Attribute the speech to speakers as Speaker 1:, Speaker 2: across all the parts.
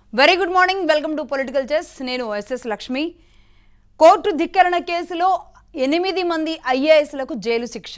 Speaker 1: Very good morning welcome to political chess నేను SS Lakshmi court ధిక్కరణ కేసులో ఎనిమిది మంది ఐఏఎస్లకు జైలు శిక్ష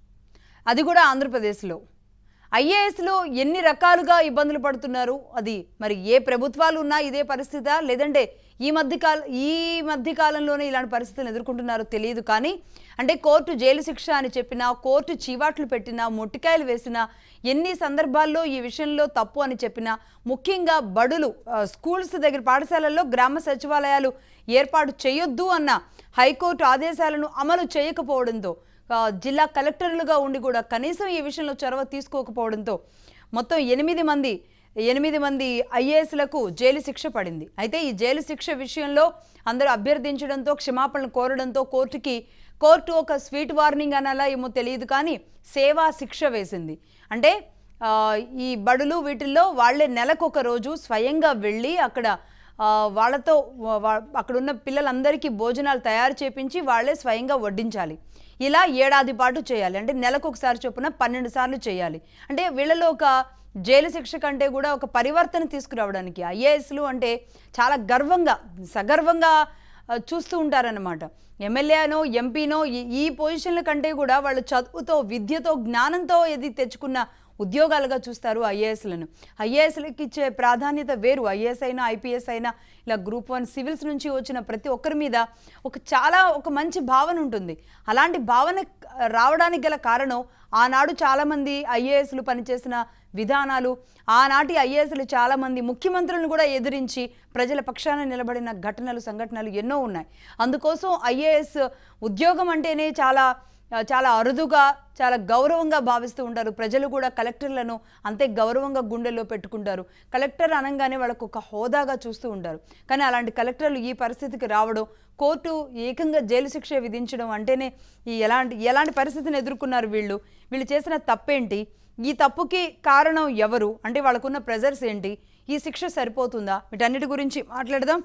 Speaker 1: అది కూడా ఆంధ్రప్రదేశ్లో ఐఏఎస్లో ఎన్ని రకాలుగా ఇబ్బందులు పడుతున్నారు అది మరి ఏ ప్రభుత్వాలు ఉన్నా ఇదే పరిస్థితా లేదంటే ఈ మధ్య కాల ఈ మధ్య కాలంలోనే ఇలాంటి పరిస్థితులను ఎదుర్కొంటున్నారో తెలియదు కానీ అంటే కోర్టు జైలు శిక్ష అని చెప్పినా కోర్టు చీవాట్లు పెట్టినా మొట్టికాయలు వేసినా ఎన్ని సందర్భాల్లో ఈ విషయంలో తప్పు అని చెప్పినా ముఖ్యంగా బడులు ఆ, స్కూల్స్ దగ్గర పాఠశాలల్లో గ్రామ సచివాలయాలు ఏర్పాటు చేయొద్దు అన్న హైకోర్టు ఆదేశాలను అమలు చేయకపోవడంతో ఆ, జిల్లా కలెక్టర్లుగా ఉండి కూడా కనీసం ఈ విషయంలో చొరవ తీసుకోకపోవడంతో మొత్తం ఎనిమిది మంది ఎనిమిది మంది ఐఏఎస్లకు జైలు శిక్ష పడింది అయితే ఈ జైలు శిక్ష విషయంలో అందరూ అభ్యర్థించడంతో క్షమాపణలు కోరడంతో కోర్టుకి కోర్టు ఒక స్వీట్ వార్నింగ్ అనాలా ఏమో తెలియదు కానీ సేవా శిక్ష వేసింది అంటే ఆ, ఈ బడులు వీటిల్లో వాళ్ళే నెలకు ఒక రోజు స్వయంగా వెళ్ళి అక్కడ ఆ, వాళ్ళతో వా- వా- అక్కడ ఉన్న పిల్లలందరికీ భోజనాలు తయారు చేపించి వాళ్ళే స్వయంగా వడ్డించాలి ఇలా ఏడాది పాటు చేయాలి అంటే నెలకు ఒకసారి చొప్పున పన్నెండు సార్లు చేయాలి అంటే వీళ్ళలో ఒక జైలు శిక్ష కంటే కూడా ఒక పరివర్తన తీసుకురావడానికి ఐఏఎస్లు అంటే చాలా గర్వంగా సగర్వంగా ఆ, చూస్తూ ఉంటారన్నమాట ఎమ్మెల్యేనో ఎంపీనో ఈ- ఈ పొజిషన్ల కంటే కూడా వాళ్ళు చదువుతో విద్యతో జ్ఞానంతో ఇది తెచ్చుకున్న ఉద్యోగాలుగా చూస్తారు ఐఏఎస్లను ఐఏఎస్లకి ఇచ్చే ప్రాధాన్యత వేరు ఐఏఎస్ అయినా ఐపీఎస్ అయినా ఇలా గ్రూప్ వన్ సివిల్స్ నుంచి వచ్చిన ప్రతి ఒక్కరి మీద ఒక చాలా ఒక మంచి భావన ఉంటుంది అలాంటి భావన రావడానికి గల కారణం ఆనాడు చాలామంది ఐఏఎస్లు పనిచేసిన విధానాలు ఆనాటి ఐఏఎస్లు చాలామంది ముఖ్యమంత్రులను కూడా ఎదిరించి ప్రజల పక్షాన నిలబడిన ఘటనలు సంఘటనలు ఎన్నో ఉన్నాయి అందుకోసం ఐఏఎస్ ఉద్యోగం అంటేనే చాలా ఆ, చాలా అరుదుగా చాలా గౌరవంగా భావిస్తూ ఉంటారు ప్రజలు కూడా కలెక్టర్లను అంతే గౌరవంగా గుండెల్లో పెట్టుకుంటారు కలెక్టర్ అనగానే వాళ్ళకు ఒక హోదాగా చూస్తూ ఉంటారు కానీ అలాంటి కలెక్టర్లు ఈ పరిస్థితికి రావడం కోర్టు ఏకంగా జైలు శిక్ష విధించడం అంటేనే ఈ ఎలాంటి ఎలాంటి పరిస్థితిని ఎదుర్కొన్నారు వీళ్ళు వీళ్ళు చేసిన తప్పేంటి ఈ తప్పుకి కారణం ఎవరు అంటే వాళ్ళకున్న ప్రెజర్స్ ఏంటి ఈ శిక్ష సరిపోతుందా వీటన్నిటి గురించి మాట్లాడదాం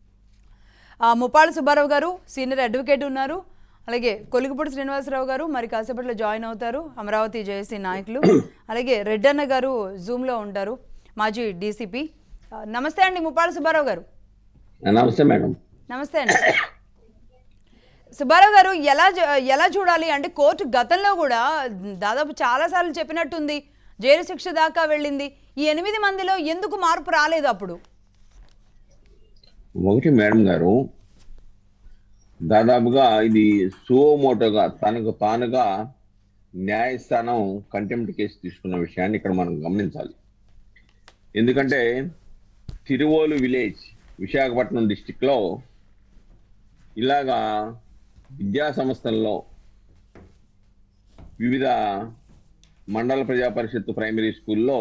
Speaker 1: ఆ, ముప్పాళ్ళ సుబ్బారావు గారు సీనియర్ అడ్వకేట్ ఉన్నారు అలాగే కొలిగిపూడి శ్రీనివాసరావు గారు మరి కాసేపట్లో జాయిన్ అవుతారు అమరావతి జేఏసీ నాయకులు అలాగే రెడ్డన్న గారు జూమ్లో ఉంటారు మాజీ డీసీపీ ఆ, నమస్తే అండి ముప్పాళ్ళ సుబ్బారావు గారు
Speaker 2: నమస్తే మేడం
Speaker 1: నమస్తే అండి సుబ్బారావు గారు ఎలా చూ- ఎలా చూడాలి అంటే కోర్టు గతంలో కూడా దాదాపు చాలాసార్లు చెప్పినట్టుంది జైలు శిక్ష దాకా వెళ్ళింది ఈ ఎనిమిది మందిలో ఎందుకు మార్పు రాలేదు అప్పుడు
Speaker 2: ఒకటి మేడం గారు దాదాపుగా ఇది సువోమోటోగా తనకు తానుగా న్యాయస్థానం కంటెంప్ట్ కేసు తీసుకున్న విషయాన్ని ఇక్కడ మనం గమనించాలి ఎందుకంటే తిరువోలు విలేజ్ విశాఖపట్నం డిస్టిక్ లో ఇలాగా విద్యా సంస్థల్లో వివిధ మండల ప్రజా పరిషత్ ప్రైమరీ స్కూల్లో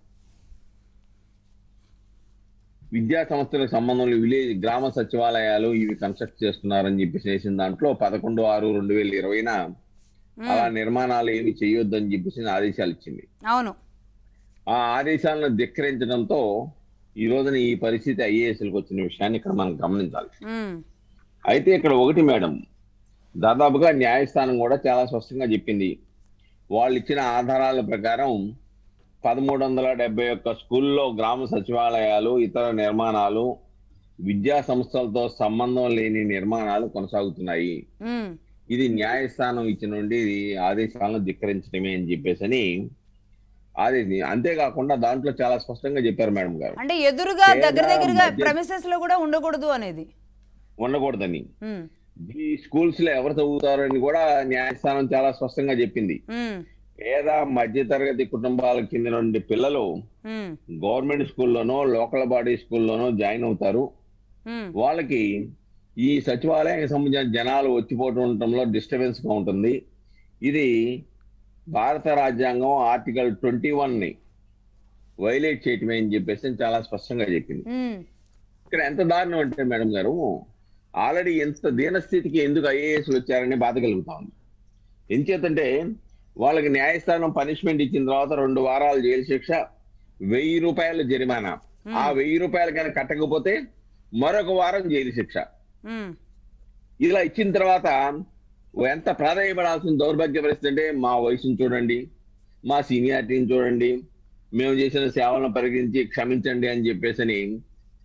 Speaker 2: విద్యా సంస్థలకు సంబంధం లేని విలేజ్ గ్రామ సచివాలయాలు ఇవి కన్స్ట్రక్ట్ చేస్తున్నారని చెప్పేసి వేసిన దాంట్లో పదకొండు ఆరు రెండు వేల ఇరవైన అలా నిర్మాణాలు ఏమి చేయొద్దని చెప్పేసి ఆదేశాలు ఇచ్చింది
Speaker 1: అవును
Speaker 2: ఆ ఆదేశాలను ధిక్కరించడంతో ఈ రోజున ఈ పరిస్థితి ఐఏఎస్లకు వచ్చిన విషయాన్ని ఇక్కడ మనం గమనించాలి
Speaker 1: ఉమ్,
Speaker 2: అయితే ఇక్కడ ఒకటి మేడం దాదాపుగా న్యాయస్థానం కూడా చాలా స్పష్టంగా చెప్పింది వాళ్ళు ఇచ్చిన ఆధారాల ప్రకారం పదమూడు వందల డెబ్బై ఒక్క స్కూల్లో గ్రామ సచివాలయాలు ఇతర నిర్మాణాలు విద్యా సంస్థలతో సంబంధం లేని నిర్మాణాలు కొనసాగుతున్నాయి
Speaker 1: ఉమ్,
Speaker 2: ఇది న్యాయస్థానం ఇచ్చిన నుండి ఇది ఆదేశాలను ధిక్కరించడమే అని చెప్పేసి అని ఆదేశం అంతేకాకుండా దాంట్లో చాలా స్పష్టంగా చెప్పారు మేడం గారు
Speaker 1: అంటే ఎదురుగా
Speaker 2: పేద
Speaker 1: దగ్గర దగ్గరగా
Speaker 2: మధ్య-
Speaker 1: ప్రమిసెస్ లో కూడా ఉండకూడదు అనేది
Speaker 2: ఉండకూడదని
Speaker 1: ఉమ్,
Speaker 2: ఈ స్కూల్స్ లో ఎవరు చదువుతారని కూడా న్యాయస్థానం చాలా స్పష్టంగా చెప్పింది
Speaker 1: ఉమ్,
Speaker 2: పేద మధ్యతరగతి కుటుంబాలకు చెందిన నుండి పిల్లలు
Speaker 1: ఉమ్,
Speaker 2: గవర్నమెంట్ స్కూల్లోనో లోకల్ బాడీ స్కూల్లోనో జాయిన్ అవుతారు
Speaker 1: ఉమ్,
Speaker 2: వాళ్ళకి ఈ సచివాలయానికి సంబంధించిన జనాలు వచ్చిపోవటం ఉండటంలో డిస్టర్బెన్స్ గా ఉంటుంది ఇది భారత రాజ్యాంగం ఆర్టికల్ ట్వంటీ వన్ ని వైలేట్ చేయటమే అని చెప్పేసి చాలా స్పష్టంగా చెప్పింది
Speaker 1: ఉమ్,
Speaker 2: ఇక్కడ ఎంత దారుణం అంటే మేడం గారు ఆల్రెడీ ఎంత దీనస్థితికి ఎందుకు ఐఏఎస్ వచ్చారని బాధ కలుగుతా ఉంది ఎంచేతంటే వాళ్ళకి న్యాయస్థానం పనిష్మెంట్ ఇచ్చిన తర్వాత రెండు వారాలు జైలు శిక్ష వెయ్యి రూపాయల జరిమానా ఆ వెయ్యి రూపాయలు కనుక కట్టకపోతే మరొక వారం జైలు శిక్ష
Speaker 1: ఉమ్,
Speaker 2: ఇలా ఇచ్చిన తర్వాత ఎంత ప్రాధాన్యపడాల్సిన దౌర్భాగ్య పరిస్థితి అంటే మా వయసును చూడండి మా సీనియారిటీని చూడండి మేము చేసిన సేవలను పరిగణించి క్షమించండి అని చెప్పేసి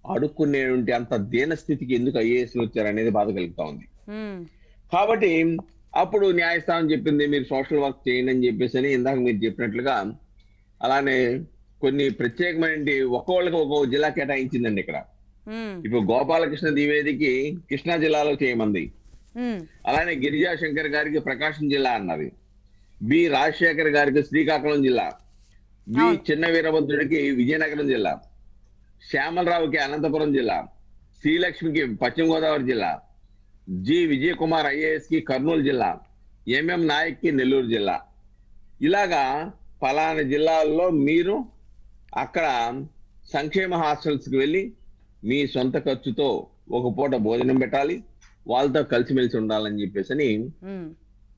Speaker 2: అడుక్కునేటువంటి అంత దీన స్థితికి ఎందుకు ఐఏఎస్లు వచ్చారనేది బాధ కలుగుతా ఉంది
Speaker 1: ఉమ్,
Speaker 2: కాబట్టి అప్పుడు న్యాయస్థానం చెప్పింది మీరు సోషల్ వర్క్ చేయండి అని చెప్పేసి అని ఇందాక మీరు చెప్పినట్లుగా అలానే కొన్ని ప్రత్యేకమైన ఒక్కొక్కళ్ళకి ఒక్కో జిల్లా కేటాయించిందండి ఇక్కడ
Speaker 1: ఉమ్,
Speaker 2: ఇప్పుడు గోపాలకృష్ణ ద్వివేదికి కృష్ణా జిల్లాలో చేయమంది
Speaker 1: ఉమ్,
Speaker 2: అలానే గిరిజా శంకర్ గారికి ప్రకాశం జిల్లా అన్నది బి రాజశేఖర్ గారికి శ్రీకాకుళం జిల్లా బి
Speaker 1: అవును.
Speaker 2: చిన్న వీరభద్రుడికి విజయనగరం జిల్లా శ్యామలరావుకి అనంతపురం జిల్లా శ్రీలక్ష్మికి పశ్చిమ గోదావరి జిల్లా జి విజయ్ కుమార్ ఐఏఎస్ కి కర్నూలు జిల్లా ఎంఎం నాయక్ కి నెల్లూరు జిల్లా ఇలాగా ఫలానా జిల్లాల్లో మీరు అక్కడ సంక్షేమ హాస్టల్స్ కి వెళ్ళి మీ సొంత ఖర్చుతో ఒక పూట భోజనం పెట్టాలి వాళ్ళతో కలిసిమెలిసి ఉండాలని చెప్పేసి అని
Speaker 1: ఉమ్,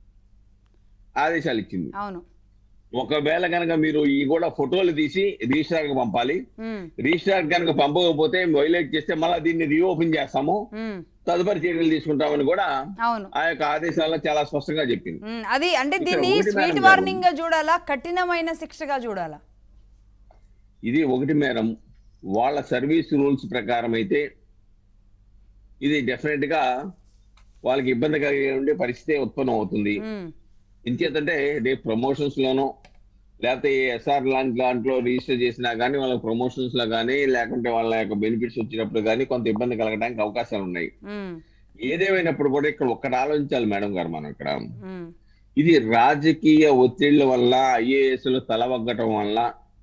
Speaker 2: ఆదేశాలు ఇచ్చింది
Speaker 1: అవును
Speaker 2: ఒకవేళ కనుక మీరు ఈ కూడా ఫోటోలు తీసి రిజిస్ట్రార్ కి పంపాలి
Speaker 1: ఉమ్,
Speaker 2: రిజిస్ట్రార్ కనుక పంపకపోతే వైలేట్ చేస్తే మళ్ళీ దీన్ని రీఓపెన్ చేస్తాము
Speaker 1: ఉమ్,
Speaker 2: తదుపరి చర్యలు తీసుకుంటామని కూడా
Speaker 1: అవును
Speaker 2: ఆ యొక్క ఆదేశాల్లో చాలా స్పష్టంగా చెప్పింది
Speaker 1: ఉమ్, అది అంటే
Speaker 2: ఇక్కడ
Speaker 1: దీన్ని
Speaker 2: ఒకటి
Speaker 1: స్వీట్
Speaker 2: మేడం
Speaker 1: వార్నింగ్ గా చూడాలా కఠినమైన శిక్షగా చూడాలా
Speaker 2: ఇది ఒకటి మేరం వాళ్ళ సర్వీస్ రూల్స్ ప్రకారం అయితే ఇది డెఫినెట్ గా వాళ్ళకి ఇబ్బంది కలిగే ఉండే పరిస్థితి ఉత్పన్నం అవుతుంది
Speaker 1: ఉమ్,
Speaker 2: ఇంకేతంటే రేపు ప్రమోషన్స్ లోనో లేకపోతే ఎస్ఆర్ లాంటి దాంట్లో రిజిస్టర్ చేసినా కానీ వాళ్ళ ప్రమోషన్స్ లో కానీ లేకుంటే వాళ్ళ యొక్క బెనిఫిట్స్ వచ్చినప్పుడు కానీ కొంత ఇబ్బంది కలగడానికి అవకాశాలు ఉన్నాయి
Speaker 1: ఉమ్,
Speaker 2: ఏదేమైనప్పుడు కూడా ఇక్కడ ఒక్కటి ఆలోచించాలి మేడం గారు మనం ఇక్కడ
Speaker 1: ఉమ్,
Speaker 2: ఇది రాజకీయ ఒత్తిళ్ల వల్ల ఐఏఎస్లు తలవగ్గటం వల్ల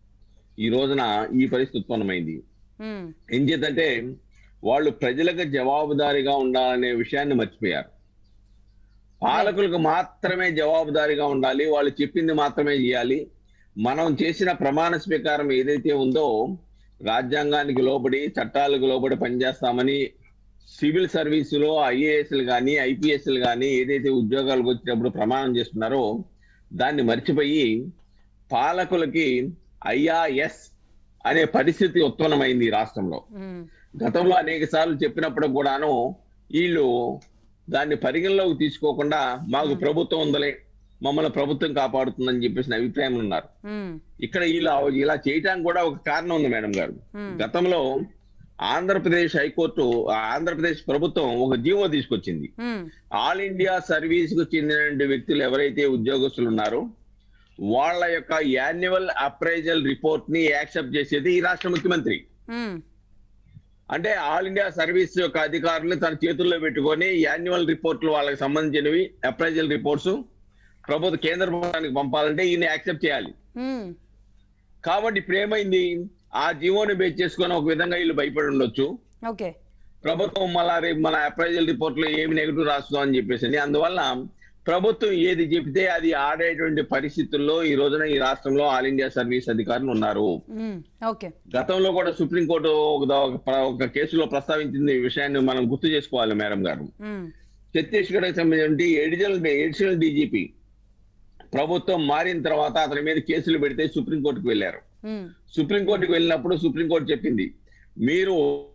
Speaker 2: ఈ రోజున ఈ పరిస్థితి ఉత్పన్నమైంది
Speaker 1: ఉమ్,
Speaker 2: ఏం చేద్దంటే వాళ్ళు ప్రజలకు జవాబుదారీగా ఉండాలనే విషయాన్ని మర్చిపోయారు పాలకులకు మాత్రమే జవాబుదారీగా ఉండాలి వాళ్ళు చెప్పింది మాత్రమే చేయాలి మనం చేసిన ప్రమాణ స్వీకారం ఏదైతే ఉందో రాజ్యాంగానికి లోబడి చట్టాలకు లోబడి పనిచేస్తామని సివిల్ సర్వీసులో ఐఏఎస్లు కానీ ఐపీఎస్లు కానీ ఏదైతే ఉద్యోగాలకు వచ్చినప్పుడు ప్రమాణం చేస్తున్నారో దాన్ని మర్చిపోయి పాలకులకి ఐఆర్ఎస్ అనే పరిస్థితి ఉత్పన్నమైంది ఈ రాష్ట్రంలో
Speaker 1: ఉమ్,
Speaker 2: గతంలో అనేక సార్లు చెప్పినప్పుడు కూడాను వీళ్ళు దాన్ని పరిగణలోకి తీసుకోకుండా మాకు ప్రభుత్వం ఉందలే మమ్మల్ని ప్రభుత్వం కాపాడుతుందని చెప్పేసిన అభిప్రాయం ఉన్నారు
Speaker 1: ఉమ్,
Speaker 2: ఇక్కడ ఇలా ఇలా చేయటానికి కూడా ఒక కారణం ఉంది మేడం గారు
Speaker 1: ఉమ్,
Speaker 2: గతంలో ఆంధ్రప్రదేశ్ హైకోర్టు ఆ ఆంధ్రప్రదేశ్ ప్రభుత్వం ఒక జీవో తీసుకొచ్చింది
Speaker 1: ఉమ్,
Speaker 2: ఆల్ ఇండియా సర్వీస్ కు చెందిన వ్యక్తులు ఎవరైతే ఉద్యోగస్తులు ఉన్నారో వాళ్ళ యొక్క యాన్యువల్ అప్రైజల్ రిపోర్ట్ ని యాక్సెప్ట్ చేసేది ఈ రాష్ట్ర ముఖ్యమంత్రి
Speaker 1: ఉమ్,
Speaker 2: అంటే ఆల్ ఇండియా సర్వీస్ యొక్క అధికారులు తన చేతుల్లో పెట్టుకొని యాన్యువల్ రిపోర్ట్లు వాళ్ళకి సంబంధించినవి అప్రైజల్ రిపోర్ట్స్ ప్రభుత్వ కేంద్ర ప్రభుత్వానికి పంపాలంటే ఈయన యాక్సెప్ట్ చేయాలి
Speaker 1: ఉమ్,
Speaker 2: కాబట్టి ఇప్పుడు ఏమైంది ఆ జీవోని బేస్ చేసుకొని ఒక విధంగా వీళ్ళు భయపడి ఉండొచ్చు
Speaker 1: ఓకే
Speaker 2: ప్రభుత్వం మళ్ళా రేపు మన అప్రైజల్ రిపోర్ట్ లో ఏమి నెగిటివ్ రాస్తుందో అని చెప్పేసి అందువల్ల ప్రభుత్వం ఏది చెబితే అది ఆడేటువంటి పరిస్థితుల్లో ఈ రోజున ఈ రాష్ట్రంలో ఆల్ ఇండియా సర్వీస్ అధికారులు ఉన్నారు
Speaker 1: ఉమ్, ఓకే
Speaker 2: గతంలో కూడా సుప్రీంకోర్టు ఒక దా- ఒక ప్ర- ఒక కేసులో ప్రస్తావించింది ఈ విషయాన్ని మనం గుర్తు చేసుకోవాలి మేడం గారు
Speaker 1: ఉమ్,
Speaker 2: ఛత్తీస్గఢ్ సంబంధించి ఎడిషనల్ ఎడిషనల్ డీజీపీ ప్రభుత్వం మారిన తర్వాత అతని మీద కేసులు పెడితే సుప్రీంకోర్టుకు వెళ్ళారు
Speaker 1: ఉమ్,
Speaker 2: సుప్రీంకోర్టుకు వెళ్ళినప్పుడు సుప్రీంకోర్టు చెప్పింది మీరు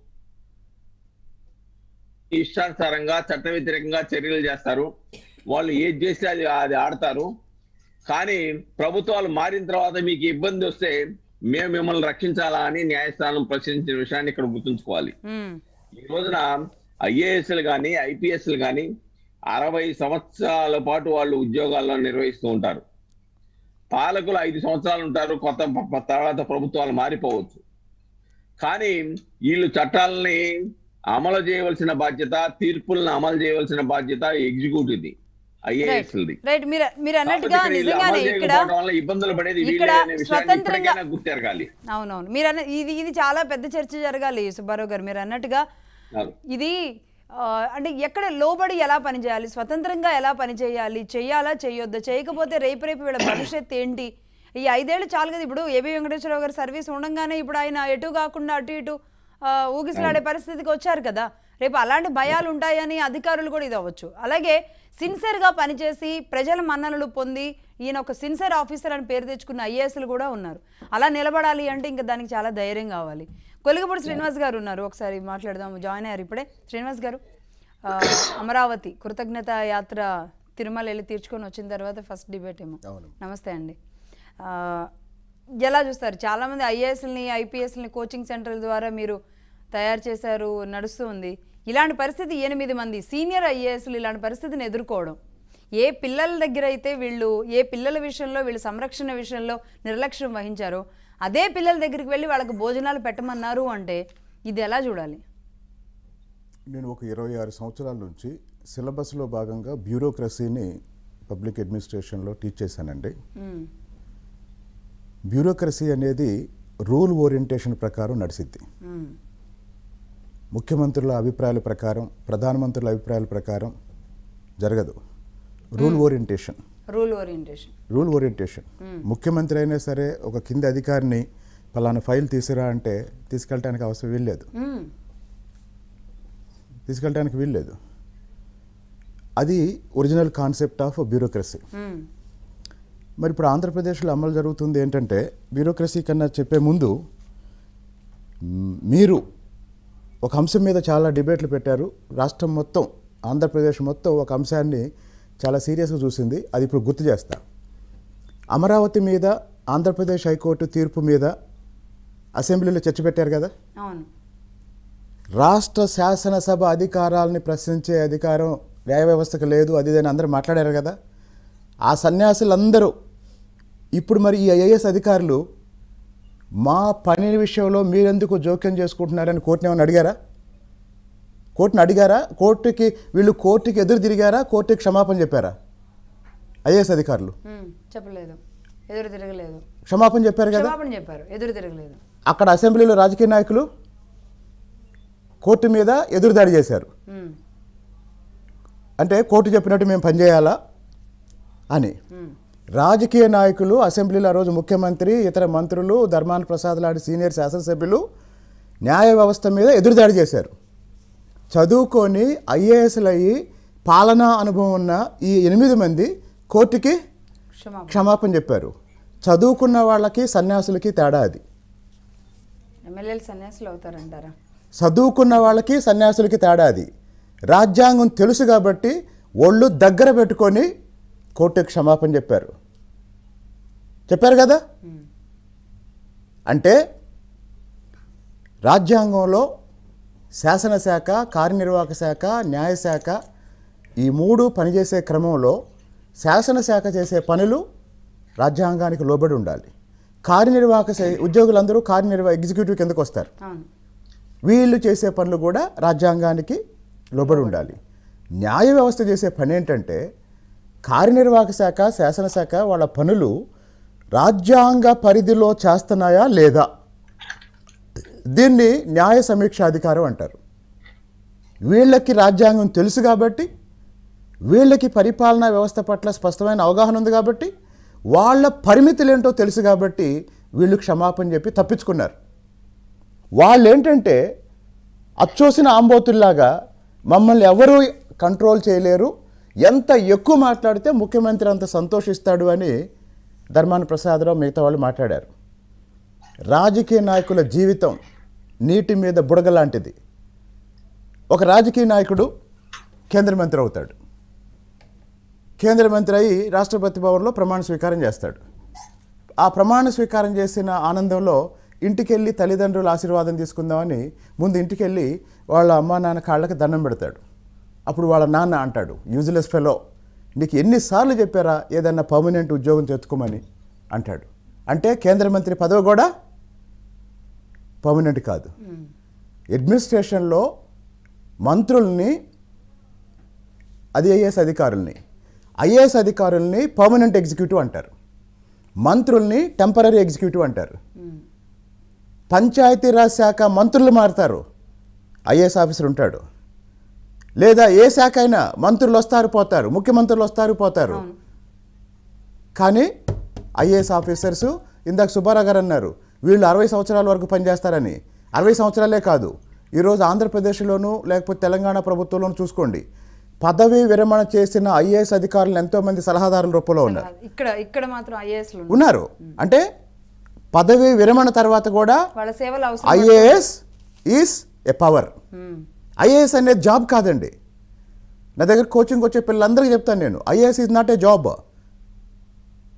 Speaker 2: ఇష్టానుసారంగా చట్ట వ్యతిరేకంగా చర్యలు చేస్తారు వాళ్ళు ఏది చేస్తే అది అది ఆడతారు కానీ ప్రభుత్వాలు మారిన తర్వాత మీకు ఇబ్బంది వస్తే మేము మిమ్మల్ని రక్షించాలా అని న్యాయస్థానం ప్రశ్నించిన విషయాన్ని ఇక్కడ గుర్తుంచుకోవాలి
Speaker 1: ఉమ్,
Speaker 2: ఈ రోజున ఐఏఎస్లు కానీ ఐపీఎస్లు కానీ అరవై సంవత్సరాల పాటు వాళ్ళు ఉద్యోగాల్లో నిర్వహిస్తూ ఉంటారు పాలకులు ఐదు సంవత్సరాలు ఉంటారు కొత్త ప- ప- తర్వాత ప్రభుత్వాలు మారిపోవచ్చు కానీ వీళ్ళు చట్టాలని అమలు చేయవలసిన బాధ్యత తీర్పులను అమలు చేయవలసిన బాధ్యత ఎగ్జిక్యూటివ్ది ఐఏఎస్ది
Speaker 1: రైట్ మీరు మీరు అన్నట్టుగా నిజంగానే ఇక్కడ
Speaker 2: ఇబ్బందులు పడేది వీళ్ళే
Speaker 1: ఇక్కడ
Speaker 2: అనే విషయాన్ని
Speaker 1: స్వతంత్రంగా-
Speaker 2: ఇప్పటికైనా గుర్తెరగాలి
Speaker 1: అవునవును మీరు అన్న ఇది ఇది చాలా పెద్ద చర్చ జరగాలి సుబ్బారావు గారు మీరు అన్నట్టుగా
Speaker 2: అవును.
Speaker 1: ఇది ఆ, అంటే ఎక్కడ లోబడి ఎలా పనిచేయాలి స్వతంత్రంగా ఎలా పనిచేయాలి చెయ్యాలా చెయ్యొద్దా చేయకపోతే రేపు రేపు వీళ్ళ భవిష్యత్తు ఏంటి ఈ ఐదేళ్ళు చాలు కదా ఇప్పుడు ఏబి వెంకటేశ్వరరావు గారి సర్వీస్ ఉండగానే ఇప్పుడు ఆయన ఎటు కాకుండా అటు ఇటు ఆ, ఊగిసలాడే పరిస్థితికి వచ్చారు కదా రేపు అలాంటి భయాలు ఉంటాయని అధికారులు కూడా ఇది అవ్వచ్చు అలాగే సిన్సియర్గా పనిచేసి ప్రజల మన్ననలు పొంది ఈయన ఒక సిన్సియర్ ఆఫీసర్ అని పేరు తెచ్చుకున్న ఐఏఎస్లు కూడా ఉన్నారు అలా నిలబడాలి అంటే ఇంకా దానికి చాలా ధైర్యం కావాలి కొలిగపూడి శ్రీనివాస్ గారు ఉన్నారు ఒకసారి మాట్లాడదాం జాయిన్ అయ్యారు ఇప్పుడే శ్రీనివాస్ గారు ఆ, అమరావతి కృతజ్ఞత యాత్ర తిరుమల వెళ్ళి తీర్చుకొని వచ్చిన తర్వాత ఫస్ట్ డిబేట్ ఏమో
Speaker 3: అవును
Speaker 1: నమస్తే అండి ఆ, ఎలా చూస్తారు చాలామంది ఐఏఎస్ని ఐపీఎస్ని కోచింగ్ సెంటర్ల ద్వారా మీరు తయారు చేశారు నడుస్తూ ఉంది ఇలాంటి పరిస్థితి ఎనిమిది మంది సీనియర్ ఐఏఎస్లు ఇలాంటి పరిస్థితిని ఎదుర్కోవడం ఏ పిల్లల దగ్గర అయితే వీళ్ళు ఏ పిల్లల విషయంలో వీళ్ళు సంరక్షణ విషయంలో నిర్లక్ష్యం వహించారో అదే పిల్లల దగ్గరికి వెళ్ళి వాళ్ళకి భోజనాలు పెట్టమన్నారు అంటే ఇది ఎలా చూడాలి
Speaker 3: నేను ఒక ఇరవై ఆరు సంవత్సరాల నుంచి సిలబస్లో భాగంగా బ్యూరోక్రసీని పబ్లిక్ అడ్మినిస్ట్రేషన్లో టీచ్ చేశానండి
Speaker 1: మ్మ్.
Speaker 3: బ్యూరోక్రసీ అనేది రూల్ ఓరియంటేషన్ ప్రకారం నడిసిద్ది
Speaker 1: మ్మ్.
Speaker 3: ముఖ్యమంత్రుల అభిప్రాయాల ప్రకారం ప్రధానమంత్రుల అభిప్రాయాల ప్రకారం జరగదు rule orientation
Speaker 1: rule orientation
Speaker 3: rule orientation ముఖ్యమంత్రి అయినా సరే ఒక కింది అధికారిని పలానా ఫైల్ తీసుకురా అంటే తీసుకెళ్ళటానికి అవసరం వీల్లేదు
Speaker 1: మ్మ్.
Speaker 3: తీసుకెళ్ళటానికి వీల్లేదు అది ఒరిజినల్ కాన్సెప్ట్ ఆఫ్ బ్యూరోక్రసీ
Speaker 1: మ్మ్.
Speaker 3: మరి ఇప్పుడు ఆంధ్రప్రదేశ్లో అమలు జరుగుతుంది ఏంటంటే బ్యూరోక్రసీ కన్నా చెప్పే ముందు మ్, మీరు ఒక అంశం మీద చాలా డిబేట్లు పెట్టారు రాష్ట్రం మొత్తం ఆంధ్రప్రదేశ్ మొత్తం ఒక అంశాన్ని చాలా సీరియస్గా చూసింది అది ఇప్పుడు గుర్తు చేస్తా అమరావతి మీద ఆంధ్రప్రదేశ్ హైకోర్టు తీర్పు మీద అసెంబ్లీలో చర్చ పెట్టారు కదా
Speaker 1: అవును
Speaker 3: రాష్ట్ర శాసనసభ అధికారాలని ప్రశ్నించే అధికారం న్యాయ వ్యవస్థకు లేదు అది అని అందరూ మాట్లాడారు కదా ఆ సన్యాసులందరూ ఇప్పుడు మరి ఈ ఐఏఎస్ అధికారులు మా పని విషయంలో మీరెందుకు జోక్యం చేసుకుంటున్నారని కోర్టుని ఏమైనా అడిగారా కోర్టుని అడిగారా కోర్టుకి వీళ్ళు కోర్టుకి ఎదురు తిరిగారా కోర్టుకి క్షమాపణ చెప్పారా ఐఏఎస్ అధికారులు
Speaker 1: మ్మ్. చెప్పలేదు ఎదురు తిరగలేదు
Speaker 3: క్షమాపణ చెప్పారు కదా
Speaker 1: క్షమాపణ చెప్పారు ఎదురు తిరగలేదు
Speaker 3: అక్కడ అసెంబ్లీలో రాజకీయ నాయకులు కోర్టు మీద ఎదురుదాడి చేశారు
Speaker 1: మ్మ్.
Speaker 3: అంటే కోర్టు చెప్పినట్టు మేము పనిచేయాలా అని
Speaker 1: మ్మ్.
Speaker 3: రాజకీయ నాయకులు అసెంబ్లీలో ఆ రోజు ముఖ్యమంత్రి ఇతర మంత్రులు ధర్మాన ప్రసాద్ లాంటి సీనియర్ శాసనసభ్యులు న్యాయ వ్యవస్థ మీద ఎదురుదాడి చేశారు చదువుకొని ఐఏఎస్లు అయ్యి పాలనా అనుభవం ఉన్న ఈ ఎనిమిది మంది కోర్టుకి
Speaker 1: క్షమాపణ
Speaker 3: క్షమాపణ చెప్పారు చదువుకున్న వాళ్ళకి సన్యాసులకి తేడా అది
Speaker 1: ఎమ్మెల్యేలు సన్యాసులు అవుతారంటారా
Speaker 3: చదువుకున్న వాళ్ళకి సన్యాసులకి తేడా అది రాజ్యాంగం తెలుసు కాబట్టి ఒళ్ళు దగ్గర పెట్టుకొని కోర్టుకి క్షమాపణ చెప్పారు చెప్పారు కదా
Speaker 1: మ్మ్.
Speaker 3: అంటే రాజ్యాంగంలో శాసనశాఖ కార్యనిర్వాహక శాఖ న్యాయశాఖ ఈ మూడు పనిచేసే క్రమంలో శాసనశాఖ చేసే పనులు రాజ్యాంగానికి లోబడి ఉండాలి కార్యనిర్వాహక శా- ఉద్యోగులందరూ కార్యనిర్వాహక ఎగ్జిక్యూటివ్ కిందకు వస్తారు
Speaker 1: అవును
Speaker 3: వీళ్ళు చేసే పనులు కూడా రాజ్యాంగానికి లోబడి ఉండాలి న్యాయ వ్యవస్థ చేసే పని ఏంటంటే కార్యనిర్వాహక శాఖ శాసనశాఖ వాళ్ళ పనులు రాజ్యాంగ పరిధిలో చేస్తున్నాయా లేదా దీన్ని న్యాయ సమీక్షాధికారం అంటారు వీళ్ళకి రాజ్యాంగం తెలుసు కాబట్టి వీళ్ళకి పరిపాలనా వ్యవస్థ పట్ల స్పష్టమైన అవగాహన ఉంది కాబట్టి వాళ్ళ పరిమితులు ఏంటో తెలుసు కాబట్టి వీళ్ళు క్షమాపణ చెప్పి తప్పించుకున్నారు వాళ్ళు ఏంటంటే అచ్చోసిన ఆంబోతుల్లాగా మమ్మల్ని ఎవరూ కంట్రోల్ చేయలేరు ఎంత ఎక్కువ మాట్లాడితే ముఖ్యమంత్రి అంత సంతోషిస్తాడు అని ధర్మాన ప్రసాదరావు మిగతా వాళ్ళు మాట్లాడారు రాజకీయ నాయకుల జీవితం నీటి మీద బుడగ లాంటిది ఒక రాజకీయ నాయకుడు కేంద్ర మంత్రి అవుతాడు కేంద్ర మంత్రి అయి రాష్ట్రపతి భవన్లో ప్రమాణ స్వీకారం చేస్తాడు ఆ ప్రమాణ స్వీకారం చేసిన ఆనందంలో ఇంటికెళ్ళి తల్లిదండ్రుల ఆశీర్వాదం తీసుకుందామని ముందు ఇంటికెళ్ళి వాళ్ళ అమ్మా నాన్న కాళ్ళకి దండం పెడతాడు అప్పుడు వాళ్ళ నాన్న అంటాడు యూజ్లెస్ ఫెలో నీకు ఎన్నిసార్లు చెప్పారా ఏదన్నా పర్మనెంట్ ఉద్యోగం తెచ్చుకోమని అంటాడు అంటే కేంద్ర మంత్రి పదవి కూడా పర్మనెంట్ కాదు అడ్మినిస్ట్రేషన్లో మంత్రుల్ని అది ఐఏఎస్ అధికారుల్ని ఐఏఎస్ అధికారుల్ని పర్మనెంట్ ఎగ్జిక్యూటివ్ అంటారు మంత్రుల్ని టెంపరీ ఎగ్జిక్యూటివ్ అంటారు పంచాయతీరాజ్ శాఖ మంత్రులు మారుతారు ఐఏఎస్ ఆఫీసర్ ఉంటాడు లేదా ఏ శాఖ అయినా మంత్రులు వస్తారు పోతారు ముఖ్యమంత్రులు వస్తారు పోతారు
Speaker 1: అవును
Speaker 3: కానీ ఐఏఎస్ ఆఫీసర్స్ ఇందాక సుబ్బారావు గారు అన్నారు వీళ్ళు అరవై సంవత్సరాల వరకు పనిచేస్తారని అరవై సంవత్సరాలే కాదు ఈరోజు ఆంధ్రప్రదేశ్లోనూ లేకపోతే తెలంగాణ ప్రభుత్వంలోనూ చూసుకోండి పదవి విరమణ చేసిన ఐఏఎస్ అధికారులు ఎంతోమంది సలహాదారుల రూపంలో ఉన్నారు
Speaker 1: ఇక్కడ ఇక్కడ మాత్రం ఐఏఎస్లు
Speaker 3: ఉన్నారు అంటే పదవి విరమణ తర్వాత కూడా
Speaker 1: వాళ్ళ సేవలు అవసరం
Speaker 3: ఐఏఎస్ ఈస్ ఎ పవర్
Speaker 1: మ్మ్.
Speaker 3: ఐఏఎస్ అనేది జాబ్ కాదండి నా దగ్గర కోచింగ్ వచ్చే పిల్లలందరికీ చెప్తాను నేను IAS is not a job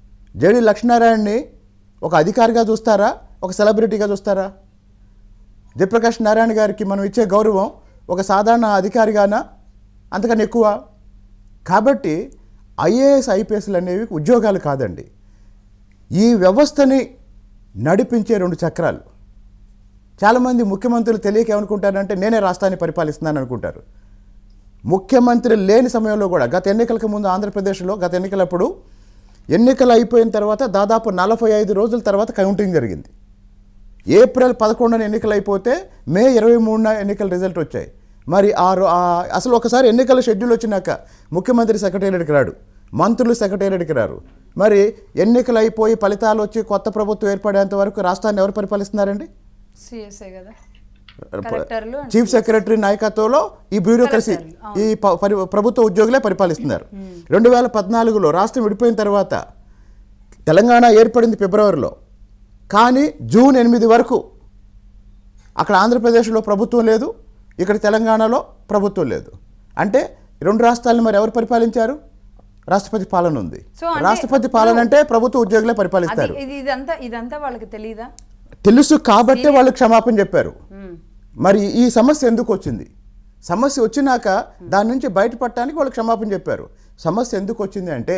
Speaker 3: JD లక్ష్మీనారాయణని ఒక అధికారిగా చూస్తారా ఒక సెలబ్రిటీగా చూస్తారా జయప్రకాష్ నారాయణ గారికి మనం ఇచ్చే గౌరవం ఒక సాధారణ అధికారిగానా అంతకన్నా ఎక్కువ కాబట్టి ఐఏఎస్ ఐపీఎస్లు అనేవి ఉద్యోగాలు కాదండి ఈ వ్యవస్థని నడిపించే రెండు చక్రాలు చాలామంది ముఖ్యమంత్రులు తెలియక ఏమనుకుంటారంటే నేనే రాష్ట్రాన్ని పరిపాలిస్తున్నాను అనుకుంటారు ముఖ్యమంత్రి లేని సమయంలో కూడా గత ఎన్నికలకు ముందు ఆంధ్రప్రదేశ్లో గత ఎన్నికలప్పుడు ఎన్నికలు అయిపోయిన తర్వాత దాదాపు నలభై ఐదు రోజుల తర్వాత కౌంటింగ్ జరిగింది ఏప్రిల్ పదకొండున ఎన్నికలు అయిపోతే మే ఇరవై మూడున ఎన్నికల రిజల్ట్ వచ్చాయి మరి ఆ రో- ఆ అసలు ఒకసారి ఎన్నికల షెడ్యూల్ వచ్చినాక ముఖ్యమంత్రి సెక్రటేరియట్కి రాడు మంత్రులు సెక్రటేరియట్కి రారు మరి ఎన్నికలు అయిపోయి ఫలితాలు వచ్చి కొత్త ప్రభుత్వం ఏర్పడేంత వరకు రాష్ట్రాన్ని ఎవరు పరిపాలిస్తున్నారండి
Speaker 1: సిఎస్ఐ కదా కలెక్టర్లు and
Speaker 3: చీఫ్ సెక్రటరీ నాయకత్వంలో ఈ బ్యూరోక్రసీ
Speaker 1: కలెక్టర్లు,
Speaker 3: ఈ ప- పరి- ప్రభుత్వ ఉద్యోగులే పరిపాలిస్తున్నారు రెండు వేల పద్నాలుగులో రాష్ట్రం విడిపోయిన తర్వాత తెలంగాణ ఏర్పడింది ఫిబ్రవరిలో కానీ జూన్ ఎనిమిది వరకు అక్కడ ఆంధ్రప్రదేశ్లో ప్రభుత్వం లేదు ఇక్కడ తెలంగాణలో ప్రభుత్వం లేదు అంటే రెండు రాష్ట్రాలను మరి ఎవరు పరిపాలించారు రాష్ట్రపతి పాలన ఉంది
Speaker 1: సో అంటే
Speaker 3: రాష్ట్రపతి పాలన అంటే ప్రభుత్వ ఉద్యోగులే
Speaker 1: అది
Speaker 3: పరిపాలిస్తారు
Speaker 1: ఇది ఇదంతా ఇదంతా వాళ్ళకి తెలియదా
Speaker 3: తెలుసు కాబట్టే వాళ్ళు క్షమాపణ చెప్పారు మరి ఈ సమస్య ఎందుకు వచ్చింది సమస్య వచ్చినాక దాని నుంచి బయటపడటానికి వాళ్ళు క్షమాపణ చెప్పారు సమస్య ఎందుకు వచ్చింది అంటే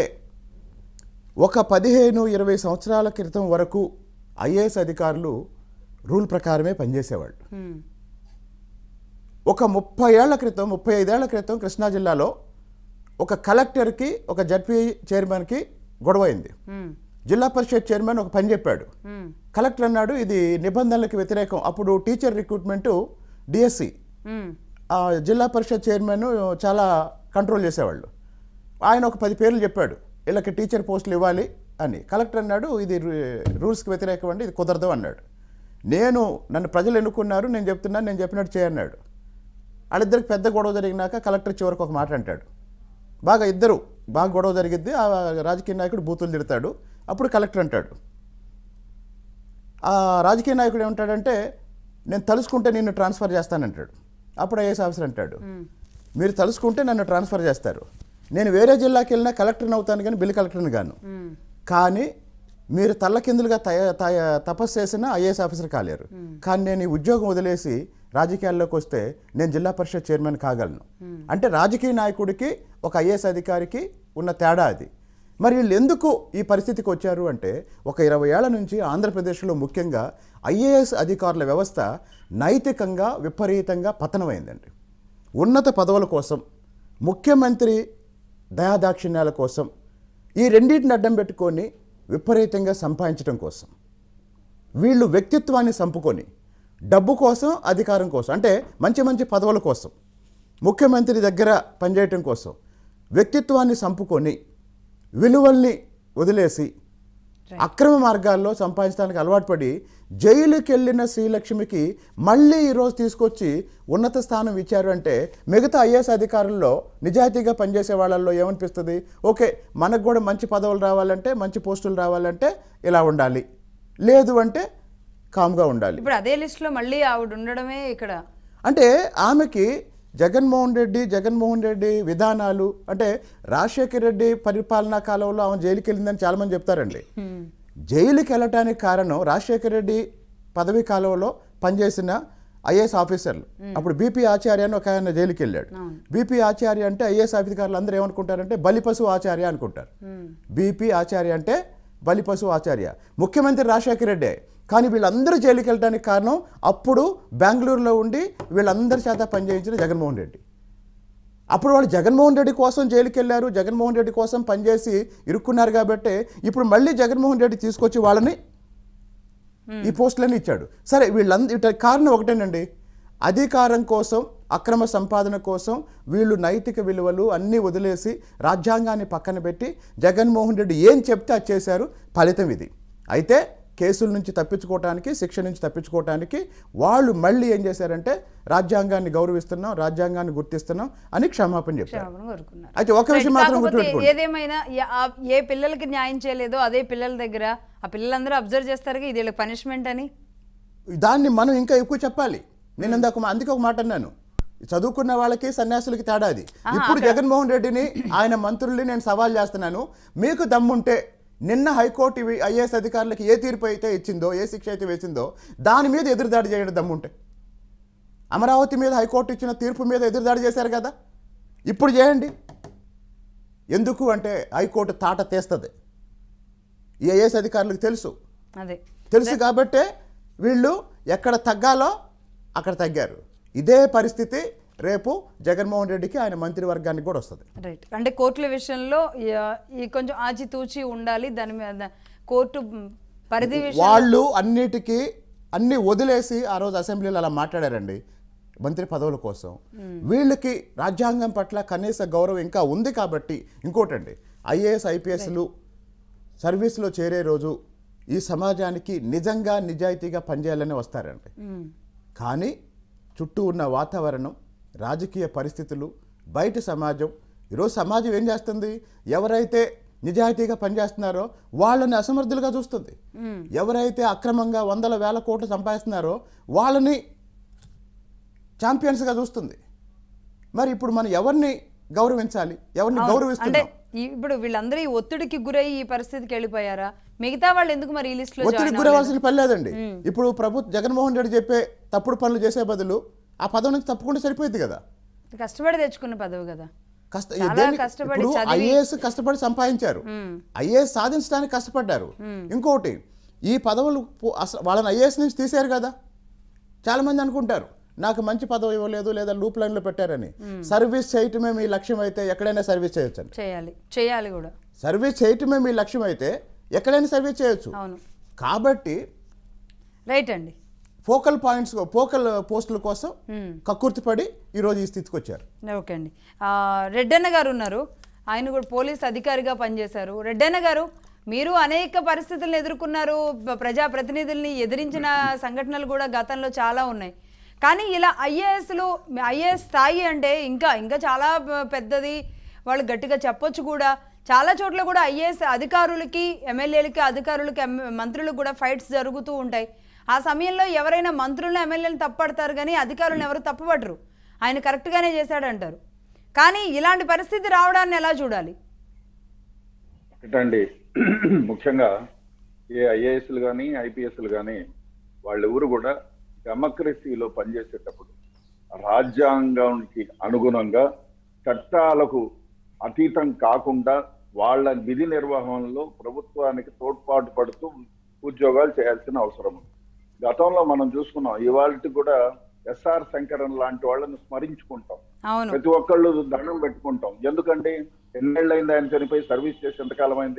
Speaker 3: ఒక పదిహేను ఇరవై సంవత్సరాల క్రితం వరకు ఐఏఎస్ అధికారులు రూల్ ప్రకారమే పనిచేసేవాళ్ళు
Speaker 1: మ్మ్.
Speaker 3: ఒక ముప్పై ఏళ్ల క్రితం ముప్పై ఐదేళ్ల క్రితం కృష్ణా జిల్లాలో ఒక కలెక్టర్కి ఒక జడ్పీ చైర్మన్కి గొడవ అయింది
Speaker 1: మ్మ్.
Speaker 3: జిల్లా పరిషత్ చైర్మన్ ఒక పని చెప్పాడు
Speaker 1: మ్మ్.
Speaker 3: కలెక్టర్ అన్నాడు ఇది నిబంధనలకు వ్యతిరేకం అప్పుడు టీచర్ రిక్రూట్మెంటు డిఎస్సి
Speaker 1: మ్మ్.
Speaker 3: ఆ జిల్లా పరిషత్ చైర్మన్ చాలా కంట్రోల్ చేసేవాళ్ళు ఆయన ఒక పది పేర్లు చెప్పాడు వీళ్ళకి టీచర్ పోస్టులు ఇవ్వాలి అని కలెక్టర్ అన్నాడు ఇది రూ- రూల్స్కి వ్యతిరేకం అండి ఇది కుదరదు అన్నాడు నేను నన్ను ప్రజలు ఎన్నుకున్నారు నేను చెప్తున్నాను నేను చెప్పినట్టు చేయన్నాడు వాళ్ళిద్దరికి పెద్ద గొడవ జరిగినాక కలెక్టర్ చివరికి ఒక మాట అంటాడు బాగా ఇద్దరు బాగా గొడవ జరిగిద్ది ఆ రాజకీయ నాయకుడు బూతులు తిడతాడు అప్పుడు కలెక్టర్ అంటాడు ఆ రాజకీయ నాయకుడు ఏమంటాడంటే నేను తలుసుకుంటే నిన్ను ట్రాన్స్ఫర్ చేస్తానంటాడు అప్పుడు ఐఏఎస్ ఆఫీసర్ అంటాడు మీరు తలుసుకుంటే నన్ను ట్రాన్స్ఫర్ చేస్తారు నేను వేరే జిల్లాకి వెళ్ళినా కలెక్టర్ని అవుతాను కానీ బిల్ కలెక్టర్ని గాను
Speaker 1: మ్మ్.
Speaker 3: కానీ మీరు తల్లకిందులుగా తయ తయ తపస్సు చేసినా ఐఏఎస్ ఆఫీసర్ కాలేరు కానీ నేను ఈ ఉద్యోగం వదిలేసి రాజకీయాల్లోకి వస్తే నేను జిల్లా పరిషత్ చైర్మన్ కాగలను అంటే రాజకీయ నాయకుడికి ఒక ఐఏఎస్ అధికారికి ఉన్న తేడా అది మరి వీళ్ళు ఎందుకు ఈ పరిస్థితికి వచ్చారు అంటే ఒక ఇరవై ఏళ్ల నుంచి ఆంధ్రప్రదేశ్లో ముఖ్యంగా ఐఏఎస్ అధికారుల వ్యవస్థ నైతికంగా విపరీతంగా పతనమైందండి ఉన్నత పదవుల కోసం ముఖ్యమంత్రి దయాదాక్షిణ్యాల కోసం ఈ రెండింటిని అడ్డం పెట్టుకొని విపరీతంగా సంపాదించడం కోసం వీళ్ళు వ్యక్తిత్వాన్ని సంపుకొని డబ్బు కోసం అధికారం కోసం అంటే మంచి మంచి పదవుల కోసం ముఖ్యమంత్రి దగ్గర పనిచేయటం కోసం వ్యక్తిత్వాన్ని సంపుకొని విలువల్ని వదిలేసి అక్రమ మార్గాల్లో సంపాదించడానికి అలవాటు పడి జైలుకి వెళ్ళిన శ్రీలక్ష్మికి మళ్ళీ ఈరోజు తీసుకొచ్చి ఉన్నత స్థానం ఇచ్చారు అంటే మిగతా ఐఏఎస్ అధికారుల్లో నిజాయితీగా పనిచేసే వాళ్ళల్లో ఏమనిపిస్తుంది ఓకే మనకు కూడా మంచి పదవులు రావాలంటే మంచి పోస్టులు రావాలంటే ఇలా ఉండాలి లేదు అంటే కామ్గా ఉండాలి
Speaker 1: ఇప్పుడు అదే లిస్టులో మళ్ళీ ఆవిడ ఉండడమే ఇక్కడ
Speaker 3: అంటే ఆమెకి జగన్మోహన్ రెడ్డి జగన్మోహన్ రెడ్డి విధానాలు అంటే రాజశేఖర రెడ్డి పరిపాలనా కాలంలో ఆమె జైలుకి వెళ్ళిందని చాలామంది చెప్తారండి జైలుకి వెళ్ళటానికి కారణం రాజశేఖర రెడ్డి పదవీ కాలంలో పనిచేసిన ఐఏఎస్ ఆఫీసర్లు అప్పుడు బీపీ ఆచార్య అని ఒక ఆయన జైలుకి వెళ్ళాడు బీపీ ఆచార్య అంటే ఐఏఎస్ అధికారులు అందరూ ఏమనుకుంటారంటే బలిపశు ఆచార్య అనుకుంటారు బీపీ ఆచార్య అంటే బలిపశు ఆచార్య ముఖ్యమంత్రి రాజశేఖర రెడ్డి కానీ వీళ్ళందరూ జైలుకి వెళ్ళడానికి కారణం అప్పుడు బెంగళూరులో ఉండి వీళ్ళందరి చేత పనిచేయించిన జగన్మోహన్ రెడ్డి అప్పుడు వాళ్ళు జగన్మోహన్ రెడ్డి కోసం జైలుకి వెళ్ళారు జగన్మోహన్ రెడ్డి కోసం పనిచేసి ఇరుక్కున్నారు కాబట్టి ఇప్పుడు మళ్ళీ జగన్మోహన్ రెడ్డి తీసుకొచ్చి వాళ్ళని ఈ పోస్టులన్నీ ఇచ్చాడు సరే వీళ్ళంద కారణం ఒకటేనండి అధికారం కోసం అక్రమ సంపాదన కోసం వీళ్ళు నైతిక విలువలు అన్నీ వదిలేసి రాజ్యాంగాన్ని పక్కన పెట్టి జగన్మోహన్ రెడ్డి ఏం చెప్తే అది చేశారు ఫలితం ఇది అయితే కేసుల నుంచి తప్పించుకోవటానికి శిక్ష నుంచి తప్పించుకోవటానికి వాళ్ళు మళ్ళీ ఏం చేశారంటే రాజ్యాంగాన్ని గౌరవిస్తున్నాం రాజ్యాంగాన్ని గుర్తిస్తున్నాం అని క్షమాపణ చెప్పారు
Speaker 1: క్షమాపణ కోరుకున్నారు
Speaker 3: అయితే ఒక విషయం మాత్రం
Speaker 1: కాకపోతే
Speaker 3: గుర్తుపెట్టుకోండి
Speaker 1: ఏదేమైనా ఏ- ఆ- ఏ పిల్లలకి న్యాయం చేయలేదో అదే పిల్లల దగ్గర ఆ పిల్లలందరూ అబ్జర్వ్ చేస్తారు ఇది వీళ్ళకి పనిష్మెంట్ అని
Speaker 3: దాన్ని మనం ఇంకా ఎక్కువ చెప్పాలి నేను ఇందాక మా- అందుకే ఒక మాట అన్నాను చదువుకున్న వాళ్ళకి సన్యాసులకి తేడా అది ఇప్పుడు జగన్మోహన్ రెడ్డిని ఆయన మంత్రుల్ని నేను సవాల్ చేస్తున్నాను మీకు దమ్ముంటే నిన్న హైకోర్టు ఐఏఎస్ అధికారులకి ఏ తీర్పు అయితే ఇచ్చిందో ఏ శిక్ష అయితే వేసిందో దాని మీద ఎదురుదాడి చేయడం దమ్ముంటే అమరావతి మీద హైకోర్టు ఇచ్చిన తీర్పు మీద ఎదురుదాడి చేశారు కదా ఇప్పుడు చేయండి ఎందుకు అంటే హైకోర్టు తాట తీస్తుంది ఈ ఐఏఎస్ అధికారులకు తెలుసు
Speaker 1: అదే
Speaker 3: తెలుసు కాబట్టే వీళ్ళు ఎక్కడ తగ్గాలో అక్కడ తగ్గారు ఇదే పరిస్థితి రేపు జగన్మోహన్ రెడ్డికి ఆయన మంత్రివర్గానికి కూడా వస్తుంది
Speaker 1: రైట్ అంటే కోర్టుల విషయంలో ఈ- ఈ కొంచెం ఆచితూచి ఉండాలి దాని మీద కోర్టు పరిధి విషయం
Speaker 3: వాళ్ళు అన్నిటికీ అన్ని వదిలేసి ఆ రోజు అసెంబ్లీలో అలా మాట్లాడారండి మంత్రి పదవుల కోసం వీళ్ళకి రాజ్యాంగం పట్ల కనీస గౌరవం ఇంకా ఉంది కాబట్టి ఇంకోటండి ఐఏఎస్ ఐపీఎస్లు సర్వీస్లో చేరే రోజు ఈ సమాజానికి నిజంగా నిజాయితీగా పనిచేయాలని వస్తారండి
Speaker 1: మ్మ్.
Speaker 3: కానీ చుట్టూ ఉన్న వాతావరణం రాజకీయ పరిస్థితులు బయట సమాజం ఈరోజు సమాజం ఏం చేస్తుంది ఎవరైతే నిజాయితీగా పనిచేస్తున్నారో వాళ్ళని అసమర్థులుగా చూస్తుంది ఎవరైతే అక్రమంగా వందల వేల కోట్లు సంపాదిస్తున్నారో వాళ్ళని ఛాంపియన్స్గా చూస్తుంది మరి ఇప్పుడు మనం ఎవరిని గౌరవించాలి ఎవరిని
Speaker 1: అవును. అంటే
Speaker 3: గౌరవిస్తున్నాం
Speaker 1: ఈ- ఇప్పుడు వీళ్ళందరూ ఈ ఒత్తిడికి గురై ఈ పరిస్థితికి వెళ్ళిపోయారా మిగతా వాళ్ళు ఎందుకు మరి ఈ లిస్ట్ లో
Speaker 3: ఒత్తిడికి
Speaker 1: జాయిన్
Speaker 3: గురవలసిన పని లేదండి ఇప్పుడు ప్రభుత్వ జగన్మోహన్ రెడ్డి చెప్పే తప్పుడు పనులు చేసే బదులు ఆ పదవి నుంచి తప్పకుండా సరిపోయింది కదా
Speaker 1: అవ్వలేదు? కష్టపడి తెచ్చుకున్న పదవి కదా
Speaker 3: కష్ట
Speaker 1: చాలా
Speaker 3: దేనికి-
Speaker 1: కష్టపడి
Speaker 3: ఇప్పుడు
Speaker 1: చదివి-
Speaker 3: ఐఏఎస్ కష్టపడి సంపాదించారు ఐఏఎస్ సాధించడానికి కష్టపడ్డారు ఇంకోటి ఈ పదవులు పో- అస- వాళ్ళని ఐఏఎస్ నుంచి తీశారు కదా చాలా మంది అనుకుంటారు నాకు మంచి పదవి ఇవ్వలేదు లేదా లూప్ లైన్లో పెట్టారని సర్వీస్ చేయటమే మీ లక్ష్యం అయితే ఎక్కడైనా సర్వీస్ చేయొచ్చండి
Speaker 1: చేయాలి చేయాలి కూడా
Speaker 3: సర్వీస్ చేయటమే మీ లక్ష్యం అయితే ఎక్కడైనా సర్వీస్ చేయొచ్చు
Speaker 1: అవును
Speaker 3: కాబట్టి
Speaker 1: రైట్ అండి
Speaker 3: ఫోకల్ పాయింట్స్ ఫోకల్ పోస్టుల కోసం కక్కుర్తిపడి ఈరోజు ఈ స్థితికి వచ్చారు
Speaker 1: ఓకే అండి ఆ, రెడ్డన్న గారు ఉన్నారు ఆయన కూడా పోలీస్ అధికారిగా పనిచేశారు రెడ్డన్న గారు మీరు అనేక పరిస్థితులను ఎదుర్కొన్నారు ప- ప్రజాప్రతినిధుల్ని ఎదిరించిన సంఘటనలు కూడా గతంలో చాలా ఉన్నాయి కానీ ఇలా ఐఏఎస్లు ఐఏఎస్ స్థాయి అంటే ఇంకా ఇంకా చాలా ప- పెద్దది వాళ్ళు గట్టిగా చెప్పొచ్చు కూడా చాలా చోట్ల కూడా ఐఏఎస్ అధికారులకి ఎమ్మెల్యేలకి అధికారులకి ఎమ్- మంత్రులకు కూడా ఫైట్స్ జరుగుతూ ఉంటాయి ఆ సమయంలో ఎవరైనా మంత్రులను ఎమ్మెల్యేలను తప్పడతారు కానీ అధికారులను ఎవరు తప్పుపడరు ఆయన కరెక్ట్గానే చేశాడంటారు కానీ ఇలాంటి పరిస్థితి రావడాన్ని ఎలా చూడాలి
Speaker 4: ఒకటండి ముఖ్యంగా ఏ ఐఏఎస్లు కానీ ఐపీఎస్లు కానీ వాళ్ళెవరు కూడా డెమోక్రసీలో పనిచేసేటప్పుడు రాజ్యాంగానికి అనుగుణంగా చట్టాలకు అతీతం కాకుండా వాళ్ళ విధి నిర్వహణలో ప్రభుత్వానికి తోడ్పాటు పడుతూ ఉద్యోగాలు చేయాల్సిన అవసరం ఉంది గతంలో మనం చూసుకున్నాం ఇవాళకి కూడా ఎస్ఆర్ శంకరన్ లాంటి వాళ్ళని స్మరించుకుంటాం
Speaker 1: అవును
Speaker 4: ప్రతి ఒక్కళ్ళు దండం పెట్టుకుంటాం ఎందుకండి ఎన్నేళ్ళైంది ఆయన చనిపోయి సర్వీస్ చేసి ఎంతకాలం అయింది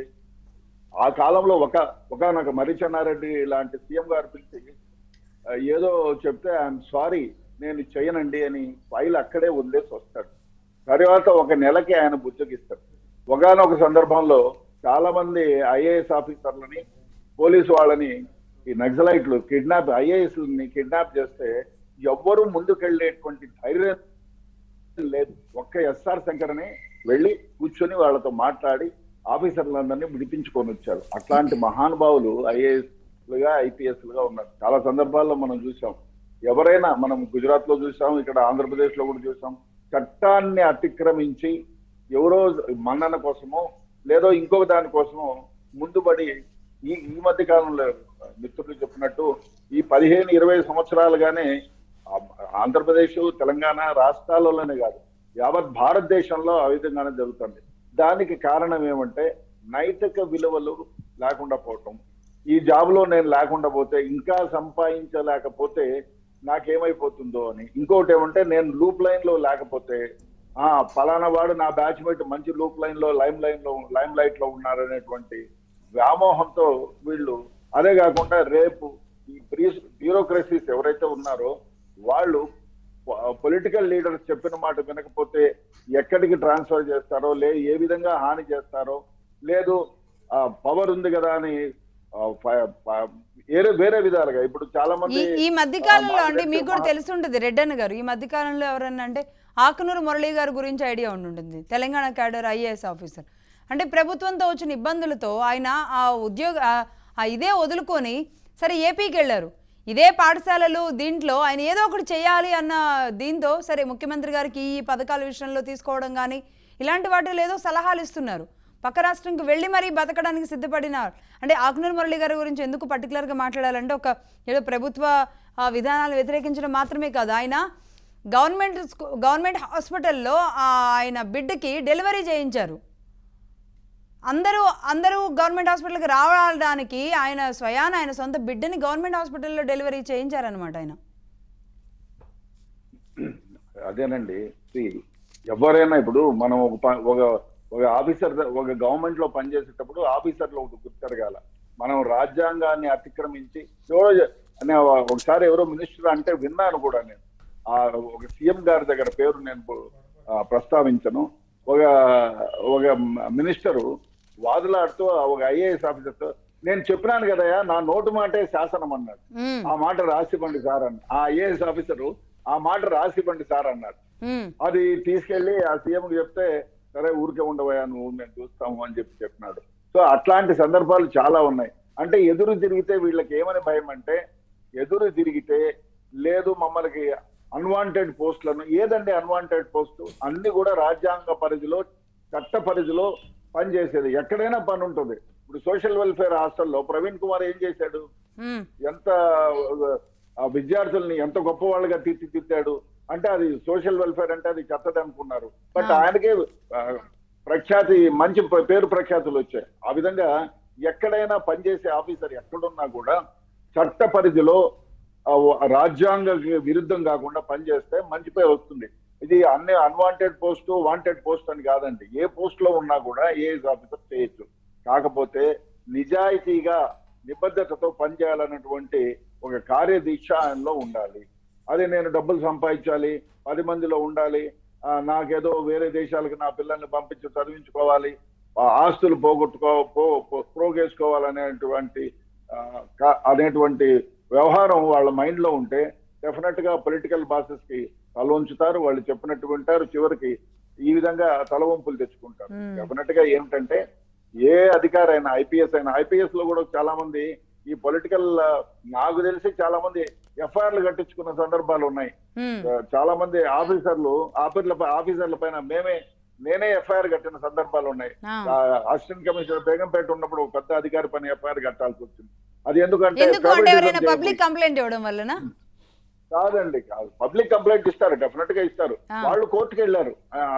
Speaker 4: ఆ కాలంలో ఒక ఒకనొక మరిచెన్నారెడ్డి లాంటి సీఎం గారు పిలిచి "ఆ, ఏదో చెప్తే ఐఎమ్ సారీ నేను చేయనండి అని ఫైల్ అక్కడే వదిలేసి వస్తాడు తర్వాత ఒక నెలకి ఆయన బుజ్జగిస్తాడు ఒకనొక సందర్భంలో చాలా మంది ఐఏఎస్ ఆఫీసర్లని పోలీసు వాళ్ళని ఈ నక్సలైట్లు కిడ్నాప్ ఐఏఎస్ కిడ్నాప్ చేస్తే ఎవ్వరూ ముందుకెళ్లేటువంటి ధైర్యం లేదు ఒక్క ఎస్ఆర్ శంకరని వెళ్ళి కూర్చొని వాళ్ళతో మాట్లాడి ఆఫీసర్లందరినీ విడిపించుకొని వచ్చారు అట్లాంటి మహానుభావులు ఐఏఎస్ లుగా ఐపీఎస్ లుగా ఉన్నారు చాలా సందర్భాల్లో మనం చూసాం ఎవరైనా మనం గుజరాత్ లో చూసాం ఇక్కడ ఆంధ్రప్రదేశ్ లో కూడా చూసాం చట్టాన్ని అతిక్రమించి ఎవరో మన్నన కోసమో లేదో ఇంకొక దాని కోసమో ముందుబడి ఈ ఈ మధ్య కాలంలో మిత్రులు చెప్పినట్టు ఈ పదిహేను ఇరవై సంవత్సరాలుగానే ఆ- ఆంధ్రప్రదేశ్ తెలంగాణ రాష్ట్రాలలోనే కాదు యావత్ భారతదేశంలో ఆ విధంగానే జరుగుతుంది దానికి కారణం ఏమంటే నైతిక విలువలు లేకుండా పోవటం ఈ జాబ్ లో నేను లేకుండా పోతే ఇంకా సంపాదించలేకపోతే నాకేమైపోతుందో అని ఇంకోటి ఏమంటే నేను లూప్ లైన్ లో లేకపోతే ఆ ఫలానా వాడు నా బ్యాచ్మేట్ మంచి లూప్ లైన్ లో లైమ్ లైన్ లో లైమ్ లైట్ లో ఉన్నారనేటువంటి వ్యామోహంతో వీళ్ళు అదే కాకుండా రేపు ఈ బ్యూరోక్రసీస్ ఎవరైతే ఉన్నారో వాళ్ళు పొలిటికల్ లీడర్స్ చెప్పిన మాట వినకపోతే ఎక్కడికి ట్రాన్స్ఫర్ చేస్తారో లే ఏ విధంగా హాని చేస్తారో లేదు పవర్ ఉంది కదా అని ఆ, ఫ- ఫ- వేరే వేరే విధాలుగా ఇప్పుడు చాలా
Speaker 1: ఈ
Speaker 4: మంది
Speaker 1: ఈ మధ్య కాలంలో
Speaker 4: ఆ,
Speaker 1: అంటే మీకు కూడా
Speaker 4: మహా-
Speaker 1: తెలుసుంటుంది రెడ్డన్న గారు ఈ మధ్య కాలంలో ఎవరన్నా అంటే ఆకునూరు మురళి గారి గురించి ఐడియా ఉండుంటుంది తెలంగాణ క్యాడర్ ఐఏఎస్ ఆఫీసర్ అంటే ప్రభుత్వంతో వచ్చిన ఇబ్బందులతో ఆయన ఆ ఉద్యోగ ఆ- ఆ ఇదే వదులుకొని సరే ఏపీకి వెళ్ళారు ఇదే పాఠశాలలు దీంట్లో ఆయన ఏదో ఒకటి చేయాలి అన్న దీంతో సరే ముఖ్యమంత్రి గారికి ఈ పథకాల విషయంలో తీసుకోవడం కానీ ఇలాంటి వాటిలో ఏదో సలహాలు ఇస్తున్నారు పక్క రాష్ట్రంకి వెళ్ళి మరీ బతకడానికి సిద్ధపడిన అంటే ఆకునూరు మురళి గారి గురించి ఎందుకు పర్టికులర్గా మాట్లాడాలంటే ఒక ఏదో ప్రభుత్వ ఆ, విధానాలు వ్యతిరేకించడం మాత్రమే కాదు ఆయన గవర్నమెంట్ స్కూ- గవర్నమెంట్ హాస్పిటల్లో ఆ, ఆయన బిడ్డకి డెలివరీ చేయించారు అందరూ అందరూ గవర్నమెంట్ హాస్పిటల్కి రావడానికి ఆయన స్వయాన ఆయన సొంత బిడ్డని గవర్నమెంట్ హాస్పిటల్లో డెలివరీ చేయించారనమాట ఆయన
Speaker 4: అదేనండి See, ఎవరైనా ఇప్పుడు మనం ఒక ప- ఒక ఒక ఆఫీసర్ ద- ఒక గవర్నమెంట్ లో పనిచేసేటప్పుడు ఆఫీసర్లు ఒకటి గుర్తెరగాల మనం రాజ్యాంగాన్ని అతిక్రమించి ఎవరో చె- అనే ఒకసారి ఎవరో మినిస్టర్ అంటే విన్నాను కూడా నేను ఆ ఒక సీఎం గారి దగ్గర పేరు నేను పు- ఆ, ప్రస్తావించను ఒక ఒక మినిస్టరు వాదులాడుతూ ఒక ఐఏఎస్ ఆఫీసర్తో నేను చెప్పినాను కదయా నా నోటు మాటే శాసనం అన్నాడు
Speaker 1: మ్మ్.
Speaker 4: ఆ మాట రాసివ్వండి సార్ అన్న ఆ ఐఏఎస్ ఆఫీసరు ఆ మాట రాసివ్వండి సార్ అన్నాడు
Speaker 1: మ్మ్.
Speaker 4: అది తీసుకెళ్లి ఆ సీఎం చెప్తే సరే ఊరికే ఉండవయ్యా నువ్వు మేము చూస్తాము అని చెప్పి చెప్పినాడు సో అట్లాంటి సందర్భాలు చాలా ఉన్నాయి అంటే ఎదురు తిరిగితే వీళ్ళకి ఏమని భయం అంటే ఎదురు తిరిగితే లేదు మమ్మల్ని అన్వాంటెడ్ పోస్టులను ఏదండి అన్వాంటెడ్ పోస్టు అన్ని కూడా రాజ్యాంగ పరిధిలో చట్ట పరిధిలో పనిచేసేది ఎక్కడైనా పని ఉంటుంది ఇప్పుడు సోషల్ వెల్ఫేర్ హాస్టల్లో ప్రవీణ్ కుమార్ ఏం చేశాడు
Speaker 1: మ్మ్.
Speaker 4: ఎంత ఆ విద్యార్థుల్ని ఎంత గొప్ప వాళ్ళుగా తీర్చిదిద్దాడు అంటే అది సోషల్ వెల్ఫేర్ అంటే అది చెత్తది అనుకున్నారు బట్
Speaker 1: ఆ.
Speaker 4: ఆయనకే ఆ, ప్రఖ్యాతి మంచి ప- పేరు ప్రఖ్యాతులు వచ్చాయి ఆ విధంగా ఎక్కడైనా పనిచేసే ఆఫీసర్ ఎక్కడున్నా కూడా చట్ట పరిధిలో ఆ, రాజ్యాంగ విరుద్ధం కాకుండా పనిచేస్తే మంచి పేరు వస్తుంది ఇది అన్ని అన్వాంటెడ్ పోస్ట్ వాంటెడ్ పోస్ట్ అని కాదండి ఏ పోస్ట్ లో ఉన్నా కూడా ఏఎస్ ఆఫీసర్ చేయొచ్చు కాకపోతే నిజాయితీగా నిబద్ధతతో పనిచేయాలన్నటువంటి ఒక కార్యదీక్ష ఆయనలో ఉండాలి అది నేను డబ్బులు సంపాదించాలి పది మందిలో ఉండాలి ఆ, నాకేదో వేరే దేశాలకు నా పిల్లల్ని పంపించి చదివించుకోవాలి ఆ ఆస్తులు పోగొట్టుకో పో- పో- పోగేసుకోవాలనేటువంటి ఆ, కా- అనేటువంటి వ్యవహారం వాళ్ళ మైండ్ లో ఉంటే డెఫినెట్ గా పొలిటికల్ బాసెస్ కి తల ఉంచుతారు వాళ్ళు చెప్పినట్టు వింటారు చివరికి ఈ విధంగా తల వంపులు తెచ్చుకుంటారు
Speaker 1: Hmm.
Speaker 4: డెఫినెట్ గా ఏంటంటే ఏ అధికారి అయినా ఐపీఎస్ అయినా ఐపీఎస్ లో కూడా చాలా మంది ఈ పొలిటికల్ నాకు తెలిసి చాలా మంది ఎఫ్ఐఆర్లు కట్టించుకున్న సందర్భాలు ఉన్నాయి
Speaker 1: మ్మ్.
Speaker 4: చాలా మంది ఆఫీసర్లు ఆఫీసర్ల ఆఫీసర్ల పైన మేమే నేనే ఎఫ్ఐఆర్ కట్టిన సందర్భాలు ఉన్నాయి
Speaker 1: ఆ.
Speaker 4: అసిస్టెంట్ కమిషనర్ బేగంపేట ఉన్నప్పుడు ఒక పెద్ద అధికారి పైన ఎఫ్ఐఆర్ కట్టాల్సి వచ్చింది అది ఎందుకంటే
Speaker 1: ఎందుకు అంటే ఎవరైనా
Speaker 4: favoritism
Speaker 1: పబ్లిక్
Speaker 4: చేయకూడదు.
Speaker 1: కంప్లైంట్ ఇవ్వడం వల్లనా
Speaker 4: కాదండి కాదు పబ్లిక్ కంప్లైంట్ ఇస్తారు డెఫినెట్ గా ఇస్తారు
Speaker 1: ఆ.
Speaker 4: వాళ్ళు కోర్టుకి వెళ్ళారు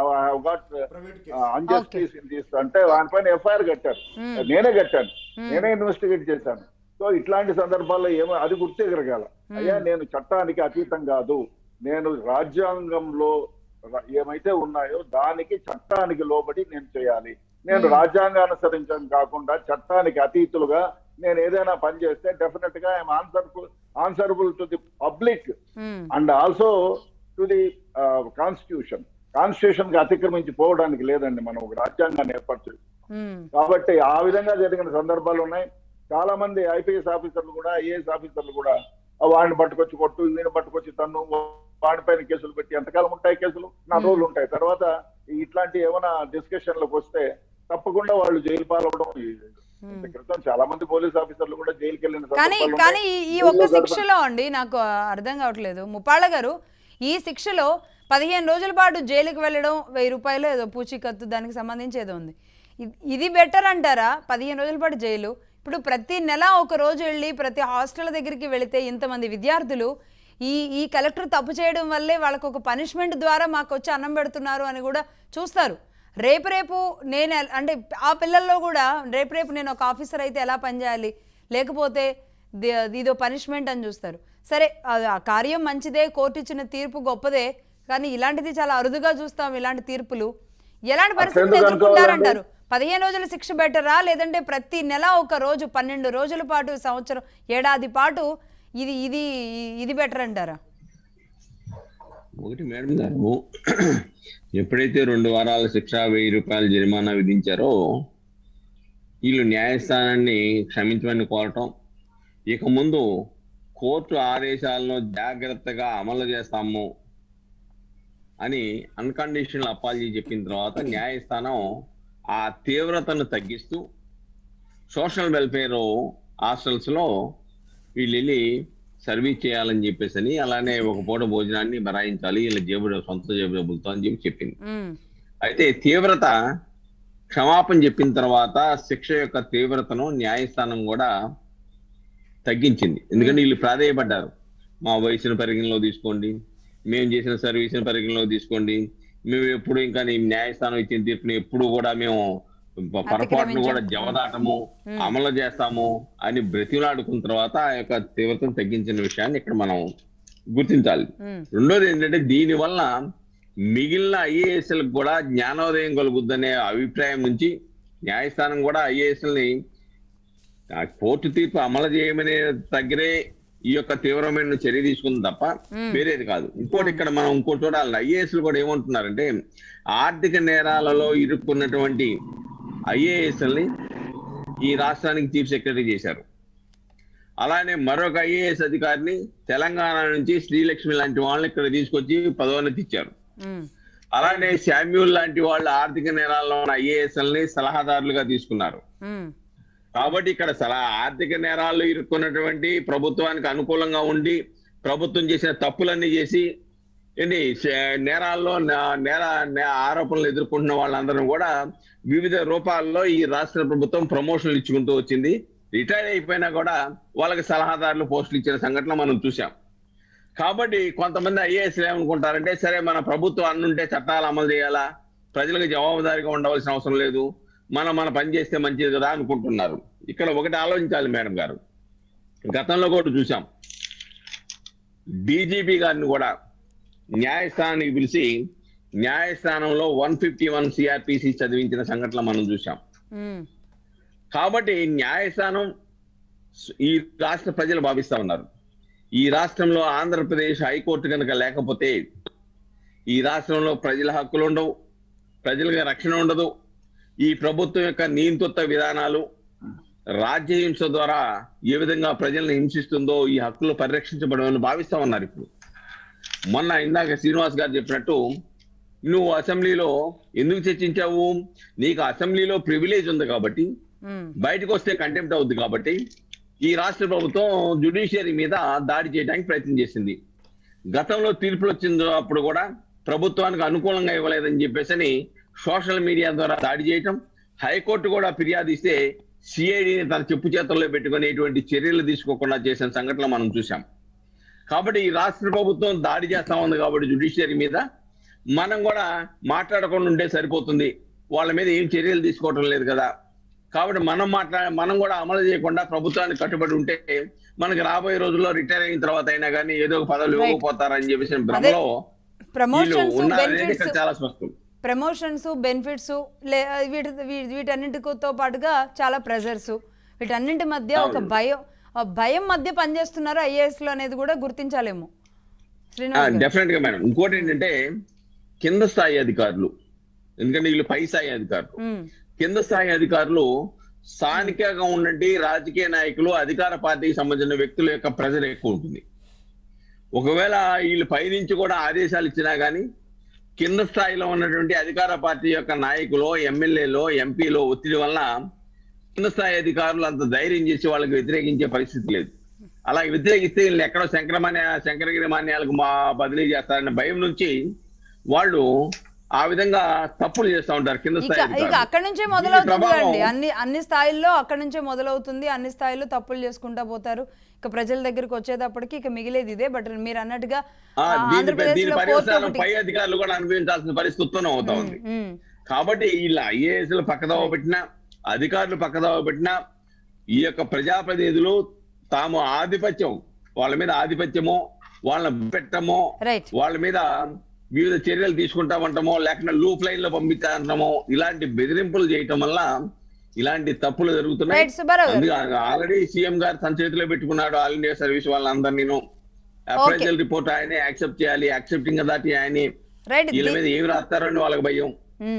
Speaker 4: అన్జస్టిస్ అంటే ఆయన పైన ఎఫ్ఐఆర్ కట్టారు
Speaker 1: మ్మ్.
Speaker 4: నేనే కట్టాను
Speaker 1: మ్మ్.
Speaker 4: నేనే ఇన్వెస్టిగేట్ చేశాను సో ఇట్లాంటి సందర్భాల్లో ఏమో అది గుర్తిరగాల అయ్యా నేను చట్టానికి అతీతం కాదు నేను రాజ్యాంగంలో ర- ఏమైతే ఉన్నాయో దానికి చట్టానికి లోబడి నేను చేయాలి నేను
Speaker 1: Hmm.
Speaker 4: రాజ్యాంగానుసరించడం కాకుండా చట్టానికి అతీతులుగా నేను ఏదైనా పని చేస్తే డెఫినెట్ గా I'm answerable answerable to the public
Speaker 1: hmm.
Speaker 4: And also to the constitution constitution కి అతిక్రమించి పోవడానికి లేదండి మనం ఒక రాజ్యాంగాన్ని ఏర్పరచు
Speaker 1: మ్మ్.
Speaker 4: కాబట్టి ఆ విధంగా జరిగిన సందర్భాలు ఉన్నాయి చాలా మంది ఐపీఎస్ ఆఫీసర్లు కూడా ఐఏఎస్ ఆఫీసర్లు కూడా ఆ వాడిని పట్టుకొచ్చి కొట్టు వీడిని పట్టుకొచ్చి తన్ను వాడిపైన కేసులు పెట్టి ఎంతకాలం ఉంటాయి కేసులు నా
Speaker 1: Hmm.
Speaker 4: రోజులు ఉంటాయి తర్వాత ఇట్లాంటి ఏమైనా డిస్కషన్లకు వస్తే తప్పకుండా వాళ్ళు జైలు పాలవడం ఈ-
Speaker 1: Hmm.
Speaker 4: క్రితం చాలా మంది పోలీస్ ఆఫీసర్లు కూడా జైలుకి వెళ్ళిన
Speaker 1: కానీ
Speaker 4: సందర్భాలు
Speaker 1: కానీ
Speaker 4: ఉన్నాయి.
Speaker 1: ఈ- ఈ ఒక్క
Speaker 4: జైల్లో గడప-
Speaker 1: శిక్షలో అండి నాకు అర్థం కావట్లేదు ముప్పాళ్ళ గారు ఈ శిక్షలో పదిహేను రోజుల పాటు జైలుకి వెళ్ళడం వెయ్యి రూపాయలు ఏదో పూచీకత్తు దానికి సంబంధించి ఏదో ఉంది ఇ- ఇది బెటర్ అంటారా పదిహేను రోజుల పాటు జైలు ఇప్పుడు ప్రతి నెల ఒక రోజు వెళ్ళి ప్రతి హాస్టల్ దగ్గరికి వెళితే ఇంతమంది విద్యార్థులు ఈ ఈ కలెక్టర్ తప్పు చేయడం వల్లే వాళ్ళకు ఒక పనిష్మెంట్ ద్వారా మాకు వచ్చి అన్నం పెడుతున్నారు అని కూడా చూస్తారు రేపు రేపు నేను ఎల్- అంటే ఆ పిల్లల్లో కూడా రేపు రేపు నేను ఒక ఆఫీసర్ అయితే ఎలా పనిచేయాలి లేకపోతే ది- ఇదో పనిష్మెంట్ అని చూస్తారు సరే అది ఆ కార్యం మంచిదే కోర్టు ఇచ్చిన తీర్పు గొప్పదే కానీ ఇలాంటిది చాలా అరుదుగా చూస్తాం ఇలాంటి తీర్పులు ఎలాంటి పరిస్థితులు
Speaker 4: అట్లెందుకు
Speaker 1: ఎదుర్కొంటారంటారు పదిహేను రోజుల శిక్ష బెటరా లేదంటే ప్రతి నెల ఒక రోజు పన్నెండు రోజుల పాటు సంవత్సరం ఏడాది పాటు ఇది ఇది ఇది బెటర్ అంటారా
Speaker 2: ఒకటి మేడం గారు ఎప్పుడైతే రెండు వారాల శిక్ష వెయ్యి రూపాయల జరిమానా విధించారో వీళ్ళు న్యాయస్థానాన్ని క్షమించమని కోరటం ఇక ముందు కోర్టు ఆదేశాలను జాగ్రత్తగా అమలు చేస్తాము అని అన్కండిషనల్ అపాలజీ చెప్పిన తర్వాత న్యాయస్థానం ఆ తీవ్రతను తగ్గిస్తూ సోషల్ వెల్ఫేర్ హాస్టల్స్ లో వీళ్ళు వెళ్ళి సర్వీస్ చేయాలని చెప్పేసి అని అలానే ఒక పూట భోజనాన్ని బరాయించాలి వీళ్ళ జేబు సొంత జేబు డబ్బులతో అని చెప్పి చెప్పింది
Speaker 1: ఉమ్,
Speaker 2: అయితే తీవ్రత క్షమాపణ చెప్పిన తర్వాత శిక్ష యొక్క తీవ్రతను న్యాయస్థానం కూడా తగ్గించింది ఎందుకంటే వీళ్ళు ప్రాధేయపడ్డారు మా వయసును పరిగణలో తీసుకోండి మేము చేసిన సర్వీస్ని పరిగణలో తీసుకోండి మేము ఎప్పుడు ఇంకా నీ న్యాయస్థానం ఇచ్చిన తీర్పుని ఎప్పుడు కూడా మేము ప- పొరపాటును కూడా జవదాటము అమలు చేస్తాము అని బ్రతిలాడుకున్న తర్వాత ఆ యొక్క తీవ్రతను తగ్గించిన విషయాన్ని ఇక్కడ మనం గుర్తించాలి
Speaker 1: ఉమ్,
Speaker 2: రెండోది ఏంటంటే దీని వలన మిగిలిన ఐఏఎస్లకు కూడా జ్ఞానోదయం కలుగుద్దనే అభిప్రాయం నుంచి న్యాయస్థానం కూడా ఐఏఎస్ని కోర్టు తీర్పు అమలు చేయమనే దగ్గరే ఈ యొక్క తీవ్రమైన చర్య తీసుకుంది తప్ప వేరేది కాదు ఇంకోటి ఇక్కడ మనం ఇంకోటి చూడాలి ఐఏఎస్లు కూడా ఏమంటున్నారంటే ఆర్థిక నేరాలలో ఇరుక్కున్నటువంటి ఐఏఎస్ని ఈ రాష్ట్రానికి చీఫ్ సెక్రటరీ చేశారు అలానే మరొక ఐఏఎస్ అధికారిని తెలంగాణ నుంచి శ్రీలక్ష్మి లాంటి వాళ్ళని ఇక్కడ తీసుకొచ్చి పదోన్నతి ఇచ్చారు
Speaker 1: ఉమ్,
Speaker 2: అలానే శామ్యూల్ లాంటి వాళ్ళు ఆర్థిక నేరాల్లో ఉన్న ఐఏఎస్ఎల్ని సలహాదారులుగా తీసుకున్నారు
Speaker 1: ఉమ్,
Speaker 2: కాబట్టి ఇక్కడ సలహా ఆర్థిక నేరాల్లో ఇరుక్కున్నటువంటి ప్రభుత్వానికి అనుకూలంగా ఉండి ప్రభుత్వం చేసిన తప్పులన్నీ చేసి ఏంటి శ- నేరాల్లో న- నేర నే- ఆరోపణలు ఎదుర్కొంటున్న వాళ్ళందరూ కూడా వివిధ రూపాల్లో ఈ రాష్ట్ర ప్రభుత్వం ప్రమోషన్లు ఇచ్చుకుంటూ వచ్చింది రిటైర్ అయిపోయినా కూడా వాళ్ళకి సలహాదారులు పోస్టులు ఇచ్చిన సంఘటన మనం చూసాం కాబట్టి కొంతమంది ఐఏఎస్ ఏమనుకుంటారంటే సరే మన ప్రభుత్వం అన్నుంటే చట్టాలు అమలు చేయాలా ప్రజలకు జవాబుదారీగా ఉండవలసిన అవసరం లేదు మనం మన పని చేస్తే మంచిది కదా అనుకుంటున్నారు ఇక్కడ ఒకటి ఆలోచించాలి మేడం గారు గతంలో కూడా చూసాం డీజీపీ గారిని కూడా న్యాయస్థానానికి పిలిచి న్యాయస్థానంలో వన్ ఫిఫ్టీ వన్ సిఆర్పిసి చదివించిన సంఘటన మనం చూసాం
Speaker 1: ఉమ్,
Speaker 2: కాబట్టి న్యాయస్థానం ఈ రాష్ట్ర ప్రజలు భావిస్తా ఉన్నారు ఈ రాష్ట్రంలో ఆంధ్రప్రదేశ్ హైకోర్టు కనుక లేకపోతే ఈ రాష్ట్రంలో ప్రజల హక్కులు ఉండవు ప్రజలకు రక్షణ ఉండదు ఈ ప్రభుత్వం యొక్క నియంతృత్వ విధానాలు రాజ్యహింస ద్వారా ఏ విధంగా ప్రజల్ని హింసిస్తుందో ఈ హక్కులు పరిరక్షించబడమని భావిస్తా ఉన్నారు ఇప్పుడు మొన్న ఇందాక శ్రీనివాస్ గారు చెప్పినట్టు నువ్వు అసెంబ్లీలో ఎందుకు చర్చించావు నీకు అసెంబ్లీలో ప్రివిలేజ్ ఉంది కాబట్టి
Speaker 1: ఉమ్,
Speaker 2: బయటకు వస్తే కంటెంప్ట్ అవుద్ది కాబట్టి ఈ రాష్ట్ర ప్రభుత్వం జుడిషియరీ మీద దాడి చేయడానికి ప్రయత్నం చేసింది గతంలో తీర్పులు వచ్చిన అప్పుడు కూడా ప్రభుత్వానికి అనుకూలంగా ఇవ్వలేదని చెప్పేసి సోషల్ మీడియా ద్వారా దాడి చేయటం హైకోర్టు కూడా ఫిర్యాదు ఇస్తే సిఐడిని తన చెప్పు చేతుల్లో పెట్టుకుని ఇటువంటి చర్యలు తీసుకోకుండా చేసిన సంఘటనలు మనం చూసాం కాబట్టి ఈ రాష్ట్ర ప్రభుత్వం దాడి చేస్తా ఉంది కాబట్టి జుడిషియరీ మీద మనం కూడా మాట్లాడకుండా ఉంటే సరిపోతుంది వాళ్ళ మీద ఏం చర్యలు తీసుకోవటం లేదు కదా కాబట్టి మనం మాట్లా మనం కూడా అమలు చేయకుండా ప్రభుత్వానికి కట్టుబడి ఉంటే మనకి రాబోయే రోజుల్లో రిటైర్ అయిన తర్వాత అయినా కానీ ఏదో ఒక పదవులు
Speaker 1: Right.
Speaker 2: ఇవ్వకపోతారని చెప్పేసి భ్రమలో వీళ్ళు
Speaker 1: ప్రమోషన్స్
Speaker 2: ఉన్నారనేది
Speaker 1: బెనిఫిట్స్
Speaker 2: ఇక్కడ చాలా స్పష్టం
Speaker 1: ప్రమోషన్స్ బెనిఫిట్స్ లే వీటి వీ- వీటన్నిటితో పాటుగా చాలా ప్రెజర్స్ వీటన్నింటి మధ్య ఒక
Speaker 2: అవును.
Speaker 1: భయం ఆ భయం మధ్య పనిచేస్తున్నారు ఐఏఎస్ లో అనేది కూడా గుర్తించాలేమో శ్రీనివాస్ గారు.
Speaker 2: డెఫినెట్ గా మేడం ఇంకోటి ఏంటంటే కింద స్థాయి అధికారులు ఎందుకంటే వీళ్ళు పై స్థాయి అధికారులు
Speaker 1: ఉమ్,
Speaker 2: కింద స్థాయి అధికారులు స్థానికంగా ఉన్నటువంటి రాజకీయ నాయకులు అధికార పార్టీకి సంబంధించిన వ్యక్తుల యొక్క ప్రెజర్ ఎక్కువ ఉంటుంది ఒకవేళ వీళ్ళు పైనుంచి కూడా ఆదేశాలు ఇచ్చినా గానీ కింద స్థాయిలో ఉన్నటువంటి అధికార పార్టీ యొక్క నాయకులు ఎమ్మెల్యేలో ఎంపీలో ఒత్తిడి వల్ల కింద స్థాయి అధికారులు అంత ధైర్యం చేసి వాళ్ళకి వ్యతిరేకించే పరిస్థితి లేదు అలా వ్యతిరేకిస్తే వీళ్ళు ఎక్కడో శంకరమాన్య శంకరగిరి మాన్యాలకు మా బదిలీ చేస్తారనే భయం నుంచి వాళ్ళు ఆ విధంగా తప్పులు చేస్తూ ఉంటారు కింద
Speaker 1: ఇక
Speaker 2: స్థాయి
Speaker 1: ఇక
Speaker 2: అధికారులు.
Speaker 1: అక్కడి నుంచే
Speaker 2: దీని
Speaker 1: మొదలవుతుంది
Speaker 2: ప్రభావం-
Speaker 1: అండి అన్ని అన్ని స్థాయిల్లో అక్కడి నుంచే మొదలవుతుంది అన్ని స్థాయిల్లో తప్పులు చేసుకుంటా పోతారు ఇక ప్రజల దగ్గరికి వచ్చేటప్పటికి ఇక మిగిలేది ఇదే బట్ మీరు అన్నట్టుగా
Speaker 2: ఆ,
Speaker 1: ఆ,
Speaker 2: దీని
Speaker 1: ఆంధ్రప్రదేశ్
Speaker 2: దీని
Speaker 1: లో కోర్టు
Speaker 2: పర్యవసానం
Speaker 1: ఒకటి
Speaker 2: పై అధికారులు కూడా అనుభవించాల్సిన పరిస్థితి ఉత్పన్నం అవుతా ఉంది
Speaker 1: ఉమ్,
Speaker 2: కాబట్టి వీళ్ళ ఐఏఎస్లు పక్కదోవ పెట్టినా అధికారులు పక్కదోవ పెట్టినా ఈ యొక్క ప్రజాప్రతినిధులు తాము ఆధిపత్యం వాళ్ళ మీద ఆధిపత్యమో వాళ్ళని పెట్టమో
Speaker 1: రైట్
Speaker 2: వాళ్ళ మీద వివిధ చర్యలు తీసుకుంటామంటామో లేకుండా లూప్ లైన్ లో పంపించామంటామో ఇలాంటి బెదిరింపులు చేయటం వల్ల ఇలాంటి తప్పులు జరుగుతున్నాయి
Speaker 1: రైట్ సుబ్బారావు గారు
Speaker 2: ఆల్రెడీ సీఎం గారు తన చేతిలో పెట్టుకున్నాడు ఆల్ ఇండియా సర్వీస్ వాళ్ళందరినీ అప్రైజల్ రిపోర్ట్ ఆయనే యాక్సెప్ట్ చేయాలి యాక్సెప్టింగ్ దాటి ఆయనే
Speaker 1: రైట్
Speaker 2: వీళ్ళ మీద ఏమి రాస్తారని వాళ్ళకి భయం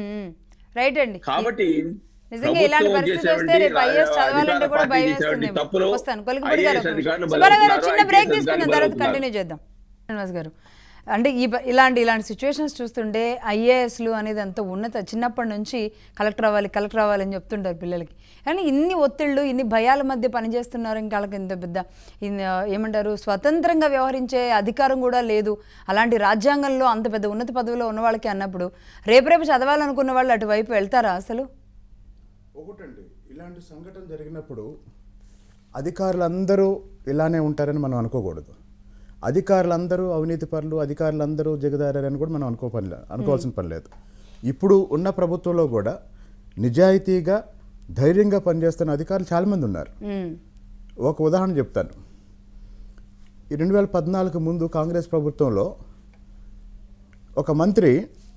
Speaker 1: రైట్ అండి
Speaker 2: కాబట్టి
Speaker 1: నిజంగా ఇలాంటి
Speaker 2: ప్రభుత్వం
Speaker 1: పరిస్థితి వస్తే
Speaker 2: చేసేటువంటి
Speaker 1: రేపు ఐఏఎస్
Speaker 2: రా-
Speaker 1: చదవాలంటే
Speaker 2: అధికార
Speaker 1: కూడా
Speaker 2: పార్టీ
Speaker 1: భయం
Speaker 2: చేసేటువంటి
Speaker 1: వేస్తుంది
Speaker 2: తప్పులు
Speaker 1: వస్తాను కొలిగిపూడి గారు
Speaker 2: IAS
Speaker 1: ఒక నిమిషం.
Speaker 2: అధికారులు
Speaker 1: సుబ్బారావు గారు
Speaker 2: బలవుతున్నారు,
Speaker 1: చిన్న బ్రేక్
Speaker 2: IAS
Speaker 1: తీసుకున్న
Speaker 2: అధికారులు
Speaker 1: తర్వాత
Speaker 2: బలవుతున్నారు.
Speaker 1: కంటిన్యూ చేద్దాం శ్రీనివాస్ గారు అంటే ఈ బ- ఇలాంటి ఇలాంటి సిచ్యువేషన్స్ చూస్తుంటే ఐఏఎస్లు అనేది అంత ఉన్నత చిన్నప్పటి నుంచి కలెక్టర్ అవ్వాలి కలెక్టర్ అవ్వాలి అని చెప్తుంటారు పిల్లలకి కానీ ఇన్ని ఒత్తిళ్ళు ఇన్ని భయాల మధ్య పనిచేస్తున్నారు ఇంకా వాళ్ళకి ఇంత పెద్ద ఇన్ని, ఆ, ఏమంటారు స్వతంత్రంగా వ్యవహరించే అధికారం కూడా లేదు అలాంటి రాజ్యాంగంలో అంత పెద్ద ఉన్నత పదవిలో ఉన్న వాళ్ళకి అన్నప్పుడు రేపు రేపు చదవాలనుకున్న వాళ్ళు అటువైపు వెళ్తారా అసలు
Speaker 3: ఒకటండి ఇలాంటి సంఘటన జరిగినప్పుడు అధికారులందరూ ఇలానే ఉంటారని మనం అనుకోకూడదు అధికారులందరూ అవినీతి పనులు అధికారులందరూ జగదారని కూడా మనం అనుకో పని లే- అనుకోవాల్సిన పని లేదు ఇప్పుడు ఉన్న ప్రభుత్వంలో కూడా నిజాయితీగా ధైర్యంగా పనిచేస్తున్న అధికారులు చాలామంది ఉన్నారు
Speaker 1: ఉమ్,
Speaker 3: ఒక ఉదాహరణ చెప్తాను ఈ రెండు వేల పద్నాలుగు ముందు కాంగ్రెస్ ప్రభుత్వంలో ఒక మంత్రి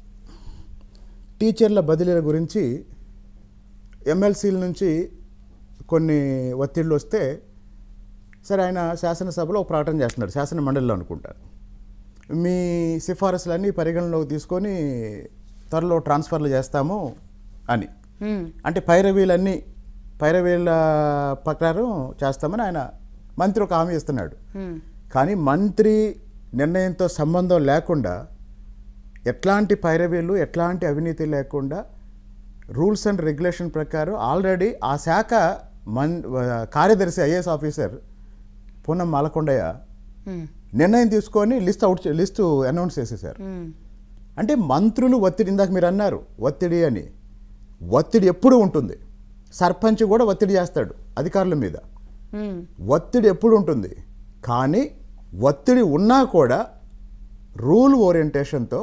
Speaker 3: టీచర్ల బదిలీల గురించి ఎమ్మెల్సీల నుంచి కొన్ని ఒత్తిళ్ళు వస్తే సరే ఆయన శాసనసభలో ఒక ప్రకటన చేస్తున్నాడు శాసన మండలిలో అనుకుంటారు మీ సిఫారసులన్నీ పరిగణలోకి తీసుకొని త్వరలో ట్రాన్స్ఫర్లు చేస్తాము అని
Speaker 1: ఉమ్,
Speaker 3: అంటే పైరవీలన్నీ పైరవీల ప్రకారం చేస్తామని ఆయన మంత్రి ఒక హామీ ఇస్తున్నాడు
Speaker 1: ఉమ్,
Speaker 3: కానీ మంత్రి నిర్ణయంతో సంబంధం లేకుండా ఎట్లాంటి పైరవీలు ఎట్లాంటి అవినీతి లేకుండా రూల్స్ అండ్ రెగ్యులేషన్ ప్రకారం ఆల్రెడీ ఆ శాఖ మన్ కార్యదర్శి ఐఏఎస్ ఆఫీసర్ పూనం మాలకొండయ్య
Speaker 1: ఉమ్,
Speaker 3: నిర్ణయం తీసుకొని లిస్ట్ అవుట్ చే- లిస్టు అనౌన్స్ చేసేసారు
Speaker 1: ఉమ్,
Speaker 3: అంటే మంత్రులు ఒత్తిడి ఇందాక మీరు అన్నారు ఒత్తిడి అని ఒత్తిడి ఎప్పుడూ ఉంటుంది సర్పంచ్ కూడా ఒత్తిడి చేస్తాడు అధికారుల మీద
Speaker 1: ఉమ్,
Speaker 3: ఒత్తిడి ఎప్పుడు ఉంటుంది కానీ ఒత్తిడి ఉన్నా కూడా రూల్ ఓరియంటేషన్తో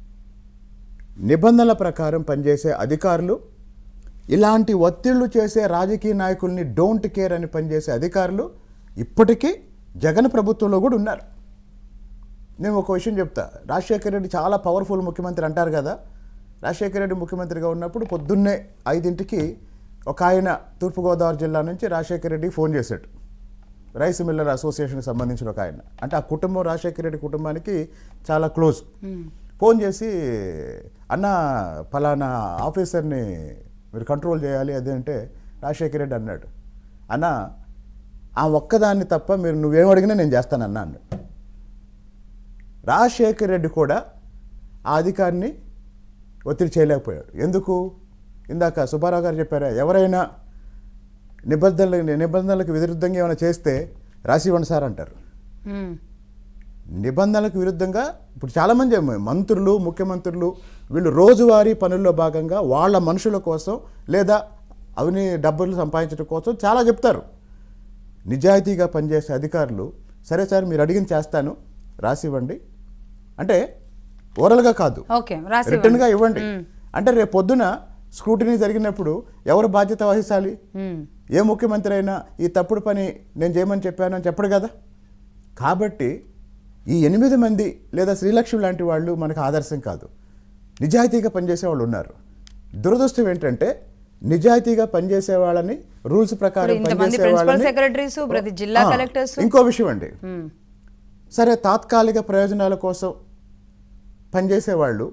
Speaker 3: నిబంధనల ప్రకారం పనిచేసే అధికారులు ఇలాంటి ఒత్తిళ్లు చేసే రాజకీయ నాయకుల్ని డోంట్ కేర్ అని పనిచేసే అధికారులు ఇప్పటికీ జగన్ ప్రభుత్వంలో కూడా ఉన్నారు నేను ఒక విషయం చెప్తా రాజశేఖర రెడ్డి చాలా పవర్ఫుల్ ముఖ్యమంత్రి అంటారు కదా రాజశేఖర రెడ్డి ముఖ్యమంత్రిగా ఉన్నప్పుడు పొద్దున్నే ఐదింటికి ఒక ఆయన తూర్పుగోదావరి జిల్లా నుంచి రాజశేఖర రెడ్డి ఫోన్ చేశాడు రైస్ మిల్లర్ అసోసియేషన్కి సంబంధించిన ఒక ఆయన అంటే ఆ కుటుంబం రాజశేఖర రెడ్డి కుటుంబానికి చాలా క్లోజ్ ఫోన్ చేసి అన్న ఫలానా ఆఫీసర్ని మీరు కంట్రోల్ చేయాలి అది అంటే రాజశేఖర రెడ్డి అన్నాడు అన్న ఆ ఒక్కదాన్ని తప్ప మీరు నువ్వేం అడిగినా నేను చేస్తానన్నా అన్నాడు రాజశేఖర్ రెడ్డి కూడా ఆ అధికారిని ఒత్తిడి చేయలేకపోయాడు ఎందుకు ఇందాక సుబ్బారావు గారు చెప్పారా ఎవరైనా నిబంధనలకు నిబంధనలకు విరుద్ధంగా ఏమైనా చేస్తే రాసివ్వండి సార్ అంటారు
Speaker 1: ఉమ్,
Speaker 3: నిబంధనలకు విరుద్ధంగా ఇప్పుడు చాలామంది మంత్రులు ముఖ్యమంత్రులు వీళ్ళు రోజువారీ పనుల్లో భాగంగా వాళ్ళ మనుషుల కోసం లేదా అవిని డబ్బులు సంపాదించడం కోసం చాలా చెప్తారు నిజాయితీగా పనిచేసే అధికారులు సరే సార్ మీరు అడిగిన చేస్తాను రాసివ్వండి అంటే ఓరల్గా కాదు
Speaker 1: ఓకే రాసి
Speaker 3: రిటర్న్గా ఇవ్వండి అంటే రేపు పొద్దున స్క్రూటినీ జరిగినప్పుడు ఎవరు బాధ్యత వహించాలి
Speaker 1: ఉమ్,
Speaker 3: ఏ ముఖ్యమంత్రి అయినా ఈ తప్పుడు పని నేను చేయమని చెప్పాను అని చెప్పడు కదా కాబట్టి ఈ ఎనిమిది మంది లేదా శ్రీలక్ష్మి లాంటి వాళ్ళు మనకు ఆదర్శం కాదు నిజాయితీగా పనిచేసే వాళ్ళు ఉన్నారు దురదృష్టం ఏంటంటే నిజాయితీగా పనిచేసే వాళ్ళని రూల్స్ ప్రకారం
Speaker 1: ఇప్పుడు ఇంతమంది
Speaker 3: పనిచేసే
Speaker 1: ప్రిన్సిపల్
Speaker 3: వాళ్ళని
Speaker 1: సెక్రటరీస్ ప్రతి జిల్లా
Speaker 3: ఆ,
Speaker 1: కలెక్టర్స్
Speaker 3: ఇంకో విషయం అండి
Speaker 1: ఉమ్,
Speaker 3: సరే తాత్కాలిక ప్రయోజనాల కోసం పనిచేసేవాళ్ళు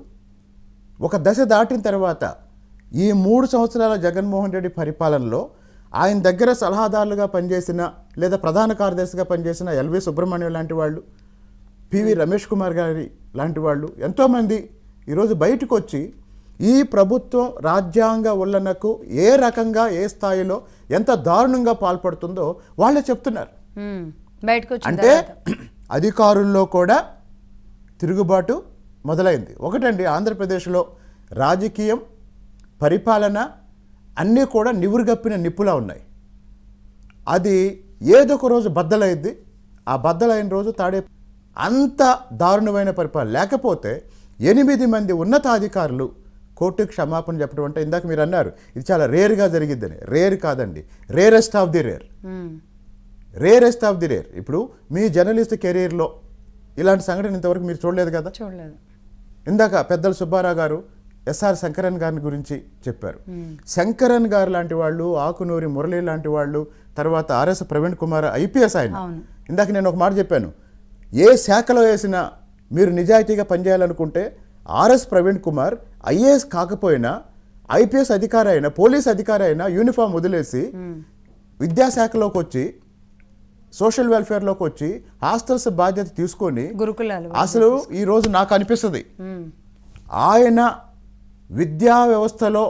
Speaker 3: ఒక దశ దాటిన తర్వాత ఈ మూడు సంవత్సరాల జగన్మోహన్ రెడ్డి పరిపాలనలో ఆయన దగ్గర సలహాదారులుగా పనిచేసిన లేదా ప్రధాన కార్యదర్శిగా పనిచేసిన ఎల్వి సుబ్రహ్మణ్యం లాంటి వాళ్ళు పివి రమేష్ కుమార్ గారి లాంటి వాళ్ళు ఎంతోమంది ఈరోజు బయటకు వచ్చి ఈ ప్రభుత్వం రాజ్యాంగ ఉల్లంఘనకు ఏ రకంగా ఏ స్థాయిలో ఎంత దారుణంగా పాల్పడుతుందో వాళ్ళే చెప్తున్నారు
Speaker 1: ఉమ్, బయటకు వచ్చిన
Speaker 3: అంటే
Speaker 1: తర్వాత
Speaker 3: అధికారుల్లో కూడా తిరుగుబాటు మొదలైంది ఒకటండి ఆంధ్రప్రదేశ్లో రాజకీయం పరిపాలన అన్నీ కూడా నివురుగప్పిన నిప్పులా ఉన్నాయి అది ఏదో ఒక రోజు బద్దలైద్ది ఆ బద్దలైన రోజు తాడే అంత దారుణమైన పరిపాలన లేకపోతే ఎనిమిది మంది ఉన్నతాధికారులు కోర్టుకు క్షమాపణ చెప్పడం అంటే ఇందాక మీరు అన్నారు ఇది చాలా రేర్గా జరిగిద్దని రేర్ కాదండి rarest of the rare
Speaker 1: um,
Speaker 3: rarest of the rare ఇప్పుడు మీ జర్నలిస్ట్ కెరీర్లో ఇలాంటి సంఘటన ఇంతవరకు మీరు చూడలేదు కదా
Speaker 1: చూడలేదు
Speaker 3: ఇందాక పెద్దల సుబ్బారావు గారు ఎస్ఆర్ శంకరన్ గారిని గురించి చెప్పారు శంకరన్ గారు లాంటి వాళ్ళు ఆకునూరి మురళి లాంటి వాళ్ళు తర్వాత ఆర్ఎస్ ప్రవీణ్ కుమార్ ఐపీఎస్ ఆయన
Speaker 1: అవును.
Speaker 3: ఇందాక నేను ఒక మాట చెప్పాను ఏ శాఖలో వేసినా మీరు నిజాయితీగా పనిచేయాలనుకుంటే ఆర్ఎస్ ప్రవీణ్ కుమార్ ఐఏఎస్ కాకపోయినా ఐపీఎస్ అధికారి అయినా పోలీస్ అధికారి అయినా యూనిఫామ్ వదిలేసి విద్యాశాఖలోకి వచ్చి సోషల్ వెల్ఫేర్లోకి వచ్చి హాస్టల్స్ బాధ్యత తీసుకొని
Speaker 1: గురుకులాలు
Speaker 3: అసలు ఈరోజు నాకు అనిపిస్తుంది
Speaker 1: ఉమ్,
Speaker 3: ఆయన విద్యా వ్యవస్థలో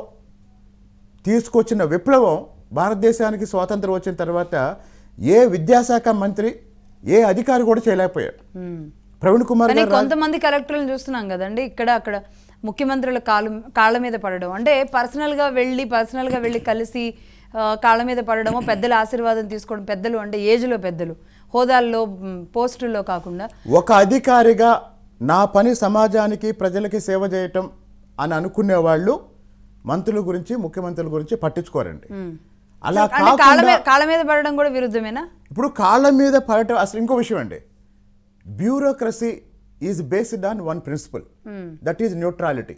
Speaker 3: తీసుకొచ్చిన విప్లవం భారతదేశానికి స్వాతంత్రం వచ్చిన తర్వాత ఏ విద్యాశాఖ మంత్రి ఏ అధికారి కూడా చేయలేకపోయాడు
Speaker 1: ఉమ్.
Speaker 3: ప్రవీణ్ కుమార్
Speaker 1: కానీ
Speaker 3: గారు రా-
Speaker 1: కొంతమంది కలెక్టర్లను చూస్తున్నాం కదండి ఇక్కడ అక్కడ ముఖ్యమంత్రుల కాలు కాళ్ళ మీద పడడం అంటే పర్సనల్గా వెళ్ళి పర్సనల్గా వెళ్ళి కలిసి ఆ, కాళ్ళ మీద పడడమో పెద్దల ఆశీర్వాదం తీసుకోవడం పెద్దలు అంటే ఏజ్లో పెద్దలు హోదాల్లో మ్, పోస్టుల్లో కాకుండా
Speaker 3: ఒక అధికారిగా నా పని సమాజానికి ప్రజలకి సేవ చేయటం అని అనుకునే వాళ్ళు మంత్రుల గురించి ముఖ్యమంత్రుల గురించి పట్టించుకోరండి అలా
Speaker 1: అంటే కాళ్ళ
Speaker 3: కాకుండా
Speaker 1: మీద కాళ్ళ మీద పడడం కూడా విరుద్ధమేనా
Speaker 3: ఇప్పుడు కాళ్ళ మీద పడటం అసలు ఇంకో విషయం అండి bureaucracy is based on one principle that is neutrality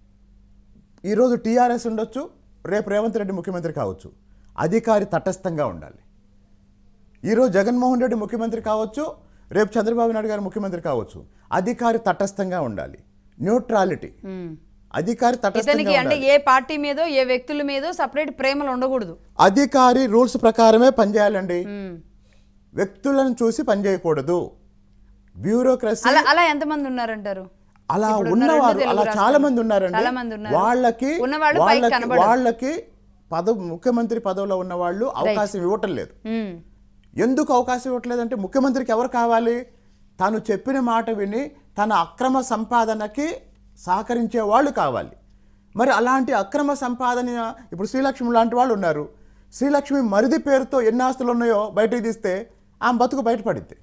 Speaker 3: ఈరోజు టీఆర్ఎస్ ఉండొచ్చు రేపు రేవంత్ రెడ్డి ముఖ్యమంత్రి కావచ్చు అధికారి తటస్థంగా ఉండాలి ఈరోజు జగన్మోహన్ రెడ్డి ముఖ్యమంత్రి కావచ్చు రేపు చంద్రబాబు నాయుడు గారు ముఖ్యమంత్రి కావచ్చు అధికారి తటస్థంగా ఉండాలి న్యూట్రాలిటీ అధికారి తటస్థంగా
Speaker 1: ఇతనికి అంటే
Speaker 3: ఉండాలి
Speaker 1: ఏ పార్టీ మీదో ఏ వ్యక్తుల మీదో సపరేట్ ప్రేమలు ఉండకూడదు
Speaker 3: అధికారి రూల్స్ ప్రకారమే పనిచేయాలండి వ్యక్తులను చూసి పనిచేయకూడదు బ్యూరోక్రసీ
Speaker 1: అలా అలా ఎంతమంది ఉన్నారంటారు
Speaker 3: అలా
Speaker 1: ఇప్పుడు ఉన్న
Speaker 3: ఉన్నవారు
Speaker 1: రెండు
Speaker 3: అలా
Speaker 1: తెలుగు
Speaker 3: చాలా మంది ఉన్నారండి
Speaker 1: చాలా మంది ఉన్నారు.
Speaker 3: వాళ్ళకి
Speaker 1: ఉన్నవాళ్ళు పైకి
Speaker 3: వాళ్ళకి
Speaker 1: కనబడరు.
Speaker 3: వాళ్ళకి పదవి ముఖ్యమంత్రి పదవిలో ఉన్న వాళ్ళు అవకాశం ఇవ్వటం లేదు
Speaker 1: మ్మ్.
Speaker 3: ఎందుకు అవకాశం ఇవ్వట్లేదంటే ముఖ్యమంత్రికి ఎవరు కావాలి తాను చెప్పిన మాట విని తన అక్రమ సంపాదనకి సహకరించే వాళ్ళు కావాలి మరి అలాంటి అక్రమ సంపాదన ఇప్పుడు శ్రీలక్ష్మి లాంటి వాళ్ళు ఉన్నారు శ్రీలక్ష్మి మరిది పేరుతో ఎన్ని ఆస్తులు ఉన్నాయో బయటకు తీస్తే ఆమె బతుకు బయటపడింది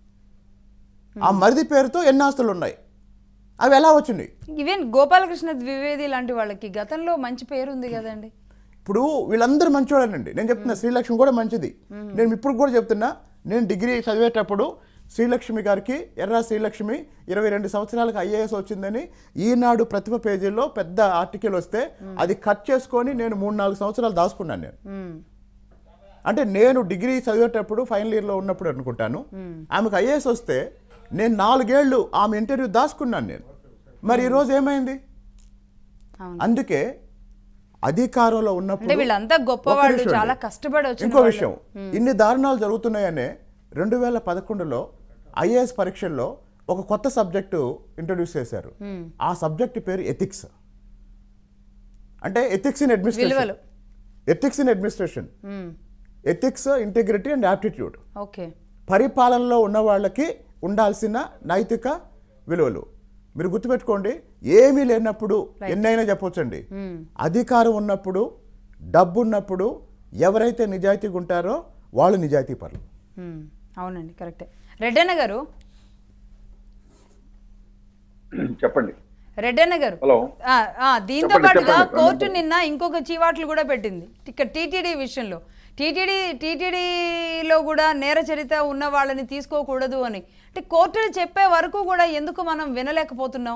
Speaker 3: ఆ మరిది పేరుతో ఎన్ని ఆస్తులు ఉన్నాయి అవి ఎలా వచ్చినాయి
Speaker 1: ఈవెన్ గోపాలకృష్ణ ద్వివేది లాంటి వాళ్ళకి గతంలో మంచి పేరు ఉంది కదండి
Speaker 3: ఇప్పుడు వీళ్ళందరూ మంచివాళ్ళనండి నేను చెప్తున్నా శ్రీలక్ష్మి కూడా మంచిది నేను ఇప్పుడు కూడా చెప్తున్నా నేను డిగ్రీ చదివేటప్పుడు శ్రీలక్ష్మి గారికి ఎర్రా శ్రీలక్ష్మి ఇరవై రెండు సంవత్సరాలకు ఐఏఎస్ వచ్చిందని ఈనాడు ప్రతిభ పేజీలో పెద్ద ఆర్టికల్ వస్తే అది కట్ చేసుకొని నేను మూడు నాలుగు సంవత్సరాలు దాచుకున్నాను నేను
Speaker 1: మ్మ్.
Speaker 3: అంటే నేను డిగ్రీ చదివేటప్పుడు ఫైనల్ ఇయర్లో ఉన్నప్పుడు అనుకుంటాను ఆమెకు ఐఏఎస్ వస్తే నేను నాలుగేళ్లు ఆమె ఇంటర్వ్యూ దాచుకున్నాను నేను మరి ఈరోజు ఏమైంది
Speaker 1: అవును.
Speaker 3: అందుకే అధికారంలో
Speaker 1: అంటే
Speaker 3: ఉన్నప్పుడు
Speaker 1: వీళ్ళంతా
Speaker 3: ఒక్క
Speaker 1: గొప్పవాళ్ళు
Speaker 3: నిమిషం
Speaker 1: చాలా
Speaker 3: అండి.
Speaker 1: కష్టపడి వచ్చిన
Speaker 3: ఇంకో
Speaker 1: వాళ్ళు.
Speaker 3: విషయం ఇన్ని దారుణాలు జరుగుతున్నాయనే రెండు వేల పదకొండులో ఐఏఎస్ పరీక్షల్లో ఒక కొత్త సబ్జెక్టు ఇంట్రొడ్యూస్ చేశారు ఆ సబ్జెక్ట్ పేరు ఎథిక్స్ అంటే ఎథిక్స్ ఇన్ అడ్మినిస్ట్రేషన్
Speaker 1: విలువలు.
Speaker 3: Ethics in administration
Speaker 1: hmm.
Speaker 3: Ethics integrity and aptitude
Speaker 1: okay
Speaker 3: పరిపాలనలో ఉన్న వాళ్ళకి ఉండాల్సిన నైతిక విలువలు మీరు గుర్తుపెట్టుకోండి ఏమీ లేనప్పుడు ఎన్నైనా చెప్పొచ్చండి అధికారం ఉన్నప్పుడు డబ్బు ఉన్నప్పుడు ఎవరైతే నిజాయితీగా ఉంటారో వాళ్ళు నిజాయితీ పరులు
Speaker 1: మ్మ్. అవునండి కరెక్టే రెడ్డన్న గారు
Speaker 4: చెప్పండి
Speaker 1: రెడ్డన్న గారు
Speaker 4: హలో
Speaker 1: ఆ, ఆ, దీంతో
Speaker 4: చెప్పండి,
Speaker 1: పాటుగా
Speaker 4: చెప్పండి.
Speaker 1: కోర్టు నిన్న ఇంకొక చీవాట్లు కూడా పెట్టింది ఇక్కడ టీటీడీ విషయంలో టీటీడీ టీటీడీలో కూడా నేర చరిత్ర ఉన్న వాళ్ళని తీసుకోకూడదు అని అంటే కోర్టులు చెప్పే వరకు కూడా ఎందుకు మనం వినలేకపోతున్నాం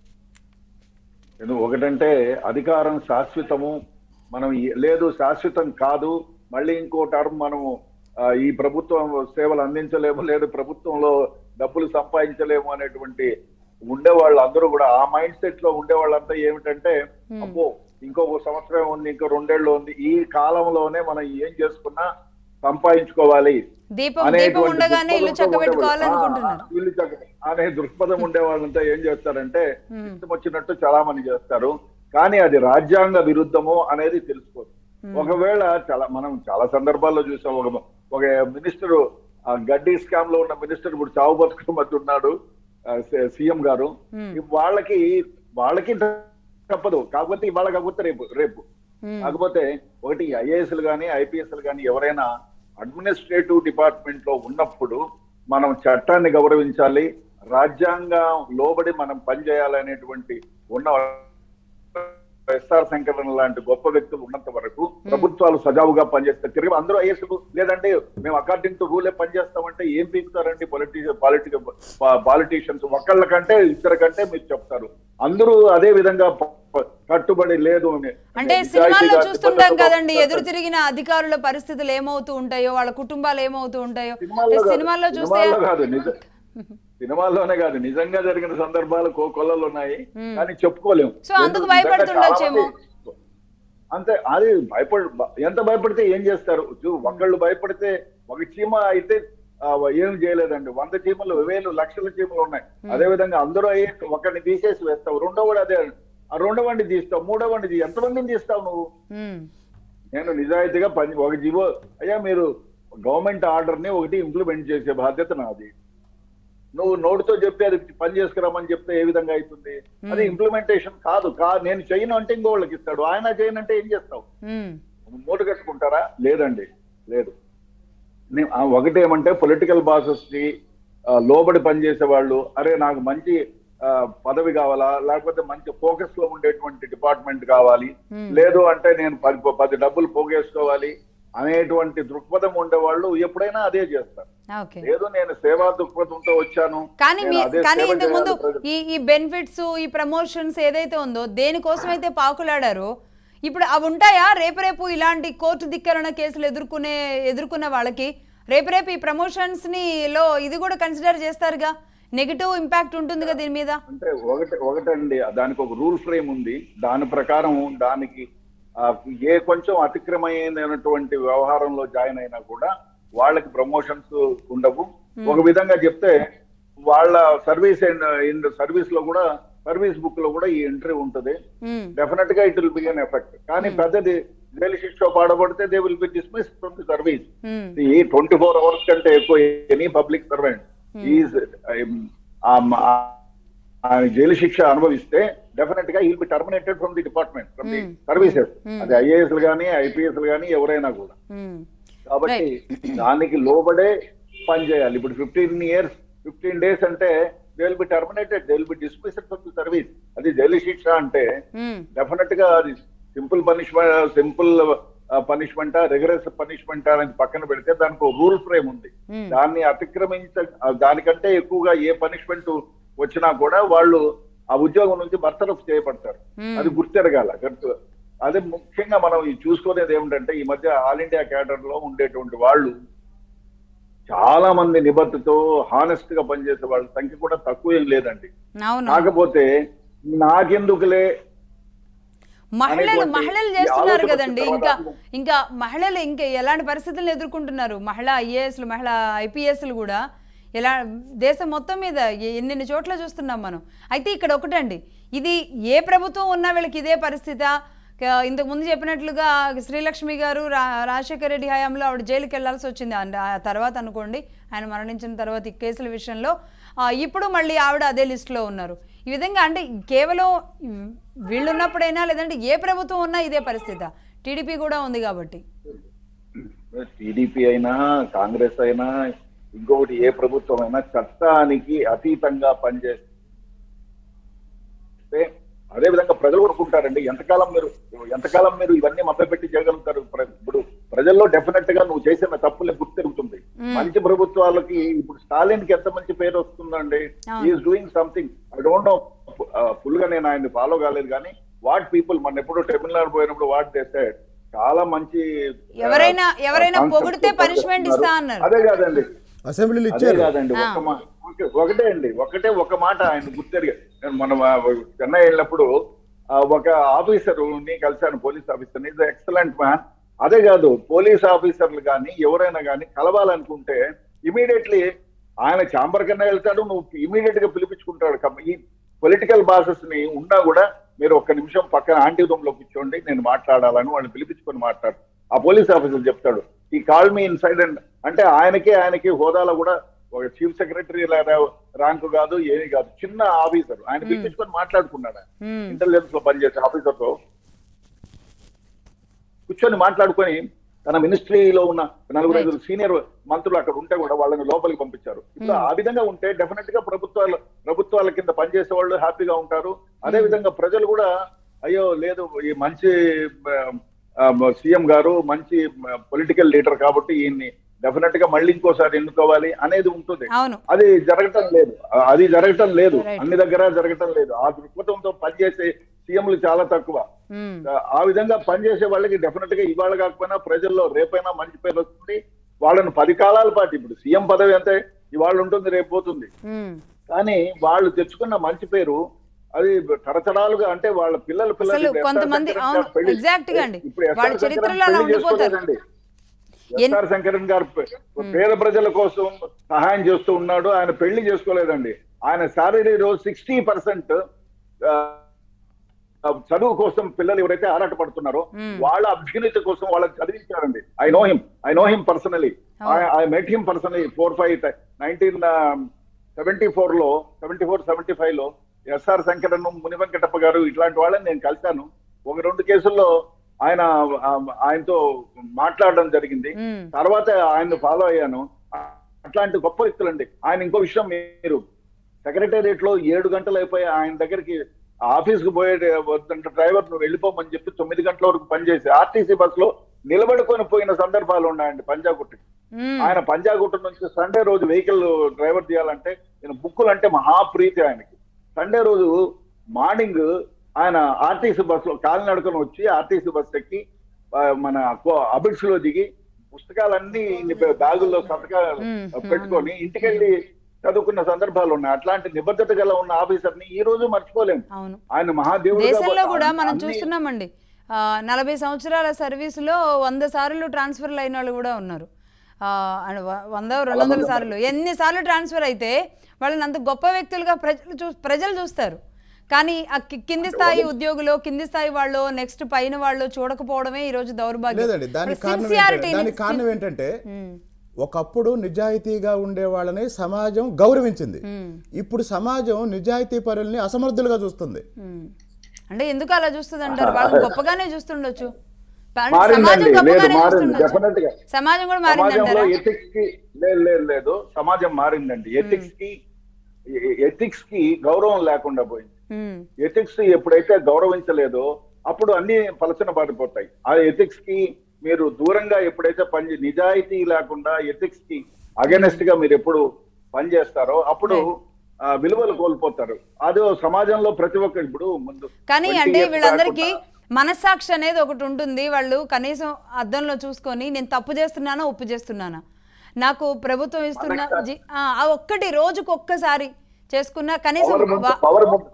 Speaker 4: ఎందుకు ఒకటంటే అధికారం శాశ్వతము మనం ఈ- లేదు శాశ్వతం కాదు మళ్ళీ ఇంకో టర్మ్ మనము ఆ, ఈ ప్రభుత్వం సేవలు అందించలేము లేదు ప్రభుత్వంలో డబ్బులు సంపాదించలేము అనేటువంటి ఉండే వాళ్ళందరూ కూడా ఆ మైండ్ సెట్ లో ఉండే వాళ్ళంతా ఏమిటంటే అబ్బో ఇంకొక సంవత్సరం ఉంది ఇంకో రెండేళ్ళు ఉంది ఈ కాలంలోనే మనం ఏం చేసుకున్నా సంపాదించుకోవాలి
Speaker 1: దీపం దీపం
Speaker 4: అనేటువంటి
Speaker 1: ఉండగానే ఇల్లు
Speaker 4: దృక్పథంతో
Speaker 1: చక్కబెట్టుకోవాలి
Speaker 4: ఉండేవాళ్ళు.
Speaker 1: అనుకుంటున్నారు
Speaker 4: ఆ, ఇల్లు చక్క అనే దృక్పథం ఉండే వాళ్ళంతా ఏం చేస్తారంటే ఇష్టం వచ్చినట్టు చాలా మంది చేస్తారు కానీ అది రాజ్యాంగ విరుద్ధము అనేది తెలుసుకోదు ఒకవేళ చాలా మనం చాలా సందర్భాల్లో చూసాం ఒక ఒక మినిస్టర్ ఆ గడ్డి స్కామ్ లో ఉన్న మినిస్టర్ ఇప్పుడు చావు బతుకు మధ్య ఉన్నాడు సీఎం గారు వాళ్ళకి వాళ్ళకి తప్పదు కాకపోతే ఇవాళ కాకపోతే రేపు రేపు కాకపోతే ఒకటి ఐఏఎస్లు కానీ ఐపీఎస్లు కానీ ఎవరైనా అడ్మినిస్ట్రేటివ్ డిపార్ట్మెంట్ లో ఉన్నప్పుడు మనం చట్టాన్ని గౌరవించాలి రాజ్యాంగం లోబడి మనం పనిచేయాలనేటువంటి ఉన్న ఎస్ఆర్ శంకరన్ లాంటి గొప్ప వ్యక్తులు ఉన్నంత వరకు ప్రభుత్వాలు సజావుగా పనిచేస్తారు తిరిగి అందరూ ఐఎస్ లేదంటే మేము అకార్డింగ్ టు రూలే పనిచేస్తామంటే ఏం పీకుతారండి పొలిటీషియన్ పాలిటికల్ పాలిటీషియన్స్ ఒకళ్ళ కంటే ఇద్దరి కంటే మీరు చెప్తారు అందరూ అదే విధంగా ప- ప- కట్టుబడి లేదు అని.
Speaker 1: అంటే
Speaker 4: నిజాయితీగా,
Speaker 1: సినిమాల్లో చూస్తుంటాం
Speaker 4: నిబద్ధతతో
Speaker 1: కదండి ఎదురు
Speaker 4: పనిచేస్తారు.
Speaker 1: తిరిగిన అధికారుల పరిస్థితులు ఏమవుతూ ఉంటాయో వాళ్ళ కుటుంబాలు ఏమవుతూ ఉంటాయో
Speaker 4: సినిమాల్లో
Speaker 1: అంటే
Speaker 4: కాదు.
Speaker 1: సినిమాల్లో చూస్తే
Speaker 4: సినిమాల్లో కాదు నిజ సినిమాల్లోనే కాదు నిజంగా జరిగిన సందర్భాలు కో కొల్లలు ఉన్నాయి కానీ చెప్పుకోలేము
Speaker 1: సో అందుకు
Speaker 4: ఎందుకు? నిజంగా
Speaker 1: భయపడుతుండొచ్చేమో.
Speaker 4: చాలా మంది- అంతే అది భయపడ ఎంత భయపడితే ఏం చేస్తారు చూ, ఒకళ్ళు భయపడితే ఒక చీమ అయితే ఆ, ఏం చేయలేదండి వంద చీమలు వేలు లక్షల చీమలు ఉన్నాయి అదే విధంగా అందరూ అయ్యి ఒకరిని తీసేసి వేస్తావు రెండో వాడు అదే ఆ రెండో వాడిని తీస్తావు మూడో వాడిని తీ- ఎంతమందిని తీస్తావు నువ్వు
Speaker 1: ఉమ్,
Speaker 4: నేను నిజాయితీగా పని ఒక జీవో అయ్యా మీరు గవర్నమెంట్ ఆర్డర్ ని ఒకటి ఇంప్లిమెంట్ చేసే బాధ్యత నాది నువ్వు నోటితో చెప్పి అది పని చేసుకురామని చెప్తే ఏ విధంగా అవుతుంది అది ఇంప్లిమెంటేషన్ కాదు కా నేను చేయను అంటే ఇంకోళ్ళకి ఇస్తాడు ఆయన చేయను అంటే ఏం చేస్తావు
Speaker 1: మ్మ్.
Speaker 4: మూట కట్టుకుంటారా లేదండి లేదు నే- ఆ ఒకటేమంటే పొలిటికల్ బాసెస్ కి ఆ, లోబడి పనిచేసే వాళ్ళు అరే నాకు మంచి ఆ, పదవి కావాలా లేకపోతే మంచి ఫోకస్ లో ఉండేటువంటి డిపార్ట్మెంట్ కావాలి లేదు అంటే నేను పది పది డబ్బులు పోగేసుకోవాలి అనేటువంటి దృక్పథం ఉండేవాళ్ళు ఎప్పుడైనా అదే చేస్తారు
Speaker 1: ఓకే
Speaker 4: లేదు నేను సేవా దృక్పథంతో వచ్చాను
Speaker 1: కానీ మీ
Speaker 4: నేను అదే
Speaker 1: కానీ
Speaker 4: సేవ
Speaker 1: ఇంతకు ముందు
Speaker 4: చేయాలి ప్రజలకు.
Speaker 1: ఈ ఈ బెనిఫిట్స్ ఈ ప్రమోషన్స్ ఏదైతే ఉందో దేనికోసం అయితే పాకులాడారో ఇప్పుడు అవి ఉంటాయా రేపు రేపు ఇలాంటి కోర్టు ధిక్కరణ కేసులు ఎదుర్కొనే ఎదుర్కొన్న వాళ్ళకి రేపు రేపు ఈ ప్రమోషన్స్ ని లో ఇది కూడా కన్సిడర్ చేస్తారుగా నెగిటివ్ ఇంపాక్ట్ ఉంటుందిగా దీని మీద
Speaker 4: అంటే ఒకటి ఒకటండి దానికి ఒక రూల్ ఫ్రేమ్ ఉంది దాని ప్రకారం దానికి ఆ, ఏ కొంచెం అతిక్రమైనటువంటి వ్యవహారంలో జాయిన్ అయినా కూడా వాళ్ళకి ప్రమోషన్స్ ఉండవు ఒక విధంగా చెప్తే వాళ్ళ సర్వీస్ ఇన్ సర్వీస్ లో కూడా సర్వీస్ బుక్ లో కూడా ఈ ఎంట్రీ ఉంటది
Speaker 1: మ్మ్.
Speaker 4: డెఫినెట్ గా it will be an effect కానీ పెద్దది జైలు శిక్ష పాడబడితే they will be dismiss from the service
Speaker 1: hmm.
Speaker 4: ఈ ట్వంటీ ఫోర్ అవర్స్ కంటే ఎక్కువ ఎనీ పబ్లిక్ సర్వెంట్ ఈజ్ జైలు శిక్ష అనుభవిస్తే డెఫినెట్ గా will be terminated from the department from the services అది ఐఏఎస్ గానీ ఐపీఎస్ గానీ ఎవరైనా కూడా
Speaker 1: మ్మ్.
Speaker 4: కాబట్టి దానికి లోబడే పని చేయాలి ఇప్పుడు ఫిఫ్టీన్ ఇయర్స్ ఫిఫ్టీన్ డేస్ అంటే they will be terminated they will be dismissed from the service అది జైలు శిక్ష అంటే
Speaker 1: మ్మ్.
Speaker 4: డెఫినెట్ గా అది simple punishment simple punishment regular punishment అనేది పక్కన పెడితే దానికి ఒక రూల్ ఫ్రేమ్ ఉంది
Speaker 1: Hmm.
Speaker 4: దాన్ని అతిక్రమించ ఆ, దానికంటే ఎక్కువగా ఏ పనిష్మెంట్ వచ్చినా కూడా వాళ్ళు ఆ ఉద్యోగం నుంచి బర్తరఫ్ చేయబడతారు
Speaker 1: Hmm.
Speaker 4: అది గుర్తెరగాల గుర్తు అదే ముఖ్యంగా మనం ఈ చూసుకునేది ఏమిటంటే ఈ మధ్య ఆల్ ఇండియా క్యాడర్ లో ఉండేటువంటి వాళ్ళు చాలా మంది నిబద్ధతో హానెస్ట్ గా పనిచేసే వాళ్ళ సంఖ్య కూడా తక్కువ ఏం లేదండి
Speaker 1: అవును
Speaker 4: కాకపోతే నాకెందుకులే
Speaker 1: మహిళలు
Speaker 4: అనేటువంటి
Speaker 1: మహిళలు
Speaker 4: ఈ
Speaker 1: చేస్తున్నారు
Speaker 4: ఆలోచన
Speaker 1: కదండి
Speaker 4: వచ్చిన
Speaker 1: ఇంకా
Speaker 4: తర్వాత
Speaker 1: ఇంకా మహిళలు ఇంకా ఎలాంటి పరిస్థితులను ఎదుర్కొంటున్నారు మహిళా ఐఏఎస్లు మహిళా ఐపీఎస్లు కూడా ఎలా దేశం మొత్తం మీద ఎ- ఎన్నెన్ని చోట్ల చూస్తున్నాం మనం అయితే ఇక్కడ ఒకటండి ఇది ఏ ప్రభుత్వం ఉన్నా వీళ్ళకి ఇదే పరిస్థితి ఇంతకు ముందు చెప్పినట్లుగా శ్రీలక్ష్మి గారు రా రాజశేఖర రెడ్డి హయాంలో ఆవిడ జైలుకి వెళ్లాల్సి వచ్చింది అండ్ ఆ తర్వాత అనుకోండి ఆయన మరణించిన తర్వాత ఈ కేసుల విషయంలో ఆ, ఇప్పుడు మళ్ళీ ఆవిడ అదే లిస్టులో ఉన్నారు ఈ విధంగా అంటే కేవలం వీళ్ళు ఉన్నప్పుడైనా లేదంటే ఏ ప్రభుత్వం ఉన్నా ఇదే పరిస్థితి టీడీపీ కూడా ఉంది కాబట్టి
Speaker 4: టీడీపీ అయినా కాంగ్రెస్ అయినా ఇంకొకటి ఏ ప్రభుత్వం అయినా చట్టానికి అతీతంగా పనిచేస్తే అదే విధంగా ప్రజలు కొనుక్కుంటారండి ఎంతకాలం మీరు ఎంతకాలం మీరు ఇవన్నీ మభ్యపెట్టి చేయగలుగుతారు ప్ర- ఇప్పుడు ప్రజల్లో డెఫినెట్ గా నువ్వు చేసిన తప్పులే గుర్తెరుగుతుంది మంచి ప్రభుత్వాలకి ఇప్పుడు స్టాలిన్ కి ఎంత మంచి పేరు వస్తుందండి
Speaker 1: అవును.
Speaker 4: Is doing something I don't know full గా నేను ఆయన ఫాలో కాలేదు కానీ వాట్ పీపుల్ మన ఎప్పుడు తమిళనాడు పోయినప్పుడు వాట్ చేస్తే చాలా మంచి ఆ,
Speaker 1: ఎవరైనా ఎవరైనా
Speaker 4: concepts
Speaker 1: పొగిడితే
Speaker 4: తో
Speaker 1: punishment
Speaker 4: పనిచేస్తున్నారు.
Speaker 1: ఇస్తా అన్నారు.
Speaker 4: అదే కాదండి
Speaker 3: అసెంబ్లీలు
Speaker 4: అదే
Speaker 3: ఇచ్చారు
Speaker 4: కాదండి
Speaker 1: ఆ.
Speaker 4: ఒక మా- ఓకే, ఒకటే అండి ఒకటే ఒక మాట ఆయన గుర్తెరిగా నేను మనం ఆ, చెన్నై వెళ్ళినప్పుడు ఆ, ఒక ఆఫీసర్ ని కలిశాను police officer is excellent man అదే కాదు పోలీస్ ఆఫీసర్లు కానీ ఎవరైనా కానీ కలవాలనుకుంటే ఇమీడియట్లీ ఆయన చాంబర్ కన్నా వెళ్తాడు నువ్వు ఇమీడియట్ గా పిలిపించుకుంటాడు కమ్- ఈ పొలిటికల్ బాసెస్ ని ఉన్నా కూడా మీరు ఒక్క నిమిషం పక్కన ఆంటీ రూమ్ లో కూర్చోండి నేను మాట్లాడాలని వాళ్ళని పిలిపించుకొని మాట్లాడు ఆ పోలీస్ ఆఫీసర్ చెప్తాడు ఈ కాల్ మీ ఇన్సైడ్ అండ్ అంటే ఆయనకి ఆయనకి హోదాలో కూడా ఒక చీఫ్ సెక్రటరీ ర్యాంకు కాదు ఏమీ కాదు చిన్న ఆఫీసర్ ఆయన పిలిపించుకొని మాట్లాడుకున్నాడు ఆయన.
Speaker 1: మ్మ్.
Speaker 4: ఇంటెలిజెన్స్ లో పనిచేసే ఆఫీసర్ తో కూర్చొని మాట్లాడుకొని తన మినిస్ట్రీలో ఉన్న నలుగురు ఐదుగురు సీనియర్ మంత్రులు అక్కడ ఉంటే కూడా వాళ్ళని లోపలికి పంపించారు ఇప్పుడు ఆ విధంగా ఉంటే డెఫినెట్ గా ప్రభుత్వాలు ప్రభుత్వాల కింద పనిచేసే వాళ్ళు హ్యాపీగా ఉంటారు అదే విధంగా ప్రజలు కూడా అయ్యో లేదు ఈ మంచి సీఎం గారు మంచి పొలిటికల్ లీడర్ కాబట్టి ఈయన్ని డెఫినెట్ గా మళ్ళీ ఇంకోసారి ఎన్నుకోవాలి అనేది ఉంటుంది
Speaker 1: అవును
Speaker 4: అది జరగటం లేదు ఆ- అది జరగటం లేదు
Speaker 1: Right.
Speaker 4: అన్ని దగ్గర జరగటం లేదు ఆ దృక్పథంతో పనిచేసే సీఎంలు చాలా తక్కువ
Speaker 1: మ్మ్.
Speaker 4: ఆ విధంగా పనిచేసే వాళ్ళకి డెఫినెట్ గా ఇవాళ కాకపోయినా ప్రజల్లో రేపైనా మంచి పేరు వస్తుంది వాళ్ళని పది కాలాల పాటు ఇప్పుడు సీఎం పదవి అంతే ఇవాళ ఉంటుంది రేపు పోతుంది
Speaker 1: మ్మ్.
Speaker 4: కానీ వాళ్ళు తెచ్చుకున్న మంచి పేరు అది తరతరాలుగా అంటే వాళ్ళ పిల్లల పిల్లలు
Speaker 1: అసలు
Speaker 4: ఇప్పుడు ఎస్ఆర్
Speaker 1: కొంతమంది
Speaker 4: శంకరన్
Speaker 1: అవును
Speaker 4: గారు పెళ్లి-
Speaker 1: ఎగ్జాక్ట్ గా అండి
Speaker 4: ఇప్పుడు ఎస్ఆర్
Speaker 1: వాళ్ళ
Speaker 4: శంకరన్
Speaker 1: చరిత్రలో అలా
Speaker 4: పెళ్లి
Speaker 1: ఉండిపోతారు
Speaker 4: చేసుకోలేదండి. ఎస్ఆర్ శంకరన్ గారు పె- పేద ప్రజల కోసం సహాయం చేస్తూ ఉన్నాడు ఆయన పెళ్లి చేసుకోలేదండి ఆయన శాలరీ రోజు సిక్స్టీ పర్సెంట్ చదువు కోసం పిల్లలు ఎవరైతే ఆరాటపడుతున్నారో వాళ్ళ అభ్యున్నతి కోసం వాళ్ళకి చదివించారండి I know him I know him personally I met him personally four five nineteen seventy four లో సెవెంటీ ఫోర్ సెవెంటీ ఫైవ్ లో ఎస్ఆర్ శంకరన్ ముని వెంకటప్ప గారు ఇట్లాంటి వాళ్ళని నేను కలిశాను ఒక రెండు కేసుల్లో ఆయన ఆ, ఆయనతో మాట్లాడడం జరిగింది
Speaker 1: మ్మ్.
Speaker 4: తర్వాత ఆయన ఫాలో అయ్యాను అట్లాంటి గొప్ప వ్యక్తులండి ఆయన ఇంకో విషయం మీరు సెక్రటేరియట్ లో ఏడు గంటలు అయిపోయి ఆయన దగ్గరికి ఆఫీస్ కు పోయే వద్దంటే డ్రైవర్ నువ్వు వెళ్ళిపోమని చెప్పి తొమ్మిది గంటల వరకు పనిచేసి ఆర్టీసీ బస్ లో నిలబడుకొని పోయిన సందర్భాలు ఉన్నాయండి పంజాగుట్టి
Speaker 1: మ్మ్.
Speaker 4: ఆయన పంజాగుట్ట నుంచి సండే రోజు వెహికల్ డ్రైవర్ చేయాలంటే నేను బుక్కులు అంటే మహాప్రీతి ఆయనకి సండే రోజు మార్నింగ్ ఆయన ఆర్టీసీ బస్ లో కాలినడకను వచ్చి ఆర్టీసీ బస్ ఎక్కి ఆ, మన అబిడ్స్ లో దిగి పుస్తకాలన్నీ ఇన్ని బ్యాగుల్లో సంతకాలు
Speaker 1: మ్మ్.
Speaker 4: పెట్టుకొని ఇంటికెళ్ళి చదువుకున్న సందర్భాలు ఉన్నాయి అట్లాంటి నిబద్ధత గల ఉన్న ఆఫీసర్ ని ఈ రోజు మర్చిపోలేము
Speaker 1: అవును
Speaker 4: ఆయన మహాదేవుడు
Speaker 1: దేశంలో కూడా మనం చూస్తున్నామండి ఆ, నలభై సంవత్సరాల సర్వీసులో వంద సార్లు ట్రాన్స్ఫర్లు అయిన వాళ్ళు కూడా ఉన్నారు ఆ, అండ్ వ- వంద రెండు వందల సార్లు ఎన్నిసార్లు ట్రాన్స్ఫర్ అయితే వాళ్ళని అంత గొప్ప వ్యక్తులుగా ప్రజలు చూ ప్రజలు చూస్తారు కానీ ఆ కి- కింది స్థాయి ఉద్యోగులు కింది స్థాయి వాళ్ళు నెక్స్ట్ పైన వాళ్ళు చూడకపోవడమే ఈ రోజు దౌర్భాగ్యం
Speaker 3: లేదండి దానికి
Speaker 1: ఇప్పుడు
Speaker 3: కారణం
Speaker 1: sincerity
Speaker 3: ఏంటంటే
Speaker 1: ని-
Speaker 3: దానికి కారణం ఏంటంటే
Speaker 1: మ్మ్.
Speaker 3: ఒకప్పుడు నిజాయితీగా ఉండే వాళ్ళని సమాజం గౌరవించింది
Speaker 1: మ్మ్.
Speaker 3: ఇప్పుడు సమాజం నిజాయితీ పరుల్ని అసమర్థులుగా చూస్తుంది
Speaker 1: మ్మ్. అంటే ఎందుకు అలా చూస్తుంది అంటారు వాళ్ళని గొప్పగానే చూస్తుండొచ్చు ప-
Speaker 4: మారిందండి.
Speaker 1: సమాజం
Speaker 4: లేదు,
Speaker 1: గొప్పగానే
Speaker 4: మారింది.
Speaker 1: చూస్తుండొచ్చు
Speaker 4: Definitely గా.
Speaker 1: సమాజం కూడా
Speaker 4: సమాజంలో
Speaker 1: మారిందంటారా
Speaker 4: ఎథిక్స్ కి లేదు లేదు లేదు సమాజం మారిందండి ఎథిక్స్ కి ఎథిక్స్ కి గౌరవం లేకుండా పోయింది
Speaker 1: మ్మ్.
Speaker 4: ఎథిక్స్ ఎప్పుడైతే గౌరవించలేదో అప్పుడు అన్ని పలచన పడిపోతాయి ఆ ఎథిక్స్ కి మీరు దూరంగా ఎప్పుడైతే పని నిజాయితీ లేకుండా ఎథిక్స్ కి అగెనెస్ట్ గా మీరు ఎప్పుడు పని చేస్తారో అప్పుడు ఆ, విలువలు కోల్పోతారు అదే సమాజంలో ప్రతి ఒక్క ఇప్పుడు ముందు
Speaker 1: కానీ
Speaker 4: 20
Speaker 1: అంటే
Speaker 4: years
Speaker 1: వీళ్ళందరికీ
Speaker 4: కాకుండా-
Speaker 1: మనస్సాక్షి అనేది ఒకటి ఉంటుంది వాళ్ళు కనీసం అద్దంలో చూసుకొని నేను తప్పు చేస్తున్నానా ఒప్పు చేస్తున్నానా నాకు ప్రభుత్వం ఇస్తున్న జీ- ఆ ఆ ఒక్కటి రోజుకు ఒక్కసారి చేసుకున్నా కనీసం
Speaker 4: పవర్ ముందు-
Speaker 1: వా-
Speaker 4: పవర్ ముందు-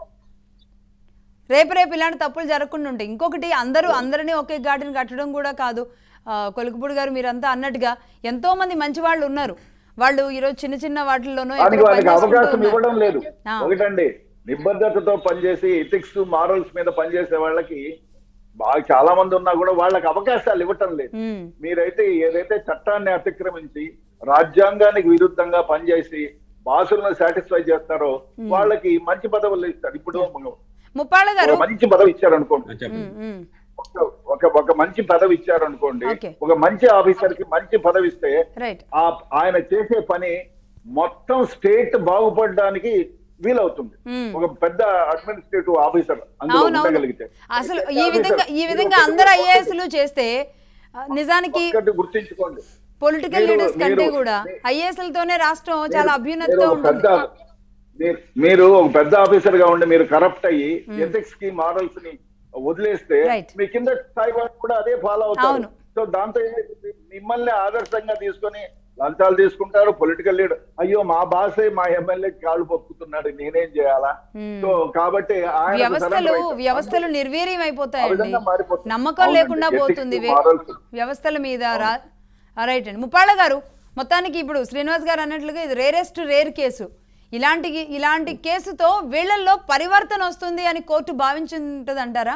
Speaker 1: రేపు రేపు ఇలాంటి తప్పులు జరగకుండా ఉంటాయి ఇంకొకటి అందరూ అందరినీ ఒకే ఘాటిని కట్టడం కూడా కాదు ఆ, కొలుకుపూడి గారు మీరంతా అన్నట్టుగా ఎంతో మంది మంచి వాళ్ళు ఉన్నారు వాళ్ళు ఈరోజు చిన్న చిన్న వాటిల్లోనూ
Speaker 4: దానికి
Speaker 1: ఎక్కడో
Speaker 4: వాళ్ళకి
Speaker 1: పనిచేసుకుంటూ
Speaker 4: అవకాశం
Speaker 1: ఉన్నారు.
Speaker 4: ఇవ్వడం లేదు
Speaker 1: ఆ.
Speaker 4: ఒకటండి నిబద్ధతతో పనిచేసి ఎథిక్స్ మారల్స్ మీద పనిచేసే వాళ్ళకి బాగా చాలా మంది ఉన్నా కూడా వాళ్ళకి అవకాశాలు ఇవ్వటం లేదు
Speaker 1: మ్మ్.
Speaker 4: మీరైతే ఏదైతే చట్టాన్ని అతిక్రమించి రాజ్యాంగానికి విరుద్ధంగా పనిచేసి బాసులను సాటిస్ఫై చేస్తారో వాళ్ళకి మంచి పదవులు ఇస్తారు ఇప్పుడు
Speaker 1: ముప్పాళ్ళ గారు
Speaker 4: ఒక మంచి పదవి ఇచ్చారు అనుకోండి
Speaker 2: చెప్పండి
Speaker 1: మ్మ్, మ్మ్.
Speaker 4: ఒక- ఒక ఒక మంచి పదవి ఇచ్చారు అనుకోండి
Speaker 1: Okay.
Speaker 4: ఒక మంచి ఆఫీసర్ కి మంచి పదవి ఇస్తే
Speaker 1: రైట్
Speaker 4: ఆ ఆయన చేసే పని మొత్తం స్టేట్ బాగుపడడానికి వీలవుతుంది
Speaker 1: మ్మ్.
Speaker 4: ఒక పెద్ద అడ్మినిస్ట్రేటివ్ ఆఫీసర్ అందులో
Speaker 1: అవునవును
Speaker 4: ఉండగలిగితే
Speaker 1: అసలు
Speaker 4: పెద్ద
Speaker 1: ఈ విధంగా
Speaker 4: ఆఫీసర్.
Speaker 1: ఈ
Speaker 4: మీరు
Speaker 1: విధంగా
Speaker 4: ఒకటి
Speaker 1: అందరు
Speaker 4: గుర్తుంచుకోండి.
Speaker 1: ఐఏఎస్లు చేస్తే ఆ, నిజానికి
Speaker 4: ఒక్కటి గుర్తించుకోండి
Speaker 1: పొలిటికల్
Speaker 4: మీరు-
Speaker 1: లీడర్స్ కంటే
Speaker 4: మీరు-
Speaker 1: కూడా
Speaker 4: మీ-
Speaker 1: ఐఏఎస్లతోనే రాష్ట్రం చాలా
Speaker 4: మీరు
Speaker 1: అభ్యున్నతితో
Speaker 4: ఒక
Speaker 1: ఉంటుంది
Speaker 4: పెద్ద మీరు- మీరు ఒక పెద్ద ఆఫీసర్ గా ఉండి మీరు కరప్ట్ అయ్యి ఎథిక్స్ కి మారల్స్ ని వదిలేస్తే
Speaker 1: Right.
Speaker 4: మీ కింద స్థాయి వాళ్ళు కూడా అదే ఫాలో అవుతారు
Speaker 1: అవును.
Speaker 4: సో దాంతో ఏమైంది? మిమ్మల్ని ఆదర్శంగా తీసుకొని లంచాలు తీసుకుంటారు పొలిటికల్ లీడర్ అయ్యో మా బాసే మా ఎమ్మెల్యే కాళ్ళు పొక్కుతున్నాడు నేనేం చేయాలా
Speaker 1: Hmm.
Speaker 4: సో కాబట్టి ఆయనకు
Speaker 1: వ్యవస్థలు
Speaker 4: surrender అవుతారు.
Speaker 1: వ్యవస్థలు నిర్వీర్యం
Speaker 4: ఆ
Speaker 1: అయిపోతాయండి
Speaker 4: విధంగా మారిపోతుంది.
Speaker 1: నమ్మకం
Speaker 4: అవునండి.
Speaker 1: లేకుండా
Speaker 4: Ethics,
Speaker 1: పోతుంది వే-
Speaker 4: morals.
Speaker 1: వ్యవస్థల మీద రా రైట్ అండి ముప్పాళ్ళ గారు మొత్తానికి ఇప్పుడు శ్రీనివాస్ గారు అన్నట్లుగా ఇది రేరెస్ట్ రేర్ కేసు ఇలాంటి ఇలాంటి కేసుతో వీళ్ళల్లో పరివర్తన వస్తుంది అని కోర్టు భావించుంటది అంటారా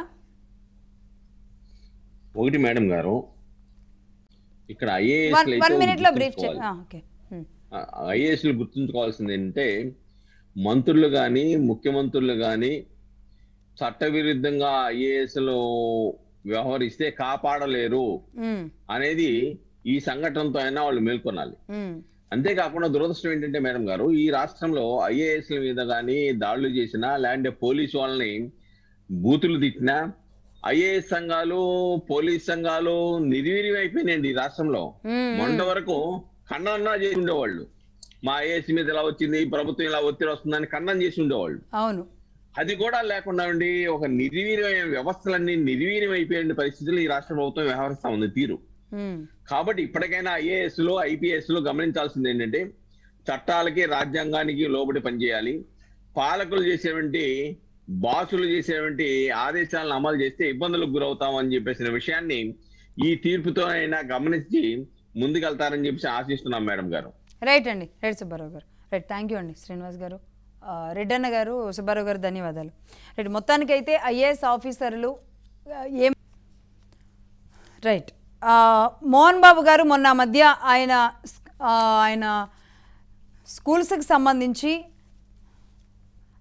Speaker 2: ఒకటి మేడం గారు ఇక్కడ
Speaker 1: వన్ వన్ మినిట్ లో
Speaker 2: ఐఏఎస్
Speaker 1: బ్రీఫ్ చేయండి ఓకే ఉమ్.
Speaker 2: ఐఏఎస్లు గుర్తుంచుకోవాల్సింది ఏంటంటే మంత్రులు కానీ ముఖ్యమంత్రులు కానీ చట్టవిరుద్ధంగా ఐఏఎస్లు వ్యవహరిస్తే కాపాడలేరు
Speaker 1: ఉమ్.
Speaker 2: అనేది ఈ సంఘటనతో అయినా వాళ్ళు మేల్కొనాలి
Speaker 1: ఉమ్.
Speaker 2: అంతేకాకుండా దురదృష్టం ఏంటంటే మేడం గారు ఈ రాష్ట్రంలో ఐఏఎస్ల మీద కానీ దాడులు చేసినా లేదంటే పోలీసు వాళ్ళని బూతులు తిట్టినా ఐఏఎస్ సంఘాలు పోలీస్ సంఘాలు నిర్వీర్యం అయిపోయినాయండి ఈ రాష్ట్రంలో
Speaker 1: ఉమ్.
Speaker 2: మొన్న వరకు ఖండన చేసి ఉండేవాళ్ళు మా ఐఏఎస్ మీద ఇలా వచ్చింది ప్రభుత్వం ఇలా ఒత్తిడి వస్తుందని ఖండన చేసి ఉండేవాళ్ళు
Speaker 1: అవును
Speaker 2: అది కూడా లేకుండా ఉండి ఒక నిర్వీర్యమైన వ్యవస్థలన్నీ నిర్వీర్యం అయిపోయిన పరిస్థితులు ఈ రాష్ట్ర ప్రభుత్వం వ్యవహరిస్తా ఉంది తీరు
Speaker 1: ఉమ్.
Speaker 2: కాబట్టి ఇప్పటికైనా ఐఏఎస్ లు ఐపీఎస్ లు గమనించాల్సింది ఏంటంటే చట్టాలకి రాజ్యాంగానికి లోబడి పనిచేయాలి పాలకులు చేసేటువంటి బాసులు చేసేటువంటి ఆదేశాలను అమలు చేస్తే ఇబ్బందులకు గురవుతాం అని చెప్పేసిన విషయాన్ని ఈ తీర్పుతో అయినా గమనించి ముందుకెళ్తారని చెప్పేసి ఆశిస్తున్నాం మేడం గారు
Speaker 1: రైట్ అండి రైట్ సుబ్బారావు గారు రైట్ థ్యాంక్ యూ అండి శ్రీనివాస్ గారు ఆ, రెడ్డన్న గారు సుబ్బారావు గారు ధన్యవాదాలు రైట్ మొత్తానికైతే ఐఏఎస్ ఆఫీసర్లు ఆ, ఏం రైట్ ఆ, మోహన్ బాబు గారు మొన్న మధ్య ఆయన స్- ఆ, ఆయన స్కూల్స్కి సంబంధించి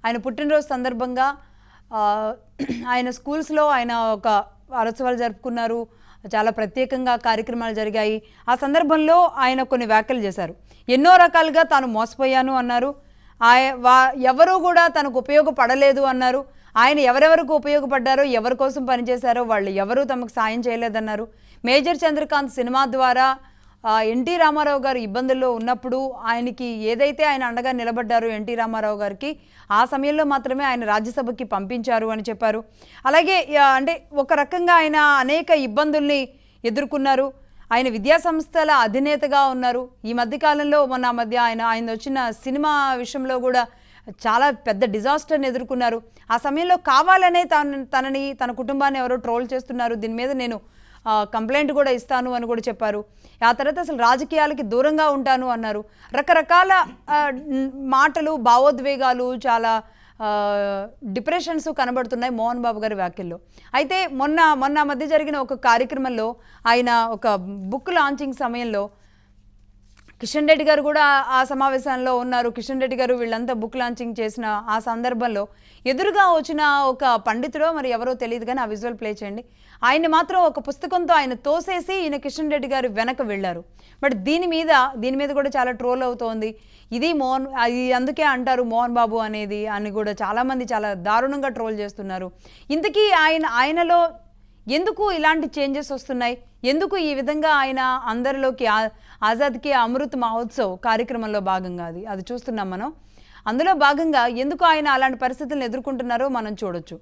Speaker 1: ఆయన పుట్టినరోజు సందర్భంగా ఆ, ఆయన స్కూల్స్లో ఆయన ఒక వారోత్సవాలు జరుపుకున్నారు చాలా ప్రత్యేకంగా కార్యక్రమాలు జరిగాయి ఆ సందర్భంలో ఆయన కొన్ని వ్యాఖ్యలు చేశారు ఎన్నో రకాలుగా తాను మోసపోయాను అన్నారు ఆయ వా ఎవరూ కూడా తనకు ఉపయోగపడలేదు అన్నారు ఆయన ఎవరెవరికి ఉపయోగపడ్డారో ఎవరి కోసం పనిచేశారో వాళ్ళు ఎవరూ తమకు సాయం చేయలేదన్నారు మేజర్ చంద్రకాంత్ సినిమా ద్వారా ఆ, ఎన్టీ రామారావు గారు ఇబ్బందుల్లో ఉన్నప్పుడు ఆయనకి ఏదైతే ఆయన అండగా నిలబడ్డారో ఎన్టీ రామారావు గారికి ఆ సమయంలో మాత్రమే ఆయన రాజ్యసభకి పంపించారు అని చెప్పారు అలాగే ఆ, అంటే ఒక రకంగా ఆయన అనేక ఇబ్బందుల్ని ఎదుర్కొన్నారు ఆయన విద్యా సంస్థల అధినేతగా ఉన్నారు ఈ మధ్య కాలంలో మొన్న మధ్య ఆయన ఆయన వచ్చిన సినిమా విషయంలో కూడా చాలా పెద్ద డిజాస్టర్ని ఎదుర్కొన్నారు ఆ సమయంలో కావాలనే తన తనని తన కుటుంబాన్ని ఎవరో ట్రోల్ చేస్తున్నారు దీని మీద నేను ఆ, కంప్లైంట్ కూడా ఇస్తాను అని కూడా చెప్పారు ఆ తర్వాత అసలు రాజకీయాలకి దూరంగా ఉంటాను అన్నారు రకరకాల ఆ, న్- మాటలు భావోద్వేగాలు చాలా ఆ, డిప్రెషన్స్ కనబడుతున్నాయి మోహన్ బాబు గారి వ్యాఖ్యల్లో అయితే మొన్న మొన్న మధ్య జరిగిన ఒక కార్యక్రమంలో ఆయన ఒక బుక్ లాంచింగ్ సమయంలో కిషన్ రెడ్డి గారు కూడా ఆ సమావేశంలో ఉన్నారు కిషన్ రెడ్డి గారు వీళ్ళంతా బుక్ లాంచింగ్ చేసిన ఆ సందర్భంలో ఎదురుగా వచ్చిన ఒక పండితుడో మరి ఎవరో తెలియదు కానీ ఆ విజువల్ ప్లే చేయండి ఆయన మాత్రం ఒక పుస్తకంతో ఆయన తోసేసి ఈయన కిషన్ రెడ్డి గారు వెనక వెళ్ళారు బట్ దీని మీద దీని మీద కూడా చాలా ట్రోల్ అవుతోంది ఇది మోహన్ అది అందుకే అంటారు మోహన్ బాబు అనేది అని కూడా చాలామంది చాలా దారుణంగా ట్రోల్ చేస్తున్నారు ఇంతకీ ఆయన ఆయనలో ఎందుకు ఇలాంటి చేంజెస్ వస్తున్నాయి ఎందుకు ఈ విధంగా ఆయన అందరిలోకి ఆ- ఆజాద్కి అమృత్ మహోత్సవ్ కార్యక్రమంలో భాగంగా అది అది చూస్తున్నాం మనం అందులో భాగంగా ఎందుకు ఆయన అలాంటి పరిస్థితులను ఎదుర్కొంటున్నారో మనం చూడొచ్చు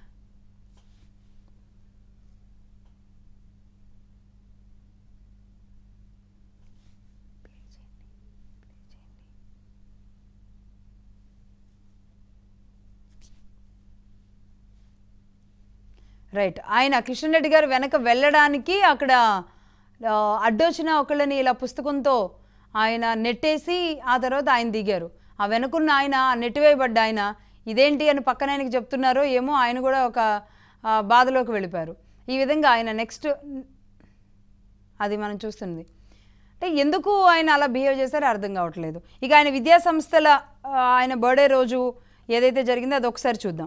Speaker 1: రైట్ ఆయన కిషన్ రెడ్డి గారు వెనక వెళ్ళడానికి అక్కడ ఆ, అడ్డొచ్చిన ఒకళ్ళని ఇలా పుస్తకంతో ఆయన నెట్టేసి ఆ తర్వాత ఆయన దిగారు ఆ వెనుకున్న ఆయన ఆ నెట్టివేయబడ్డ ఆయన ఇదేంటి అని పక్కన ఆయనకి చెప్తున్నారో ఏమో ఆయన కూడా ఒక ఆ, బాధలోకి వెళ్ళిపోయారు ఈ విధంగా ఆయన నెక్స్ట్ అది మనం చూస్తుంది అంటే ఎందుకు ఆయన అలా బిహేవ్ చేశారో అర్థం కావట్లేదు ఇక ఆయన విద్యా సంస్థల ఆ, ఆయన బర్త్డే రోజు ఏదైతే జరిగిందో అది ఒకసారి చూద్దాం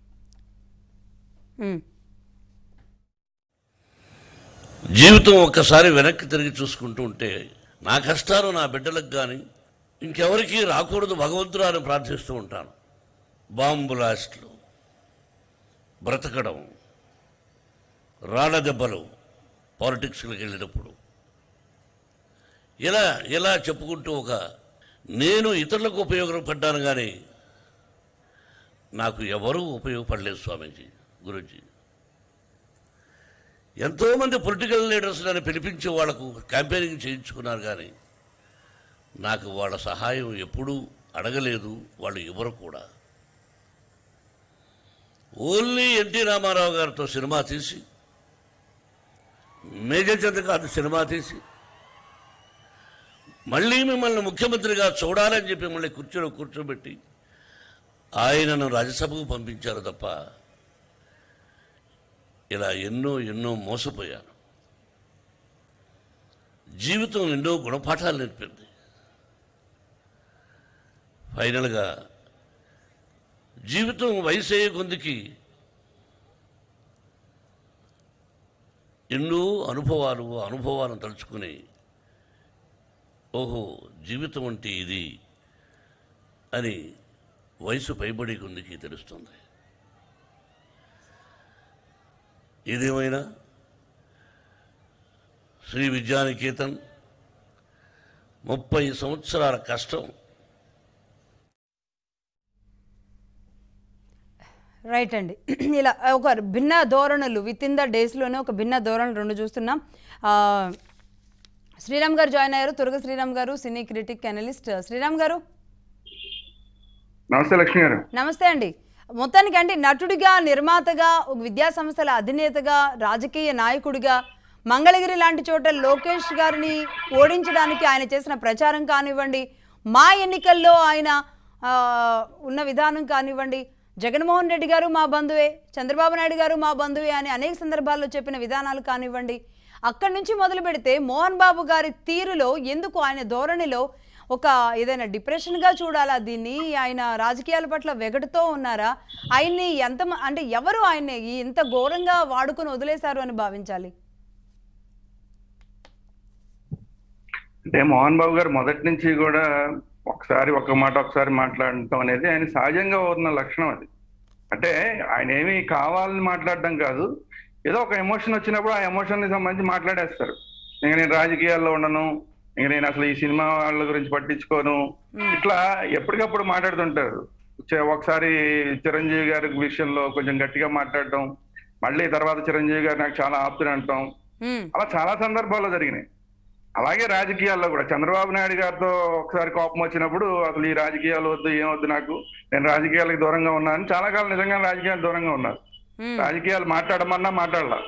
Speaker 1: ఉమ్.
Speaker 5: జీవితం ఒక్కసారి వెనక్కి తిరిగి చూసుకుంటూ ఉంటే నా కష్టాలు నా బిడ్డలకు కానీ ఇంకెవరికీ రాకూడదు భగవంతుడు అని ప్రార్థిస్తూ ఉంటాను బాంబు లాస్ట్లు బ్రతకడం రాళ్ళ దెబ్బలు పాలిటిక్స్కి వెళ్ళినప్పుడు ఇలా ఇలా చెప్పుకుంటూ ఒక నేను ఇతరులకు ఉపయోగపడ్డాను కానీ నాకు ఎవరూ ఉపయోగపడలేదు స్వామీజీ గురుజీ ఎంతోమంది పొలిటికల్ లీడర్స్ నన్ను పిలిపించి వాళ్లకు క్యాంపెయినింగ్ చేయించుకున్నారు కానీ నాకు వాళ్ళ సహాయం ఎప్పుడూ అడగలేదు వాళ్ళు ఎవరు కూడా ఓన్లీ ఎన్టీ రామారావు గారితో సినిమా తీసి మేజర్ చంద్రకాంత్ సినిమా తీసి మళ్ళీ మిమ్మల్ని ముఖ్యమంత్రిగా చూడాలని చెప్పి మళ్ళీ కూర్చొని కూర్చోబెట్టి ఆయనను రాజ్యసభకు పంపించారు తప్ప ఇలా ఎన్నో ఎన్నో మోసపోయాను జీవితం ఎన్నో గుణపాఠాలు నేర్పింది ఫైనల్గా జీవితం వయసయ్యే కొందికి ఎన్నో అనుభవాలు ఆ అనుభవాలను తలుచుకుని ఓహో జీవితం అంటే ఇది అని వయసు పైబడి కొందికి తెలుస్తుంది ఏదేమైనా శ్రీ విద్యానికేతన్ ముప్పై సంవత్సరాల కష్టం
Speaker 1: రైట్ అండి ఇలా ఒక భిన్న ధోరణులు విత్ ఇన్ ద డేస్లోనే ఒక భిన్న ధోరణులు రెండు చూస్తున్నాం ఆ, శ్రీరామ్ గారు జాయిన్ అయ్యారు తురగ శ్రీరామ్ గారు సినీ క్రిటిక్ అనలిస్ట్ శ్రీరామ్ గారు
Speaker 6: నమస్తే లక్ష్మి గారు
Speaker 1: నమస్తే అండి మొత్తానికి అంటే నటుడిగా నిర్మాతగా ఒక విద్యా సంస్థల అధినేతగా రాజకీయ నాయకుడిగా మంగళగిరి లాంటి చోట లోకేష్ గారిని ఓడించడానికి ఆయన చేసిన ప్రచారం కానివ్వండి మా ఎన్నికల్లో ఆయన ఆ, ఉన్న విధానం కానివ్వండి జగన్మోహన్ రెడ్డి గారు మా బంధువే చంద్రబాబు నాయుడు గారు మా బంధువే అని అనేక సందర్భాల్లో చెప్పిన విధానాలు కానివ్వండి అక్కడి నుంచి మొదలు పెడితే మోహన్ బాబు గారి తీరులో ఎందుకు ఆయన ధోరణిలో ఒక ఏదైనా డిప్రెషన్గా చూడాలా దీన్ని ఆయన రాజకీయాల పట్ల వెగటుతో ఉన్నారా ఆయన్ని ఎంత మ- అంటే ఎవరు ఆయన్ని ఇంత ఘోరంగా వాడుకొని వదిలేశారు అని భావించాలి
Speaker 6: అంటే మోహన్ బాబు గారు మొదటి నుంచి కూడా ఒకసారి ఒక మాట ఒకసారి మాట్లాడటం అనేది ఆయన సహజంగా ఉన్న లక్షణం అది అంటే ఆయన ఏమి కావాలని మాట్లాడడం కాదు ఏదో ఒక ఎమోషన్ వచ్చినప్పుడు ఆ ఎమోషన్ ని సంబంధించి మాట్లాడేస్తారు ఇంక నేను రాజకీయాల్లో ఉండను ఇంక నేను అసలు ఈ సినిమా వాళ్ళ గురించి పట్టించుకోను ఇట్లా ఎప్పటికప్పుడు మాట్లాడుతుంటారు చే- ఒకసారి చిరంజీవి గారి విషయంలో కొంచెం గట్టిగా మాట్లాడటం మళ్ళీ తర్వాత చిరంజీవి గారు నాకు చాలా ఆప్తులు అంటాం
Speaker 1: ఉమ్,
Speaker 6: అలా చాలా సందర్భాల్లో జరిగినాయి అలాగే రాజకీయాల్లో కూడా చంద్రబాబు నాయుడు గారితో ఒకసారి కోపం వచ్చినప్పుడు అసలు ఈ రాజకీయాలు వద్దు ఏమొద్దు నాకు నేను రాజకీయాలకు దూరంగా ఉన్నాను చాలా కాలం నిజంగా రాజకీయాలు దూరంగా ఉన్నారు
Speaker 1: ఉమ్,
Speaker 6: రాజకీయాలు మాట్లాడమన్నా మాట్లాడాల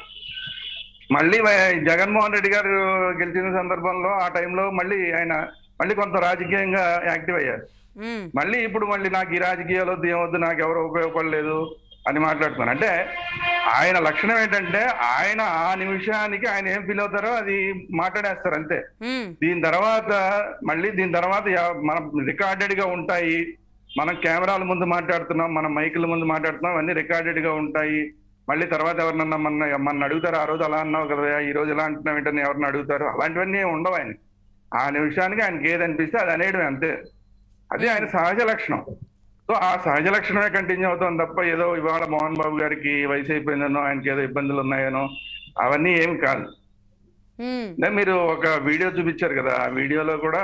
Speaker 6: మళ్ళీ వై- జగన్మోహన్ రెడ్డి గారు గెలిచిన సందర్భంలో ఆ టైంలో మళ్ళీ ఆయన మళ్ళీ కొంత రాజకీయంగా యాక్టివ్ అయ్యారు
Speaker 1: ఉమ్,
Speaker 6: మళ్ళీ ఇప్పుడు మళ్ళీ నాకు ఈ రాజకీయాలు వద్దు ఏమొద్దు నాకు ఎవరు ఉపయోగపడలేదు అని మాట్లాడుతున్నాను అంటే ఆయన లక్షణం ఏంటంటే ఆయన ఆ నిమిషానికి ఆయన ఏం ఫీల్ అవుతారో అది మాట్లాడేస్తారు అంతే
Speaker 1: ఉమ్,
Speaker 6: దీని తర్వాత మళ్ళీ దీని తర్వాత ఎవ- మనం రికార్డెడ్ గా ఉంటాయి మనం కెమెరాల ముందు మాట్లాడుతున్నాం మన మైకుల ముందు మాట్లాడుతున్నాం అన్ని రికార్డెడ్ గా ఉంటాయి మళ్ళీ తర్వాత ఎవరినన్నా మన మన అడుగుతారు ఆ రోజు అలా అన్నావు కదా ఈ రోజు ఎలా అంటున్నావు ఏంటని ఎవరిని అడుగుతారు అలాంటివన్నీ ఏం ఉండవు ఆయన ఆ నిమిషానికి ఆయనకి ఏది అనిపిస్తే అది అనేయడమే అంతే అది ఆయన సహజ లక్షణం సో ఆ సహజ లక్షణమే కంటిన్యూ అవుతుంది తప్ప ఏదో ఇవాళ మోహన్ బాబు గారికి వయసు అయిపోయిందనో ఆయనకి ఏదో ఇబ్బందులు ఉన్నాయనో అవన్నీ ఏమి కాదు
Speaker 1: ఉమ్,
Speaker 6: అంటే మీరు ఒక వీడియో చూపించారు కదా ఆ వీడియోలో కూడా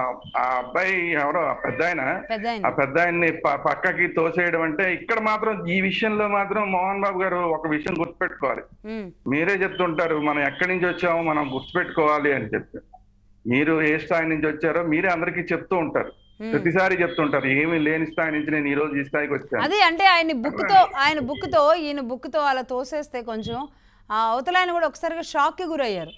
Speaker 6: ఆ అబ్బాయి ఎవరో ఆ పెద్ద ఆయన
Speaker 1: పెద్ద
Speaker 6: ఆ
Speaker 1: ఆయన
Speaker 6: పెద్ద ఆయన్ని ప- పక్కకి తోసేయడం అంటే ఇక్కడ మాత్రం ఈ విషయంలో మాత్రం మోహన్ బాబు గారు ఒక విషయం గుర్తుపెట్టుకోవాలి
Speaker 1: ఉమ్,
Speaker 6: మీరే చెప్తుంటారు మనం ఎక్కడి నుంచి వచ్చామో మనం గుర్తుపెట్టుకోవాలి అని చెప్పి మీరు ఏ స్థాయి నుంచి వచ్చారో మీరే అందరికీ చెప్తూ ఉంటారు
Speaker 1: ఉమ్.
Speaker 6: ప్రతిసారి చెప్తుంటారు ఏమీ లేని స్థాయి నుంచి నేను ఈ రోజు ఈ స్థాయికి వచ్చాను
Speaker 1: అదే అంటే ఆయన బుక్తో ఆయన బుక్తో ఈయన బుక్తో అలా తోసేస్తే కొంచెం ఆ అవతల ఆయన కూడా ఒకసారిగా షాక్కి గురయ్యారు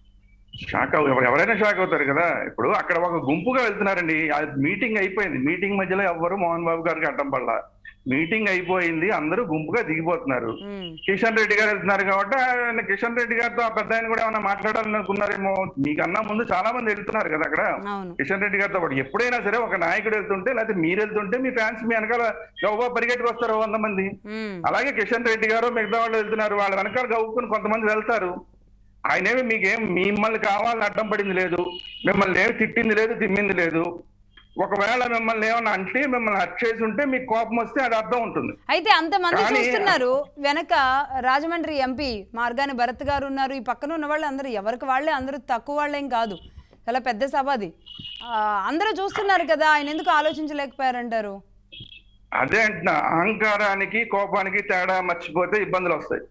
Speaker 6: షాక్ అవ- ఎవరు- ఎవరైనా షాక్ అవుతారు కదా ఇప్పుడు అక్కడ ఒక గుంపుగా వెళ్తున్నారండి ఆ మీటింగ్ అయిపోయింది మీటింగ్ మధ్యలో ఎవ్వరు మోహన్ బాబు గారికి అడ్డం పడలా మీటింగ్ అయిపోయింది అందరూ గుంపుగా దిగిపోతున్నారు
Speaker 1: ఉమ్,
Speaker 6: కిషన్ రెడ్డి గారు వెళ్తున్నారు కాబట్టి ఆయన కిషన్ రెడ్డి గారితో ఆ పెద్ద ఆయన కూడా ఏమైనా మాట్లాడాలని అనుకున్నారేమో మీకన్నా ముందు చాలా మంది వెళ్తున్నారు కదా అక్కడ
Speaker 1: అవును
Speaker 6: కిషన్ రెడ్డి గారితో పాటు ఎప్పుడైనా సరే ఒక నాయకుడు వెళ్తుంటే లేకపోతే మీరు వెళ్తుంటే మీ ఫ్యాన్స్ మీ వెనకాల గవ్వ పరిగెట్టుకు వస్తారు వంద మంది
Speaker 1: ఉమ్,
Speaker 6: అలాగే కిషన్ రెడ్డి గారు మిగతా వాళ్ళు వెళ్తున్నారు వాళ్ళ వెనకాల గవ్వుకుని కొంతమంది వెళ్తారు ఆయనేమి మీకేం మిమ్మల్ని కావాలని అడ్డం పడింది లేదు మిమ్మల్ని ఏమి తిట్టింది లేదు తిమ్మింది లేదు ఒకవేళ మిమ్మల్ని ఏమన్నా అంటే మిమ్మల్ని హట్ చేసి ఉంటే మీకు కోపం వస్తే అది అర్థం ఉంటుంది
Speaker 1: అయితే అంతమంది
Speaker 6: కానీ-
Speaker 1: చూస్తున్నారు వెనక రాజమండ్రి ఎంపీ మార్గాని భరత్ గారు ఉన్నారు ఈ పక్కన ఉన్న వాళ్ళు అందరూ ఎవరికి వాళ్ళే అందరూ తక్కువ వాళ్ళేం కాదు చాలా పెద్ద సభ అది ఆ, అందరూ చూస్తున్నారు కదా ఆయన ఎందుకు ఆలోచించలేకపోయారంటారు
Speaker 6: అదే అంటున్నా అహంకారానికి కోపానికి తేడా మర్చిపోతే ఇబ్బందులు వస్తాయి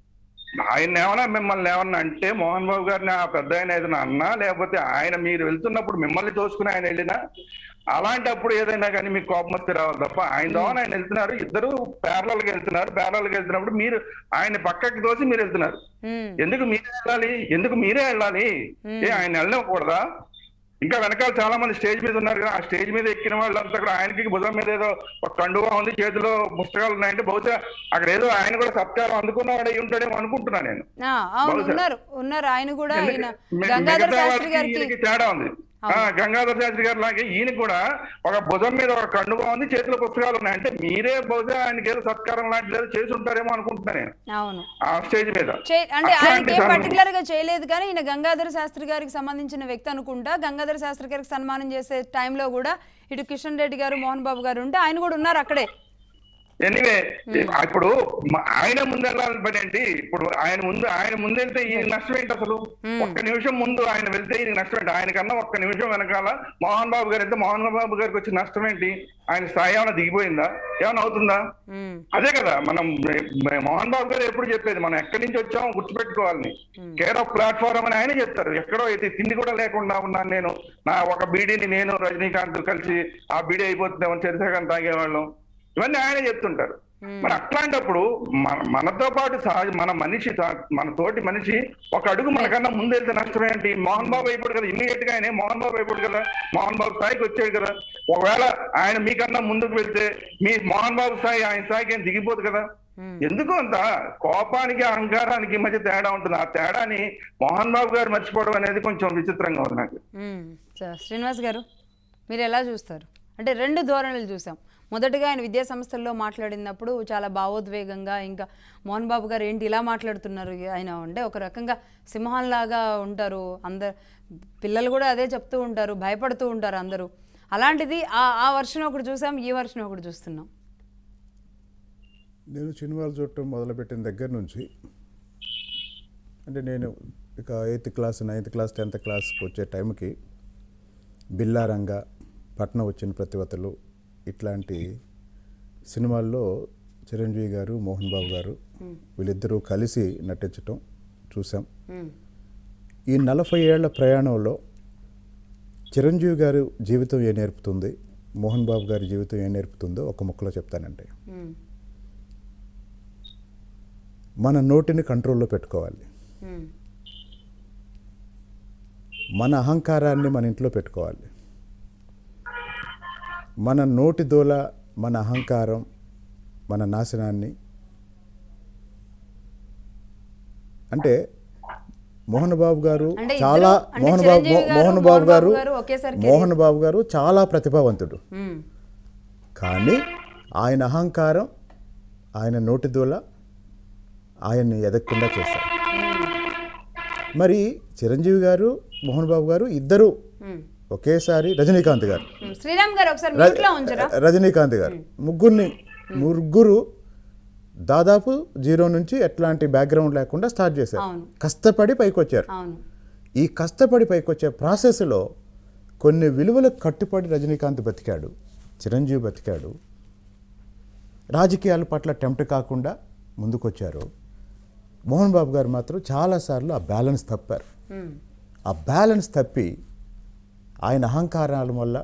Speaker 6: ఆయన ఏమన్నా మిమ్మల్ని ఏమన్నా అంటే మోహన్ బాబు గారిని ఆ పెద్ద ఆయన ఏదైనా అన్నా లేకపోతే ఆయన మీరు వెళ్తున్నప్పుడు మిమ్మల్ని తోసుకుని ఆయన వెళ్ళినా అలాంటప్పుడు ఏదైనా కానీ మీకు కోపం వస్తే రావాలి తప్ప ఆయన దోవన ఆయన వెళ్తున్నారు ఇద్దరు ప్యారలల్గా వెళ్తున్నారు ప్యారలల్గా వెళ్తున్నప్పుడు మీరు ఆయన పక్కకి తోసి మీరు వెళ్తున్నారు
Speaker 1: ఉమ్,
Speaker 6: ఎందుకు మీరే వెళ్ళాలి ఎందుకు మీరే వెళ్ళాలి ఏ ఆయన వెళ్ళకూడదా ఇంకా వెనకాల చాలా మంది స్టేజ్ మీద ఉన్నారు కదా ఆ స్టేజ్ మీద ఎక్కిన వాళ్ళంతా కూడా ఆయనకి భుజం మీద ఏదో ఒక కండువా ఉంది చేతిలో పుస్తకాలు ఉన్నాయంటే బహుశా అక్కడ ఏదో ఆయన కూడా సత్కారం అందుకున్నవాడు అయి ఉంటాడేమో అనుకుంటున్నా నేను
Speaker 1: ఆ, అవును
Speaker 6: బహుశా.
Speaker 1: ఉన్నారు ఉన్నారు ఆయన కూడా ఆయన
Speaker 6: ఎందుకు-
Speaker 1: గంగాధర
Speaker 6: మిగతా
Speaker 1: శాస్త్రి
Speaker 6: వాళ్ళకి
Speaker 1: గారికి
Speaker 6: ఈయనకి తేడా ఉంది ఆ, గంగాధర శాస్త్రి గారి లాగే ఈయన కూడా ఒక భుజం మీద ఒక కండువా ఉంది చేతిలో పుస్తకాలు ఉన్నాయి అంటే మీరే బహుశా ఆయనకి ఏదో సత్కారం లాంటిది ఏదో చేసి ఉంటారేమో అనుకుంటున్నా నేను
Speaker 1: అవును
Speaker 6: ఆ స్టేజ్ మీద
Speaker 1: చే- అంటే
Speaker 6: అట్లాంటి
Speaker 1: ఆయనకి ఏం
Speaker 6: సందర్భం-
Speaker 1: పర్టికులర్ గా చేయలేదు కానీ ఈయన గంగాధర శాస్త్రి గారికి సంబంధించిన వ్యక్తి అనుకుంటా గంగాధర శాస్త్రి గారికి సన్మానం చేసే టైంలో కూడా ఇటు కిషన్ రెడ్డి గారు మోహన్ బాబు గారు ఉంటే ఆయన కూడా ఉన్నారు అక్కడే
Speaker 6: ఎనీవే ఇప్పుడు మ- ఆయన ముందు వెళ్ళాలని పని ఏంటి ఇప్పుడు ఆయన ముందు ఆయన ముందు వెళ్తే ఈ నష్టం ఏంటి అసలు ఒక్క నిమిషం ముందు ఆయన వెళ్తే ఈ నష్టం ఏంటి ఆయన కన్నా ఒక్క నిమిషం వెనకాల మోహన్ బాబు గారు అయితే మోహన్ బాబు గారికి వచ్చిన నష్టం ఏంటి ఆయన స్థాయి ఏమైనా దిగిపోయిందా ఏమైనా అవుతుందా
Speaker 1: ఉమ్,
Speaker 6: అదే కదా మనం మ- మోహన్ బాబు గారు ఎప్పుడు చెప్పేది మనం ఎక్కడి నుంచి వచ్చామో గుర్తుపెట్టుకోవాలని కేర్ ఆఫ్ ప్లాట్ఫారం అని ఆయన చెప్తారు ఎక్కడో అయితే తిండి కూడా లేకుండా ఉన్నాను నేను నా ఒక బీడీని నేను రజనీకాంత్ కలిసి ఆ బీడీ అయిపోతుందేమో చరిత్రకాంత్ తాగేవాళ్ళం ఇవన్నీ ఆయన చెప్తుంటారు మరి అట్లాంటప్పుడు మన మనతో పాటు సహజ మన మనిషి సహ- మన తోటి మనిషి ఒక అడుగు మనకన్నా ముందు వెళ్తే నష్టం ఏంటి మోహన్ బాబు అయిపోడు కదా ఇమీడియట్ గా ఆయన మోహన్ బాబు అయిపోడు కదా మోహన్ బాబు స్థాయికి వచ్చాడు కదా ఒకవేళ ఆయన మీకన్నా ముందుకు వెళ్తే మీ మోహన్ బాబు స్థాయి ఆయన స్థాయికి ఏం దిగిపోదు కదా ఎందుకు అంత కోపానికి అహంకారానికి మధ్య తేడా ఉంటుంది ఆ తేడాని మోహన్ బాబు గారు మర్చిపోవడం అనేది కొంచెం విచిత్రంగా ఉంది నాకు
Speaker 1: ఉమ్. సో, శ్రీనివాస్ గారు మీరు ఎలా చూస్తారు అంటే రెండు ధోరణులు చూసాం మొదటగా ఆయన విద్యా సంస్థల్లో మాట్లాడినప్పుడు చాలా భావోద్వేగంగా ఇంకా మోహన్ బాబు గారు ఏంటి ఇలా మాట్లాడుతున్నారు ఆయన అంటే ఒక రకంగా సింహంలాగా ఉంటారు అందరు పిల్లలు కూడా అదే చెప్తూ ఉంటారు భయపడుతూ ఉంటారు అందరూ అలాంటిది ఆ ఆ వర్షన్ ఒకటి చూసాం ఈ వర్షన్ ఒకటి చూస్తున్నాం
Speaker 3: నేను సినిమాలు చూడటం మొదలుపెట్టిన దగ్గర నుంచి అంటే నేను ఇక eighth class ninth class tenth క్లాస్కి వచ్చే టైంకి బిల్లారంగ పట్నం వచ్చిన ప్రతివతలు ఇట్లాంటి సినిమాల్లో చిరంజీవి గారు మోహన్ బాబు గారు వీళ్ళిద్దరూ కలిసి నటించటం చూసాం ఈ నలభై ఏళ్ల ప్రయాణంలో చిరంజీవి గారు జీవితం ఏం నేర్పుతుంది మోహన్ బాబు గారి జీవితం ఏం నేర్పుతుందో ఒక ముక్కలో చెప్తానండి మన నోటిని కంట్రోల్లో పెట్టుకోవాలి మన అహంకారాన్ని మన ఇంట్లో పెట్టుకోవాలి మన నోటి దోల మన అహంకారం మన నాశనాన్ని అంటే మోహన్ బాబు గారు
Speaker 1: అంటే
Speaker 3: చాలా
Speaker 1: ఇద్దరు- అంటే
Speaker 3: మోహన్ బాబు
Speaker 1: చిరంజీవి గారు,
Speaker 3: మోహన్ బాబు
Speaker 1: మోహన్
Speaker 3: గారు
Speaker 1: బాబు గారు ఒకేసారి
Speaker 3: మోహన్ బాబు గారు చాలా ప్రతిభావంతుడు
Speaker 1: మ్మ్.
Speaker 3: కానీ ఆయన అహంకారం ఆయన నోటి దూల ఆయన్ని ఎదగకుండా చేశారు మరి చిరంజీవి గారు మోహన్ బాబు గారు ఇద్దరు
Speaker 1: మ్మ్.
Speaker 3: ఒకేసారి రజనీకాంత్ గారు
Speaker 1: మ్మ్. శ్రీరామ్ గారు ఒకసారి
Speaker 3: ర-
Speaker 1: మ్యూట్లో ఉంచరా
Speaker 3: రజనీకాంత్ గారు ముగ్గురిని ముగ్గురు దాదాపు జీరో నుంచి ఎట్లాంటి బ్యాక్గ్రౌండ్ లేకుండా స్టార్ట్ చేశారు
Speaker 1: అవును.
Speaker 3: కష్టపడి పైకి వచ్చారు
Speaker 1: అవును
Speaker 3: ఈ కష్టపడి పైకి వచ్చే ప్రాసెస్లో కొన్ని విలువలకు కట్టుబడి రజనీకాంత్ బతికాడు చిరంజీవి బతికాడు రాజకీయాల పట్ల టెంప్ట్ కాకుండా ముందుకొచ్చారు మోహన్ బాబు గారు మాత్రం చాలాసార్లు ఆ బ్యాలెన్స్ తప్పారు
Speaker 1: మ్మ్.
Speaker 3: ఆ బ్యాలెన్స్ తప్పి ఆయన అహంకారాల వల్ల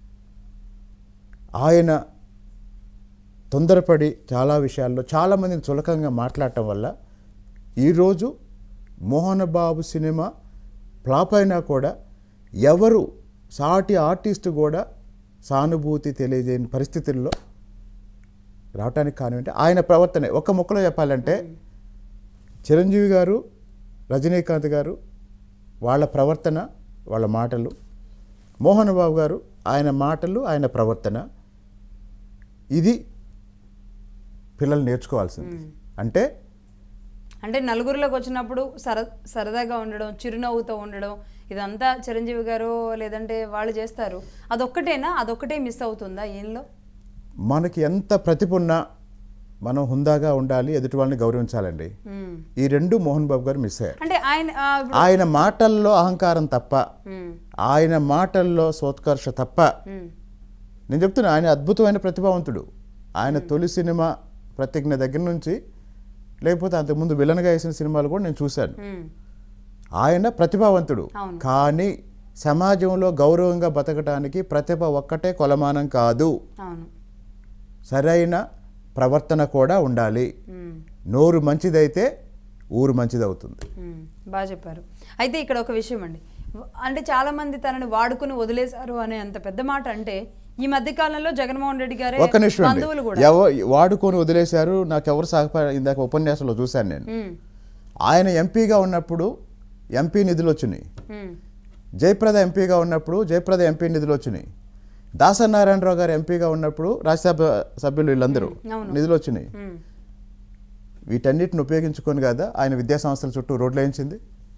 Speaker 3: ఆయన తొందరపడి చాలా విషయాల్లో చాలామందిని చులకంగా మాట్లాడటం వల్ల ఈరోజు మోహన్ బాబు సినిమా ఫ్లాప్ అయినా కూడా ఎవరు సాటి ఆర్టిస్ట్ కూడా సానుభూతి తెలియజేయని పరిస్థితుల్లో రావటానికి కారణం ఏంటి ఆయన ప్రవర్తనే ఒక్క ముక్కలో చెప్పాలంటే చిరంజీవి గారు రజనీకాంత్ గారు వాళ్ళ ప్రవర్తన వాళ్ళ మాటలు మోహన్ బాబు గారు ఆయన మాటలు ఆయన ప్రవర్తన ఇది పిల్లలు నేర్చుకోవాల్సింది అంటే
Speaker 1: అంటే నలుగురిలోకి వచ్చినప్పుడు సర సరదాగా ఉండడం చిరునవ్వుతో ఉండడం ఇదంతా చిరంజీవి గారు లేదంటే వాళ్ళు చేస్తారు అదొక్కటేనా అదొక్కటే మిస్ అవుతుందా ఈయనలో
Speaker 3: మనకి ఎంత ప్రతిభ ఉన్నా మనం హుందాగా ఉండాలి ఎదుటి వాళ్ళని గౌరవించాలండి
Speaker 1: మ్మ్.
Speaker 3: ఈ రెండు మోహన్ బాబు గారు మిస్ అయ్యారు
Speaker 1: అంటే ఆయన ఆ, ఇప్పుడు-
Speaker 3: ఆయన మాటల్లో అహంకారం తప్ప
Speaker 1: మ్మ్.
Speaker 3: ఆయన మాటల్లో సోత్కర్ష తప్ప
Speaker 1: మ్మ్.
Speaker 3: నేను చెప్తున్నా ఆయన అద్భుతమైన ప్రతిభావంతుడు ఆయన తొలి సినిమా ప్రతిజ్ఞ దగ్గర నుంచి లేకపోతే అంతకుముందు విలన్గా వేసిన సినిమాలు కూడా నేను చూశాను
Speaker 1: మ్మ్.
Speaker 3: ఆయన ప్రతిభావంతుడు
Speaker 1: అవును.
Speaker 3: కానీ సమాజంలో గౌరవంగా బతకడానికి ప్రతిభ ఒక్కటే కొలమానం కాదు
Speaker 1: అవును
Speaker 3: సరైన ప్రవర్తన కూడా ఉండాలి
Speaker 1: మ్మ్.
Speaker 3: నోరు మంచిదైతే ఊరు మంచిదవుతుంది
Speaker 1: మ్మ్. బాగా చెప్పారు అయితే ఇక్కడ ఒక విషయం అండి వ- అంటే చాలా మంది తనని వాడుకుని వదిలేశారు అనే అంత పెద్ద మాట అంటే ఈ మధ్య కాలంలో జగన్మోహన్ రెడ్డి గారే
Speaker 3: ఒక్క నిమిషం అండి
Speaker 1: బంధువులు కూడా
Speaker 3: ఎవ వాడుకొని వదిలేశారు నాకు ఎవరు సహకార ఇందాక ఉపన్యాసంలో చూశాను నేను
Speaker 1: మ్మ్.
Speaker 3: ఆయన ఎంపీగా ఉన్నప్పుడు ఎంపీ నిధులు వచ్చినాయి
Speaker 1: మ్మ్.
Speaker 3: జయప్రద ఎంపీగా ఉన్నప్పుడు జయప్రద ఎంపీ నిధులు వచ్చినాయి దాసనారాయణరావు గారు ఎంపీగా ఉన్నప్పుడు రాజ్యసభ సభ్యులు వీళ్ళందరూ
Speaker 1: అవును.
Speaker 3: నిధులు వచ్చినాయి
Speaker 1: మ్మ్.
Speaker 3: వీటన్నిటిని ఉపయోగించుకొని కదా ఆయన విద్యా సంస్థల చుట్టూ రోడ్లు వేయించింది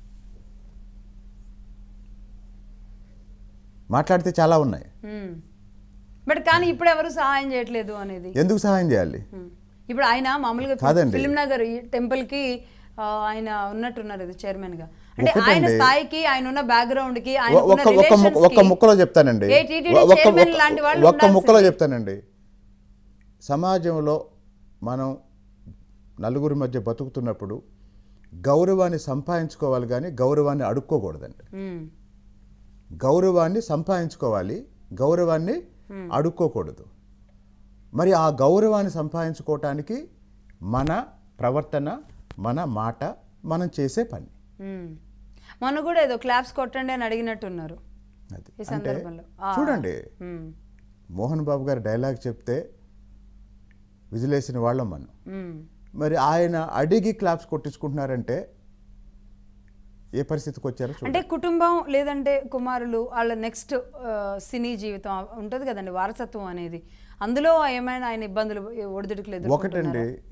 Speaker 3: మాట్లాడితే చాలా ఉన్నాయి
Speaker 1: మ్మ్. బట్ కానీ ఇప్పుడు ఎవరు సహాయం చేయట్లేదు అనేది
Speaker 3: ఎందుకు సహాయం చేయాలి
Speaker 1: మ్మ్. ఇప్పుడు ఆయన మామూలుగా
Speaker 3: కాదండి.
Speaker 1: ఫిలిం నగర్ ఈ టెంపుల్ కి ఆ, ఆయన ఉన్నట్టున్నారు ఇది చైర్మన్ గా అంటే
Speaker 3: ఒకటండి.
Speaker 1: ఆయన స్థాయికి ఆయన ఉన్న బ్యాక్గ్రౌండ్ కి ఆయన
Speaker 3: ఒ- ఒక్క ఒక్క ముక్క- ఒక్క ముక్కలో చెప్తానండి
Speaker 1: ఏ TTD
Speaker 3: ఒక్క-
Speaker 1: చైర్మన్
Speaker 3: ఒక్క-
Speaker 1: లాంటి వాళ్ళు
Speaker 3: ఒక్క ముక్కలో
Speaker 1: ఉండాల్సింది.
Speaker 3: చెప్తానండి సమాజంలో మనం నలుగురి మధ్య బతుకుతున్నప్పుడు గౌరవాన్ని సంపాదించుకోవాలి కానీ గౌరవాన్ని అడుక్కోకూడదండి గౌరవాన్ని సంపాదించుకోవాలి గౌరవాన్ని అడుక్కోకూడదు మరి ఆ గౌరవాన్ని సంపాదించుకోవటానికి మన ప్రవర్తన మన మాట మనం చేసే పని
Speaker 1: మొన్న కూడా ఏదో క్లాప్స్ కొట్టండి అని అడిగినట్టున్నారు
Speaker 3: అది
Speaker 1: ఈ
Speaker 3: అంటే
Speaker 1: సందర్భంలో ఆ.
Speaker 3: చూడండి
Speaker 1: మ్మ్.
Speaker 3: మోహన్ బాబు గారు డైలాగ్ చెప్తే విజిలేసిన వాళ్ళం మనం
Speaker 1: మ్మ్.
Speaker 3: మరి ఆయన అడిగి క్లాప్స్ కొట్టించుకుంటున్నారంటే ఏ పరిస్థితికి వచ్చారో
Speaker 1: అంటే
Speaker 3: చూడండి
Speaker 1: కుటుంబం లేదంటే కుమారులు వాళ్ళ నెక్స్ట్ సినీ జీవితం ఉంటుంది కదండి వారసత్వం అనేది అందులో ఏమైనా ఆయన ఇబ్బందులు ఒడిదుడుకులు
Speaker 3: ఒకటండి
Speaker 1: ఎదుర్కొంటున్నారా?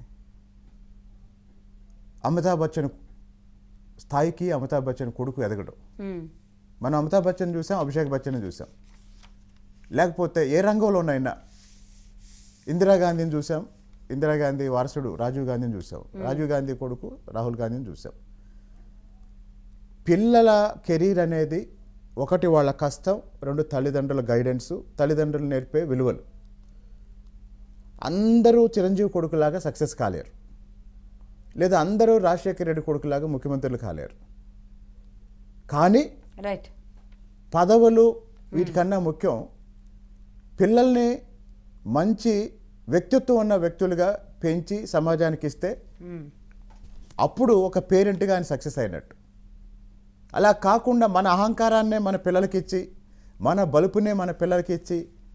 Speaker 3: అమితాబ్ బచ్చన్ స్థాయికి అమితాబ్ బచ్చన్ కొడుకు ఎదగడం
Speaker 1: ఉమ్,
Speaker 3: మనం అమితాబ్ బచ్చన్ చూసాం అభిషేక్ బచ్చన్ చూసాం లేకపోతే ఏ రంగంలోనైనా ఇందిరాగాంధీని చూసాం ఇందిరాగాంధీ వారసుడు రాజీవ్ గాంధీని చూసాం రాజీవ్ గాంధీ కొడుకు రాహుల్ గాంధీని చూసాం పిల్లల కెరీర్ అనేది ఒకటి వాళ్ళ కష్టం రెండు తల్లిదండ్రుల గైడెన్స్ తల్లిదండ్రులు నేర్పే విలువలు అందరూ చిరంజీవి కొడుకులాగా సక్సెస్ కాలేరు లేదా అందరూ రాజశేఖర రెడ్డి కొడుకులాగా ముఖ్యమంత్రులు కాలేరు కానీ
Speaker 1: రైట్
Speaker 3: పదవులు వీటికన్నా ముఖ్యం పిల్లల్ని మంచి వ్యక్తిత్వం ఉన్న వ్యక్తులుగా పెంచి సమాజానికి ఇస్తే
Speaker 1: ఉమ్,
Speaker 3: అప్పుడు ఒక పేరెంట్గా ఆయన సక్సెస్ అయినట్టు అలా కాకుండా మన అహంకారాన్నే మన పిల్లలకి ఇచ్చి మన బలుపునే మన పిల్లలకి ఇచ్చి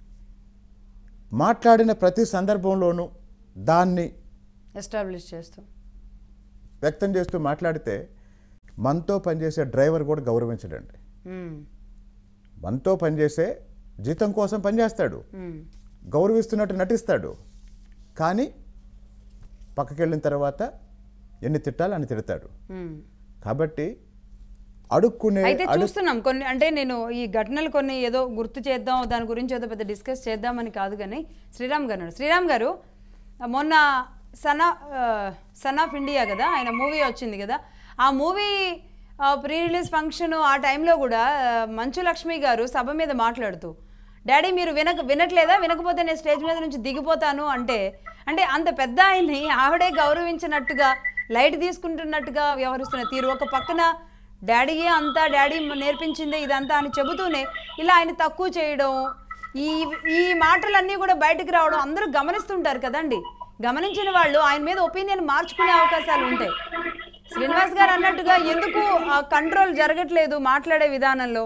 Speaker 3: మాట్లాడిన ప్రతి సందర్భంలోనూ దాన్ని
Speaker 1: ఎస్టాబ్లిష్ చేస్తూ
Speaker 3: వ్యక్తం చేస్తూ మాట్లాడితే మనతో పనిచేసే డ్రైవర్ కూడా గౌరవించడండి
Speaker 1: ఉమ్,
Speaker 3: మనతో పనిచేసే జీతం కోసం పనిచేస్తాడు
Speaker 1: ఉమ్,
Speaker 3: గౌరవిస్తున్నట్టు నటిస్తాడు కానీ పక్కకి వెళ్ళిన తర్వాత ఎన్ని తిట్టాలి అని తిడతాడు
Speaker 1: ఉమ్.
Speaker 3: కాబట్టి అడుక్కునే
Speaker 1: అయితే
Speaker 3: అడు
Speaker 1: చూస్తున్నాం కొన్ని అంటే నేను ఈ ఘటనలు కొన్ని ఏదో గుర్తు చేద్దాం దాని గురించి ఏదో పెద్ద డిస్కస్ చేద్దామని కాదు కానీ శ్రీరామ్ గారు అన్నాడు. శ్రీరామ్ గారు మొన్న సన్ సన్ ఆఫ్ ఇండియా కదా ఆయన మూవీ వచ్చింది కదా ఆ మూవీ ప్రీ రిలీజ్ ఫంక్షన్ ఆ టైంలో కూడా ఆ, మంచు లక్ష్మి గారు సభ మీద మాట్లాడుతూ డాడీ మీరు వినక వినట్లేదా వినకపోతే నేను స్టేజ్ మీద నుంచి దిగిపోతాను అంటే అంటే అంత పెద్ద ఆయన్ని ఆవిడే గౌరవించినట్టుగా లైట్ తీసుకుంటున్నట్టుగా వ్యవహరిస్తున్న తీరు ఒక పక్కన డాడీయే అంతా డాడీ నేర్పించిందే ఇదంతా అని చెబుతూనే ఇలా ఆయన తక్కువ చేయడం ఈ ఈ మాటలన్నీ కూడా బయటకు రావడం అందరూ గమనిస్తుంటారు కదండి గమనించిన వాళ్ళు ఆయన మీద ఒపీనియన్ మార్చుకునే అవకాశాలు ఉంటాయి శ్రీనివాస్ గారు అన్నట్టుగా ఎందుకు కంట్రోల్ జరగట్లేదు మాట్లాడే విధానంలో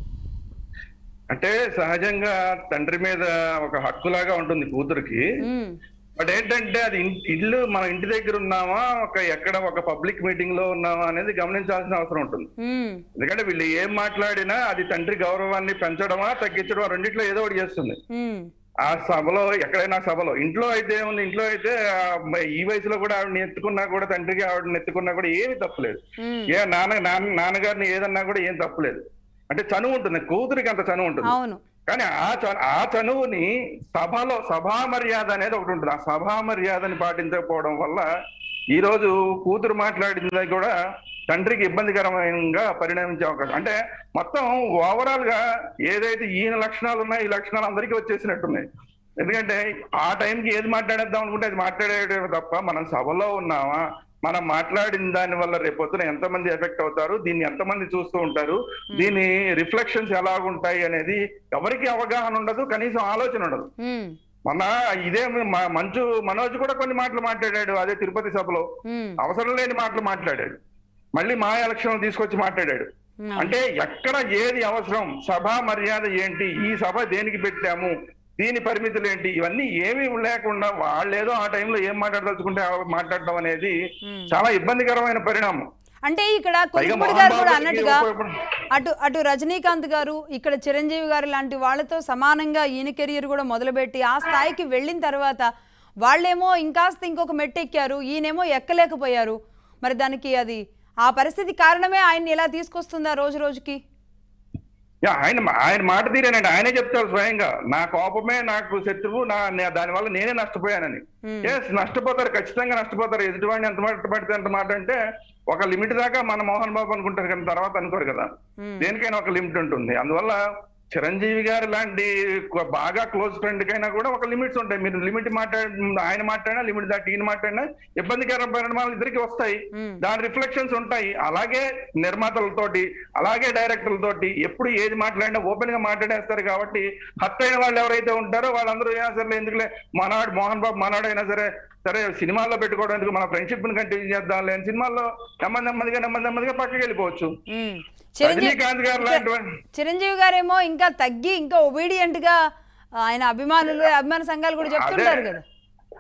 Speaker 6: అంటే సహజంగా తండ్రి మీద ఒక హక్కులాగా ఉంటుంది కూతురికి
Speaker 1: ఉమ్,
Speaker 6: బట్ ఏంటంటే అది ఇన్- ఇల్లు మన ఇంటి దగ్గర ఉన్నామా ఒక ఎక్కడ ఒక పబ్లిక్ మీటింగ్ లో ఉన్నామా అనేది గమనించాల్సిన అవసరం ఉంటుంది
Speaker 1: ఉమ్,
Speaker 6: ఎందుకంటే వీళ్ళు ఏం మాట్లాడినా అది తండ్రి గౌరవాన్ని పెంచడమా తగ్గించడమా రెండిట్లో ఏదో ఒకటి చేస్తుంది
Speaker 1: ఉమ్,
Speaker 6: ఆ సభలో ఎక్కడైనా సభలో ఇంట్లో అయితే ఏముంది ఇంట్లో అయితే ఆ, మ- ఈ వయసులో కూడా ఆవిడని ఎత్తుకున్నా కూడా తండ్రికి ఆవిడని ఎత్తుకున్నా కూడా ఏమీ తప్పులేదు
Speaker 1: ఉమ్.
Speaker 6: ఏ నాన్న నాన్న నాన్నగారిని ఏదన్నా కూడా ఏం తప్పులేదు అంటే చనువు ఉంటుంది కూతురికి అంత చనువు ఉంటుంది
Speaker 1: అవును
Speaker 6: కానీ ఆ చ- ఆ చనువుని సభలో సభా మర్యాద అనేది ఒకటి ఉంటుంది ఆ సభా మర్యాదని పాటించకపోవడం వల్ల ఈ రోజు కూతురు మాట్లాడింది కూడా తండ్రికి ఇబ్బందికరంగా పరిణమించే అవకాశం అంటే మొత్తం ఓవరాల్ గా ఏదైతే ఈయన లక్షణాలు ఉన్నాయో ఈ లక్షణాలు అందరికీ వచ్చేసినట్టున్నాయి ఎందుకంటే ఆ టైంకి ఏది మాట్లాడేద్దాం అనుకుంటే అది మాట్లాడేయడం తప్ప మనం సభలో ఉన్నామా మనం మాట్లాడిన దాని వల్ల రేపొద్దున ఎంతమంది ఎఫెక్ట్ అవుతారు దీన్ని ఎంతమంది చూస్తూ ఉంటారు దీని రిఫ్లెక్షన్స్ ఎలాగుంటాయి అనేది ఎవరికి అవగాహన ఉండదు కనీసం ఆలోచన ఉండదు
Speaker 1: ఉమ్,
Speaker 6: మొన్న ఇదే మ- మంచు మనోజ్ కూడా కొన్ని మాటలు మాట్లాడాడు అదే తిరుపతి సభలో
Speaker 1: ఉమ్,
Speaker 6: అవసరం లేని మాటలు మాట్లాడాడు మళ్ళీ మా ఎలక్షన్ తీసుకొచ్చి మాట్లాడాడు
Speaker 1: ఉమ్.
Speaker 6: అంటే ఎక్కడ ఏది అవసరం సభ మర్యాద ఏంటి ఈ సభ దేనికి పెట్టాము దీని పరిమితులు ఏంటి ఇవన్నీ ఏమీ లేకుండా వాళ్ళు ఏదో ఆ టైంలో ఏం మాట్లాడదలుచుకుంటే ఆ మాట్లాడడం అనేది చాలా ఇబ్బందికరమైన పరిణామం
Speaker 1: అంటే ఇక్కడ
Speaker 6: పైగా
Speaker 1: కుటుంబుడు
Speaker 6: మోహన్
Speaker 1: గారు కూడా
Speaker 6: బాబుకి
Speaker 1: అన్నట్టుగా
Speaker 6: ఉపయోగపడ-
Speaker 1: అటు అటు రజనీకాంత్ గారు ఇక్కడ చిరంజీవి గారు లాంటి వాళ్ళతో సమానంగా ఈయన కెరియర్ కూడా మొదలుపెట్టి ఆ స్థాయికి వెళ్ళిన తర్వాత వాళ్ళేమో ఇంకాస్త ఇంకొక మెట్టు ఎక్కారు ఈయనేమో ఎక్కలేకపోయారు మరి దానికి అది ఆ పరిస్థితి కారణమే ఆయన్ని ఎలా తీసుకొస్తుందా రోజు రోజుకి
Speaker 6: యా, ఆయన ఆయన మాట తీరేనండి ఆయనే చెప్తారు స్వయంగా నా కోపమే నాకు శత్రువు నా నే- దానివల్ల నేనే నష్టపోయానని ఎస్ నష్టపోతారు ఖచ్చితంగా నష్టపోతారు ఎదుటివాడిని ఎంత మాట పడితే ఎంత మాట అంటే ఒక లిమిట్ దాకా మన మోహన్ బాబు అనుకుంటారు కానీ తర్వాత అనుకోరు కదా దేనికైనా ఒక లిమిట్ ఉంటుంది అందువల్ల చిరంజీవి గారు లాంటి కొ- బాగా క్లోజ్ ఫ్రెండ్ కైనా కూడా ఒక లిమిట్స్ ఉంటాయి మీరు లిమిట్ మాట్లాడి ఆయన మాట్లాడినా లిమిట్ దాటి ఈయన మాట్లాడినా ఇబ్బందికర పరిణామాలు ఇద్దరికి వస్తాయి దాని రిఫ్లెక్షన్స్ ఉంటాయి అలాగే నిర్మాతలతోటి అలాగే డైరెక్టర్లతోటి ఎప్పుడు ఏది మాట్లాడినా ఓపెన్ గా మాట్లాడేస్తారు కాబట్టి హత్య అయిన వాళ్ళు ఎవరైతే ఉంటారో వాళ్ళందరూ ఏ సరే ఎందుకులే మనవాడు మోహన్ బాబు మనవాడు అయినా సరే సరే సినిమాల్లో పెట్టుకోవడానికి మన ఫ్రెండ్షిప్ ని కంటిన్యూ చేద్దాం లేని సినిమాల్లో నెమ్మది నెమ్మదిగా నెమ్మది నెమ్మదిగా పక్కకి వెళ్ళిపోవచ్చు
Speaker 1: ఉమ్. చిరంజీవి
Speaker 6: రజనీకాంత్ గారు లాంటి వాడు-
Speaker 1: చిరంజీవి గారేమో ఇంకా తగ్గి ఇంకా ఒబీడియంట్ గా ఆయన అభిమానులు అభిమాన సంఘాలు కూడా చెప్తుంటారు కదా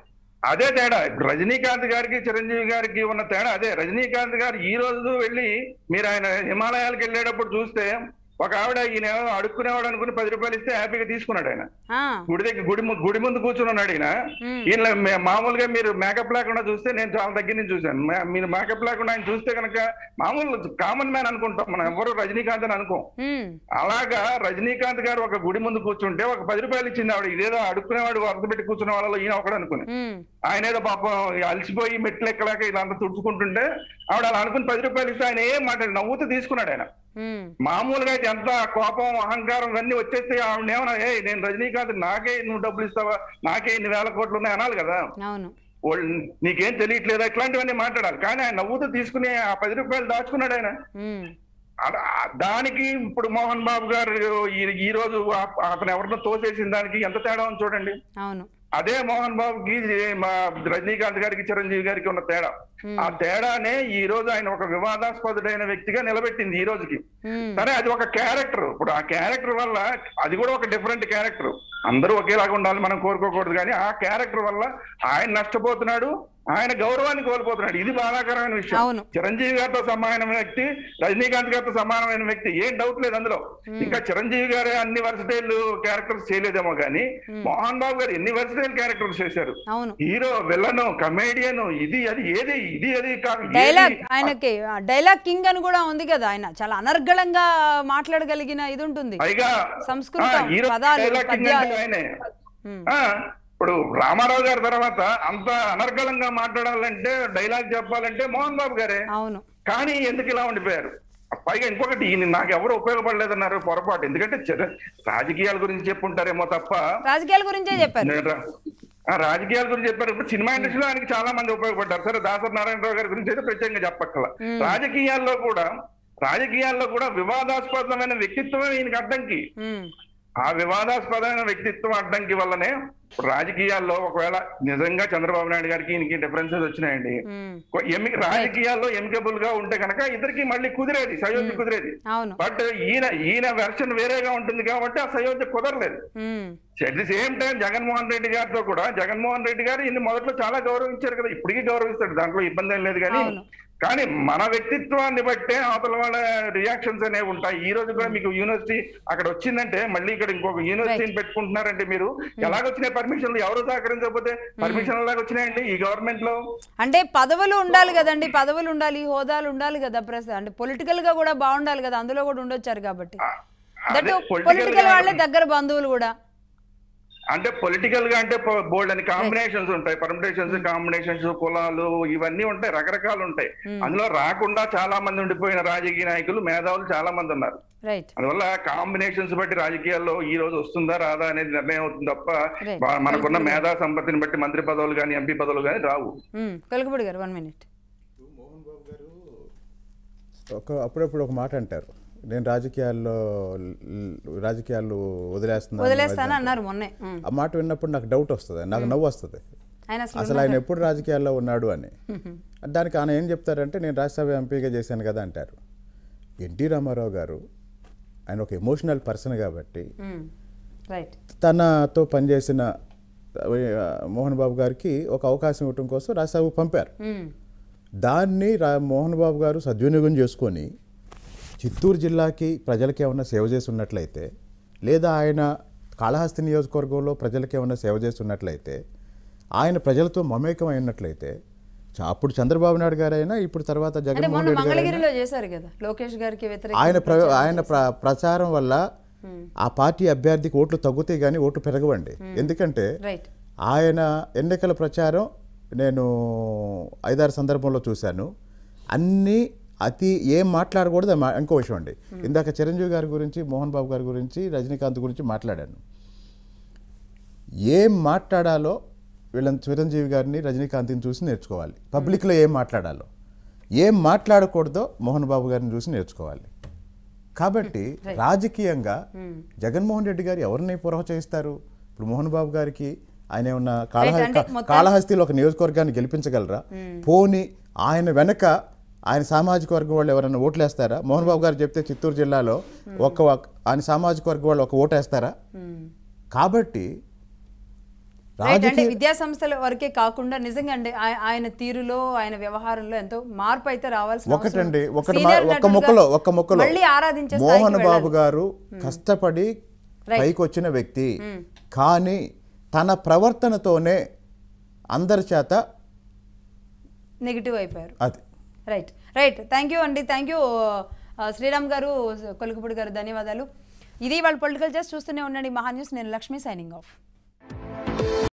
Speaker 6: అదే తేడా ఇప్పుడు రజనీకాంత్ గారికి చిరంజీవి గారికి ఉన్న తేడా అదే రజనీకాంత్ గారు ఈ రోజు వెళ్ళి మీరు ఆయన హిమాలయాలకు వెళ్ళేటప్పుడు చూస్తే ఒక ఆవిడ ఈయన అడుక్కునేవాడు అనుకుని పది రూపాయలు ఇస్తే హ్యాపీగా తీసుకున్నాడు ఆయన
Speaker 1: ఆ,
Speaker 6: గుడి దగ్గర గుడి ము- గుడి ముందు కూర్చుని ఉన్నాడు ఈయన
Speaker 1: మ్మ్.
Speaker 6: ఈయన మే- మామూలుగా మీరు మేకప్ లేకుండా చూస్తే నేను చాలా దగ్గర నుంచి చూశాను మే- మీరు మేకప్ లేకుండా ఆయన చూస్తే కనుక మామూలు కామన్ మ్యాన్ అనుకుంటాం మనం ఎవరు రజనీకాంత్ అని అనుకోం
Speaker 1: ఉమ్,
Speaker 6: అలాగా రజనీకాంత్ గారు ఒక గుడి ముందు కూర్చుంటే ఒక పది రూపాయలు ఇచ్చింది ఆవిడ ఇదేదో అడుక్కునేవాడు వరద పెట్టి కూర్చున్న వాళ్ళలో ఈయన ఒకడు అనుకుని
Speaker 1: ఉమ్,
Speaker 6: ఆయన ఏదో పాపం అలసిపోయి మెట్లు ఎక్కలేక ఇదంతా తుడుచుకుంటుంటే ఆవిడ అలా అనుకుని పది రూపాయలు ఇస్తే ఆయన ఏం మాట్లాడి నవ్వుతూ తీసుకున్నాడు ఆయన
Speaker 1: ఉమ్,
Speaker 6: మామూలుగా అయితే ఎంత కోపం అహంకారం ఇవన్నీ వచ్చేస్తే ఆవిడ ఏమన్నా ఏ నేను రజనీకాంత్ నాకే నువ్వు డబ్బులు ఇస్తావా నాకే ఇన్ని వేల కోట్లు ఉన్నాయి అనాలి కదా
Speaker 1: అవును
Speaker 6: వాళ్ళు నీకేం తెలియట్లేదా ఇట్లాంటివన్నీ మాట్లాడాలి కానీ ఆయన నవ్వుతూ తీసుకుని ఆ పది రూపాయలు దాచుకున్నాడు ఆయన
Speaker 1: ఉమ్,
Speaker 6: అలా- దానికి ఇప్పుడు మోహన్ బాబు గారు ఈ- ఈ రోజు ఆ- అతను ఎవరినో తోసేసిన దానికి ఎంత తేడా ఉంది చూడండి
Speaker 1: అవును
Speaker 6: అదే మోహన్ బాబుకి మా రజనీకాంత్ గారికి చిరంజీవి గారికి ఉన్న తేడా
Speaker 1: Hmm.
Speaker 6: ఆ తేడానే ఈ రోజు ఆయన ఒక వివాదాస్పదుడైన వ్యక్తిగా నిలబెట్టింది ఈ రోజుకి
Speaker 1: ఉమ్,
Speaker 6: సరే అది ఒక క్యారెక్టర్ ఇప్పుడు ఆ క్యారెక్టర్ వల్ల అది కూడా ఒక డిఫరెంట్ క్యారెక్టర్ అందరూ ఒకేలాగా ఉండాలి మనం కోరుకోకూడదు కానీ ఆ క్యారెక్టర్ వల్ల ఆయన నష్టపోతున్నాడు ఆయన గౌరవాన్ని కోల్పోతున్నాడు ఇది బాధాకరమైన విషయం
Speaker 1: అవును.
Speaker 6: చిరంజీవి గారితో సమానమైన వ్యక్తి రజనీకాంత్ గారితో సమానమైన వ్యక్తి ఏం డౌట్ లేదు అందులో ఇంకా చిరంజీవి గారే అన్ని వర్సటైల్ క్యారెక్టర్స్ చేయలేదేమో కానీ మోహన్ బాబు గారు ఎన్ని వర్సటైల్ క్యారెక్టర్స్ చేశారు
Speaker 1: అవును
Speaker 6: హీరో విలను కమేడియన్ ఇది అది ఏది ఇది అది కాదు ఏది-
Speaker 1: డైలాగ్ ఆయనకి ఆ, డైలాగ్ కింగ్ అని కూడా ఉంది కదా ఆయన చాలా అనర్గళంగా మాట్లాడగలిగిన ఇది ఉంటుంది
Speaker 6: పైగా
Speaker 1: సంస్కృతం,
Speaker 6: ఆ, హీరో
Speaker 1: పదాలు,
Speaker 6: డైలాగ్ కింగ్ అంటే
Speaker 1: పద్యాలు.
Speaker 6: ఆయనే
Speaker 1: ఉమ్,
Speaker 6: ఆ, ఇప్పుడు రామారావు గారి తర్వాత అంత అనర్గళంగా మాట్లాడాలంటే డైలాగ్ చెప్పాలంటే మోహన్ బాబు గారే
Speaker 1: అవును
Speaker 6: కానీ ఎందుకు ఇలా ఉండిపోయారు పైగా ఇంకొకటి ఈయన నాకు ఎవరు ఉపయోగపడలేదన్నారు పొరపాటు ఎందుకంటే చిర- రాజకీయాల గురించి చెప్పుంటారేమో తప్ప
Speaker 1: రాజకీయాల గురించే చెప్పారు
Speaker 6: నేను రా- ఆ రాజకీయాల గురించి చెప్పారు ఇప్పుడు సినిమా ఇండస్ట్రీలో ఆయనకి చాలా మంది ఉపయోగపడ్డారు సరే దాసరి నారాయణరావు గారి గురించి అయితే ప్రత్యేకంగా చెప్పక్కల రాజకీయాల్లో కూడా రాజకీయాల్లో కూడా వివాదాస్పదమైన వ్యక్తిత్వమే ఈయనకి అడ్డంకి
Speaker 1: ఉమ్,
Speaker 6: ఆ వివాదాస్పదమైన వ్యక్తిత్వం అడ్డంకి వల్లనే రాజకీయాల్లో ఒకవేళ నిజంగా చంద్రబాబు నాయుడు గారికి ఈయనకి డిఫరెన్సెస్ వచ్చినాయండి
Speaker 1: ఉమ్,
Speaker 6: కొ- ఎమి రాజకీయాల్లో ఎమికబుల్ గా ఉంటే కనుక ఇద్దరికి మళ్ళీ కుదిరేది సయోధ్య కుదిరేది
Speaker 1: అవును
Speaker 6: బట్ ఈయన ఈయన వెర్షన్ వేరేగా ఉంటుంది కాబట్టి ఆ సయోధ్య కుదరలేదు
Speaker 1: um,
Speaker 6: at the same time Jaganmohan Reddy గారితో కూడా జగన్మోహన్ రెడ్డి గారు ఇన్ని మొదట్లో చాలా గౌరవించారు కదా ఇప్పటికీ గౌరవిస్తాడు దాంట్లో ఇబ్బంది ఏం లేదు కానీ
Speaker 1: అవును.
Speaker 6: కానీ మన వ్యక్తిత్వాన్ని బట్టే అవతల వాళ్ళ రియాక్షన్స్ అనేవి ఉంటాయి ఈ రోజు కూడా మీకు యూనివర్సిటీ అక్కడ వచ్చిందంటే మళ్ళీ ఇక్కడ ఇంకొక యూనివర్సిటీని పెట్టుకుంటున్నారంటే మీరు ఎలాగొచ్చినాయి పర్మిషన్లు ఎవరు సహకరించకపోతే పర్మిషన్ ఎలాగ వచ్చినాయండి ఈ గవర్నమెంట్ లో
Speaker 1: అంటే పదవులు ఉండాలి కదండి పదవులు ఉండాలి హోదాలు ఉండాలి కదా ప్రెస్ అంటే పొలిటికల్ గా కూడా బాగుండాలి కదా అందులో కూడా ఉండొచ్చారు కాబట్టి
Speaker 6: అదే
Speaker 1: దట్
Speaker 6: political
Speaker 1: పొలిటికల్
Speaker 6: గా-
Speaker 1: వాళ్ళే దగ్గర బంధువులు కూడా
Speaker 6: అంటే పొలిటికల్ గా అంటే బోల్డ్ అని కాంబినేషన్స్ ఉంటాయి పర్మిటేషన్స్ కాంబినేషన్స్ కులాలు ఇవన్నీ ఉంటాయి రకరకాలు ఉంటాయి అందులో రాకుండా చాలా మంది ఉండిపోయిన రాజకీయ నాయకులు మేధావులు చాలా మంది ఉన్నారు
Speaker 1: రైట్
Speaker 6: అందువల్ల కాంబినేషన్స్ బట్టి రాజకీయాల్లో ఈ రోజు వస్తుందా రాదా అనేది నిర్ణయం అవుతుంది తప్ప
Speaker 1: Right.
Speaker 6: బా- మనకున్న మేధా సంపత్తిని బట్టి మంత్రి పదవులు కానీ ఎంపీ పదవులు కానీ రావు
Speaker 1: కలుగుబడి గారు వన్ మినిట్
Speaker 3: ఒక అప్పుడప్పుడు ఒక మాట అంటారు నేను రాజకీయాల్లో ల్- రాజకీయాలు వదిలేస్తున్నాను
Speaker 1: వదిలేస్తాను అన్నారు మొన్నే ఉమ్.
Speaker 3: ఆ మాట విన్నప్పుడు నాకు డౌట్ వస్తుంది నాకు నవ్వు వస్తుంది
Speaker 1: ఆయన అసలు
Speaker 3: అసలు ఆయన ఎప్పుడు రాజకీయాల్లో ఉన్నాడు అని దానికి ఆయన ఏం చెప్తారంటే నేను రాజ్యసభ ఎంపీగా చేశాను కదా అంటారు ఎన్టీ రామారావు గారు ఆయన ఒక ఎమోషనల్ పర్సన్ కాబట్టి
Speaker 1: రైట్
Speaker 3: తనతో పనిచేసిన ఆ, మోహన్ బాబు గారికి ఒక అవకాశం ఇవ్వటం కోసం రాజ్యసభకు పంపారు దాన్ని రా మోహన్ బాబు గారు సద్వినియోగం చేసుకొని చిత్తూరు జిల్లాకి ప్రజలకి ఏమైనా సేవ చేసి ఉన్నట్లయితే లేదా ఆయన కాళహస్తి నియోజకవర్గంలో ప్రజలకి ఏమైనా సేవ చేసి ఉన్నట్లయితే ఆయన ప్రజలతో మమేకం అయినట్లయితే చ- అప్పుడు చంద్రబాబు నాయుడు గారైనా ఇప్పుడు తర్వాత
Speaker 1: అంటే
Speaker 3: జగన్మోహన్
Speaker 1: మొన్న
Speaker 3: రెడ్డి గారైనా
Speaker 1: మంగళగిరిలో చేశారు కదా లోకేష్ గారికి వ్యతిరేక
Speaker 3: ఆయన ప్ర ఆయన ప్ర- ప్రచారం వల్ల ఆ పార్టీ అభ్యర్థికి ఓట్లు తగ్గుతాయి కానీ ఓట్లు పెరగవండి ఎందుకంటే
Speaker 1: రైట్
Speaker 3: ఆయన ఎన్నికల ప్రచారం నేను ఐదారు సందర్భంలో చూశాను అన్నీ అతి ఏం మాట్లాడకూడదు అది మా- ఇంకో విషయం అండి ఇందాక చిరంజీవి గారి గురించి మోహన్ బాబు గారి గురించి రజనీకాంత్ గురించి మాట్లాడాను ఏం మాట్లాడాలో వీళ్ళని చిరంజీవి గారిని రజనీకాంత్ని చూసి నేర్చుకోవాలి పబ్లిక్లో ఏం మాట్లాడాలో ఏం మాట్లాడకూడదో మోహన్ బాబు గారిని చూసి నేర్చుకోవాలి కాబట్టి రాజకీయంగా జగన్మోహన్ రెడ్డి గారు ఎవరిని ప్రోత్సహిస్తారు ఇప్పుడు మోహన్ బాబు గారికి ఆయన ఏమన్నా కాళహ
Speaker 1: అంటే మొత్తం-
Speaker 3: కాళహస్తిలో ఒక నియోజకవర్గాన్ని గెలిపించగలరా పోని ఆయన వెనక ఆయన సామాజిక వర్గం వాళ్ళు ఎవరైనా ఓట్లేస్తారా మోహన్ బాబు గారు చెప్తే చిత్తూరు జిల్లాలో ఒక ఆయన సామాజిక వర్గం వాళ్ళు ఒక ఓటేస్తారా కాబట్టి
Speaker 1: రైట్ అంటే
Speaker 3: రాజకీయ
Speaker 1: విద్యా సంస్థల వరకే కాకుండా నిజంగా అండి ఆయ- ఆయన తీరులో ఆయన వ్యవహారంలో ఎంతో మార్పు అయితే రావాల్సిన అవసరం
Speaker 3: ఒకటండి
Speaker 1: ఉంది.
Speaker 3: ఒకటి
Speaker 1: Senior
Speaker 3: మా- ఒక్క
Speaker 1: నటుడుగా
Speaker 3: మొక్కలో ఒక్క మొక్కలో
Speaker 1: మళ్ళీ ఆరాధించే స్థాయికి
Speaker 3: మోహన్ బాబు
Speaker 1: వెళ్ళాలి.
Speaker 3: గారు కష్టపడి
Speaker 1: Right.
Speaker 3: పైకి వచ్చిన వ్యక్తి కానీ తన ప్రవర్తనతోనే అందరి చేత
Speaker 1: నెగిటివ్ అయిపోయారు
Speaker 3: అది
Speaker 1: రైట్ రైట్ థ్యాంక్ యూ అండి థ్యాంక్ యూ శ్రీరామ్ గారు కొలుకుపూడి గారు ధన్యవాదాలు ఇది వాళ్ళ పొలిటికల్ జస్ట్ చూస్తూనే ఉండండి మహా న్యూస్ నేను లక్ష్మి సైనింగ్ ఆఫ్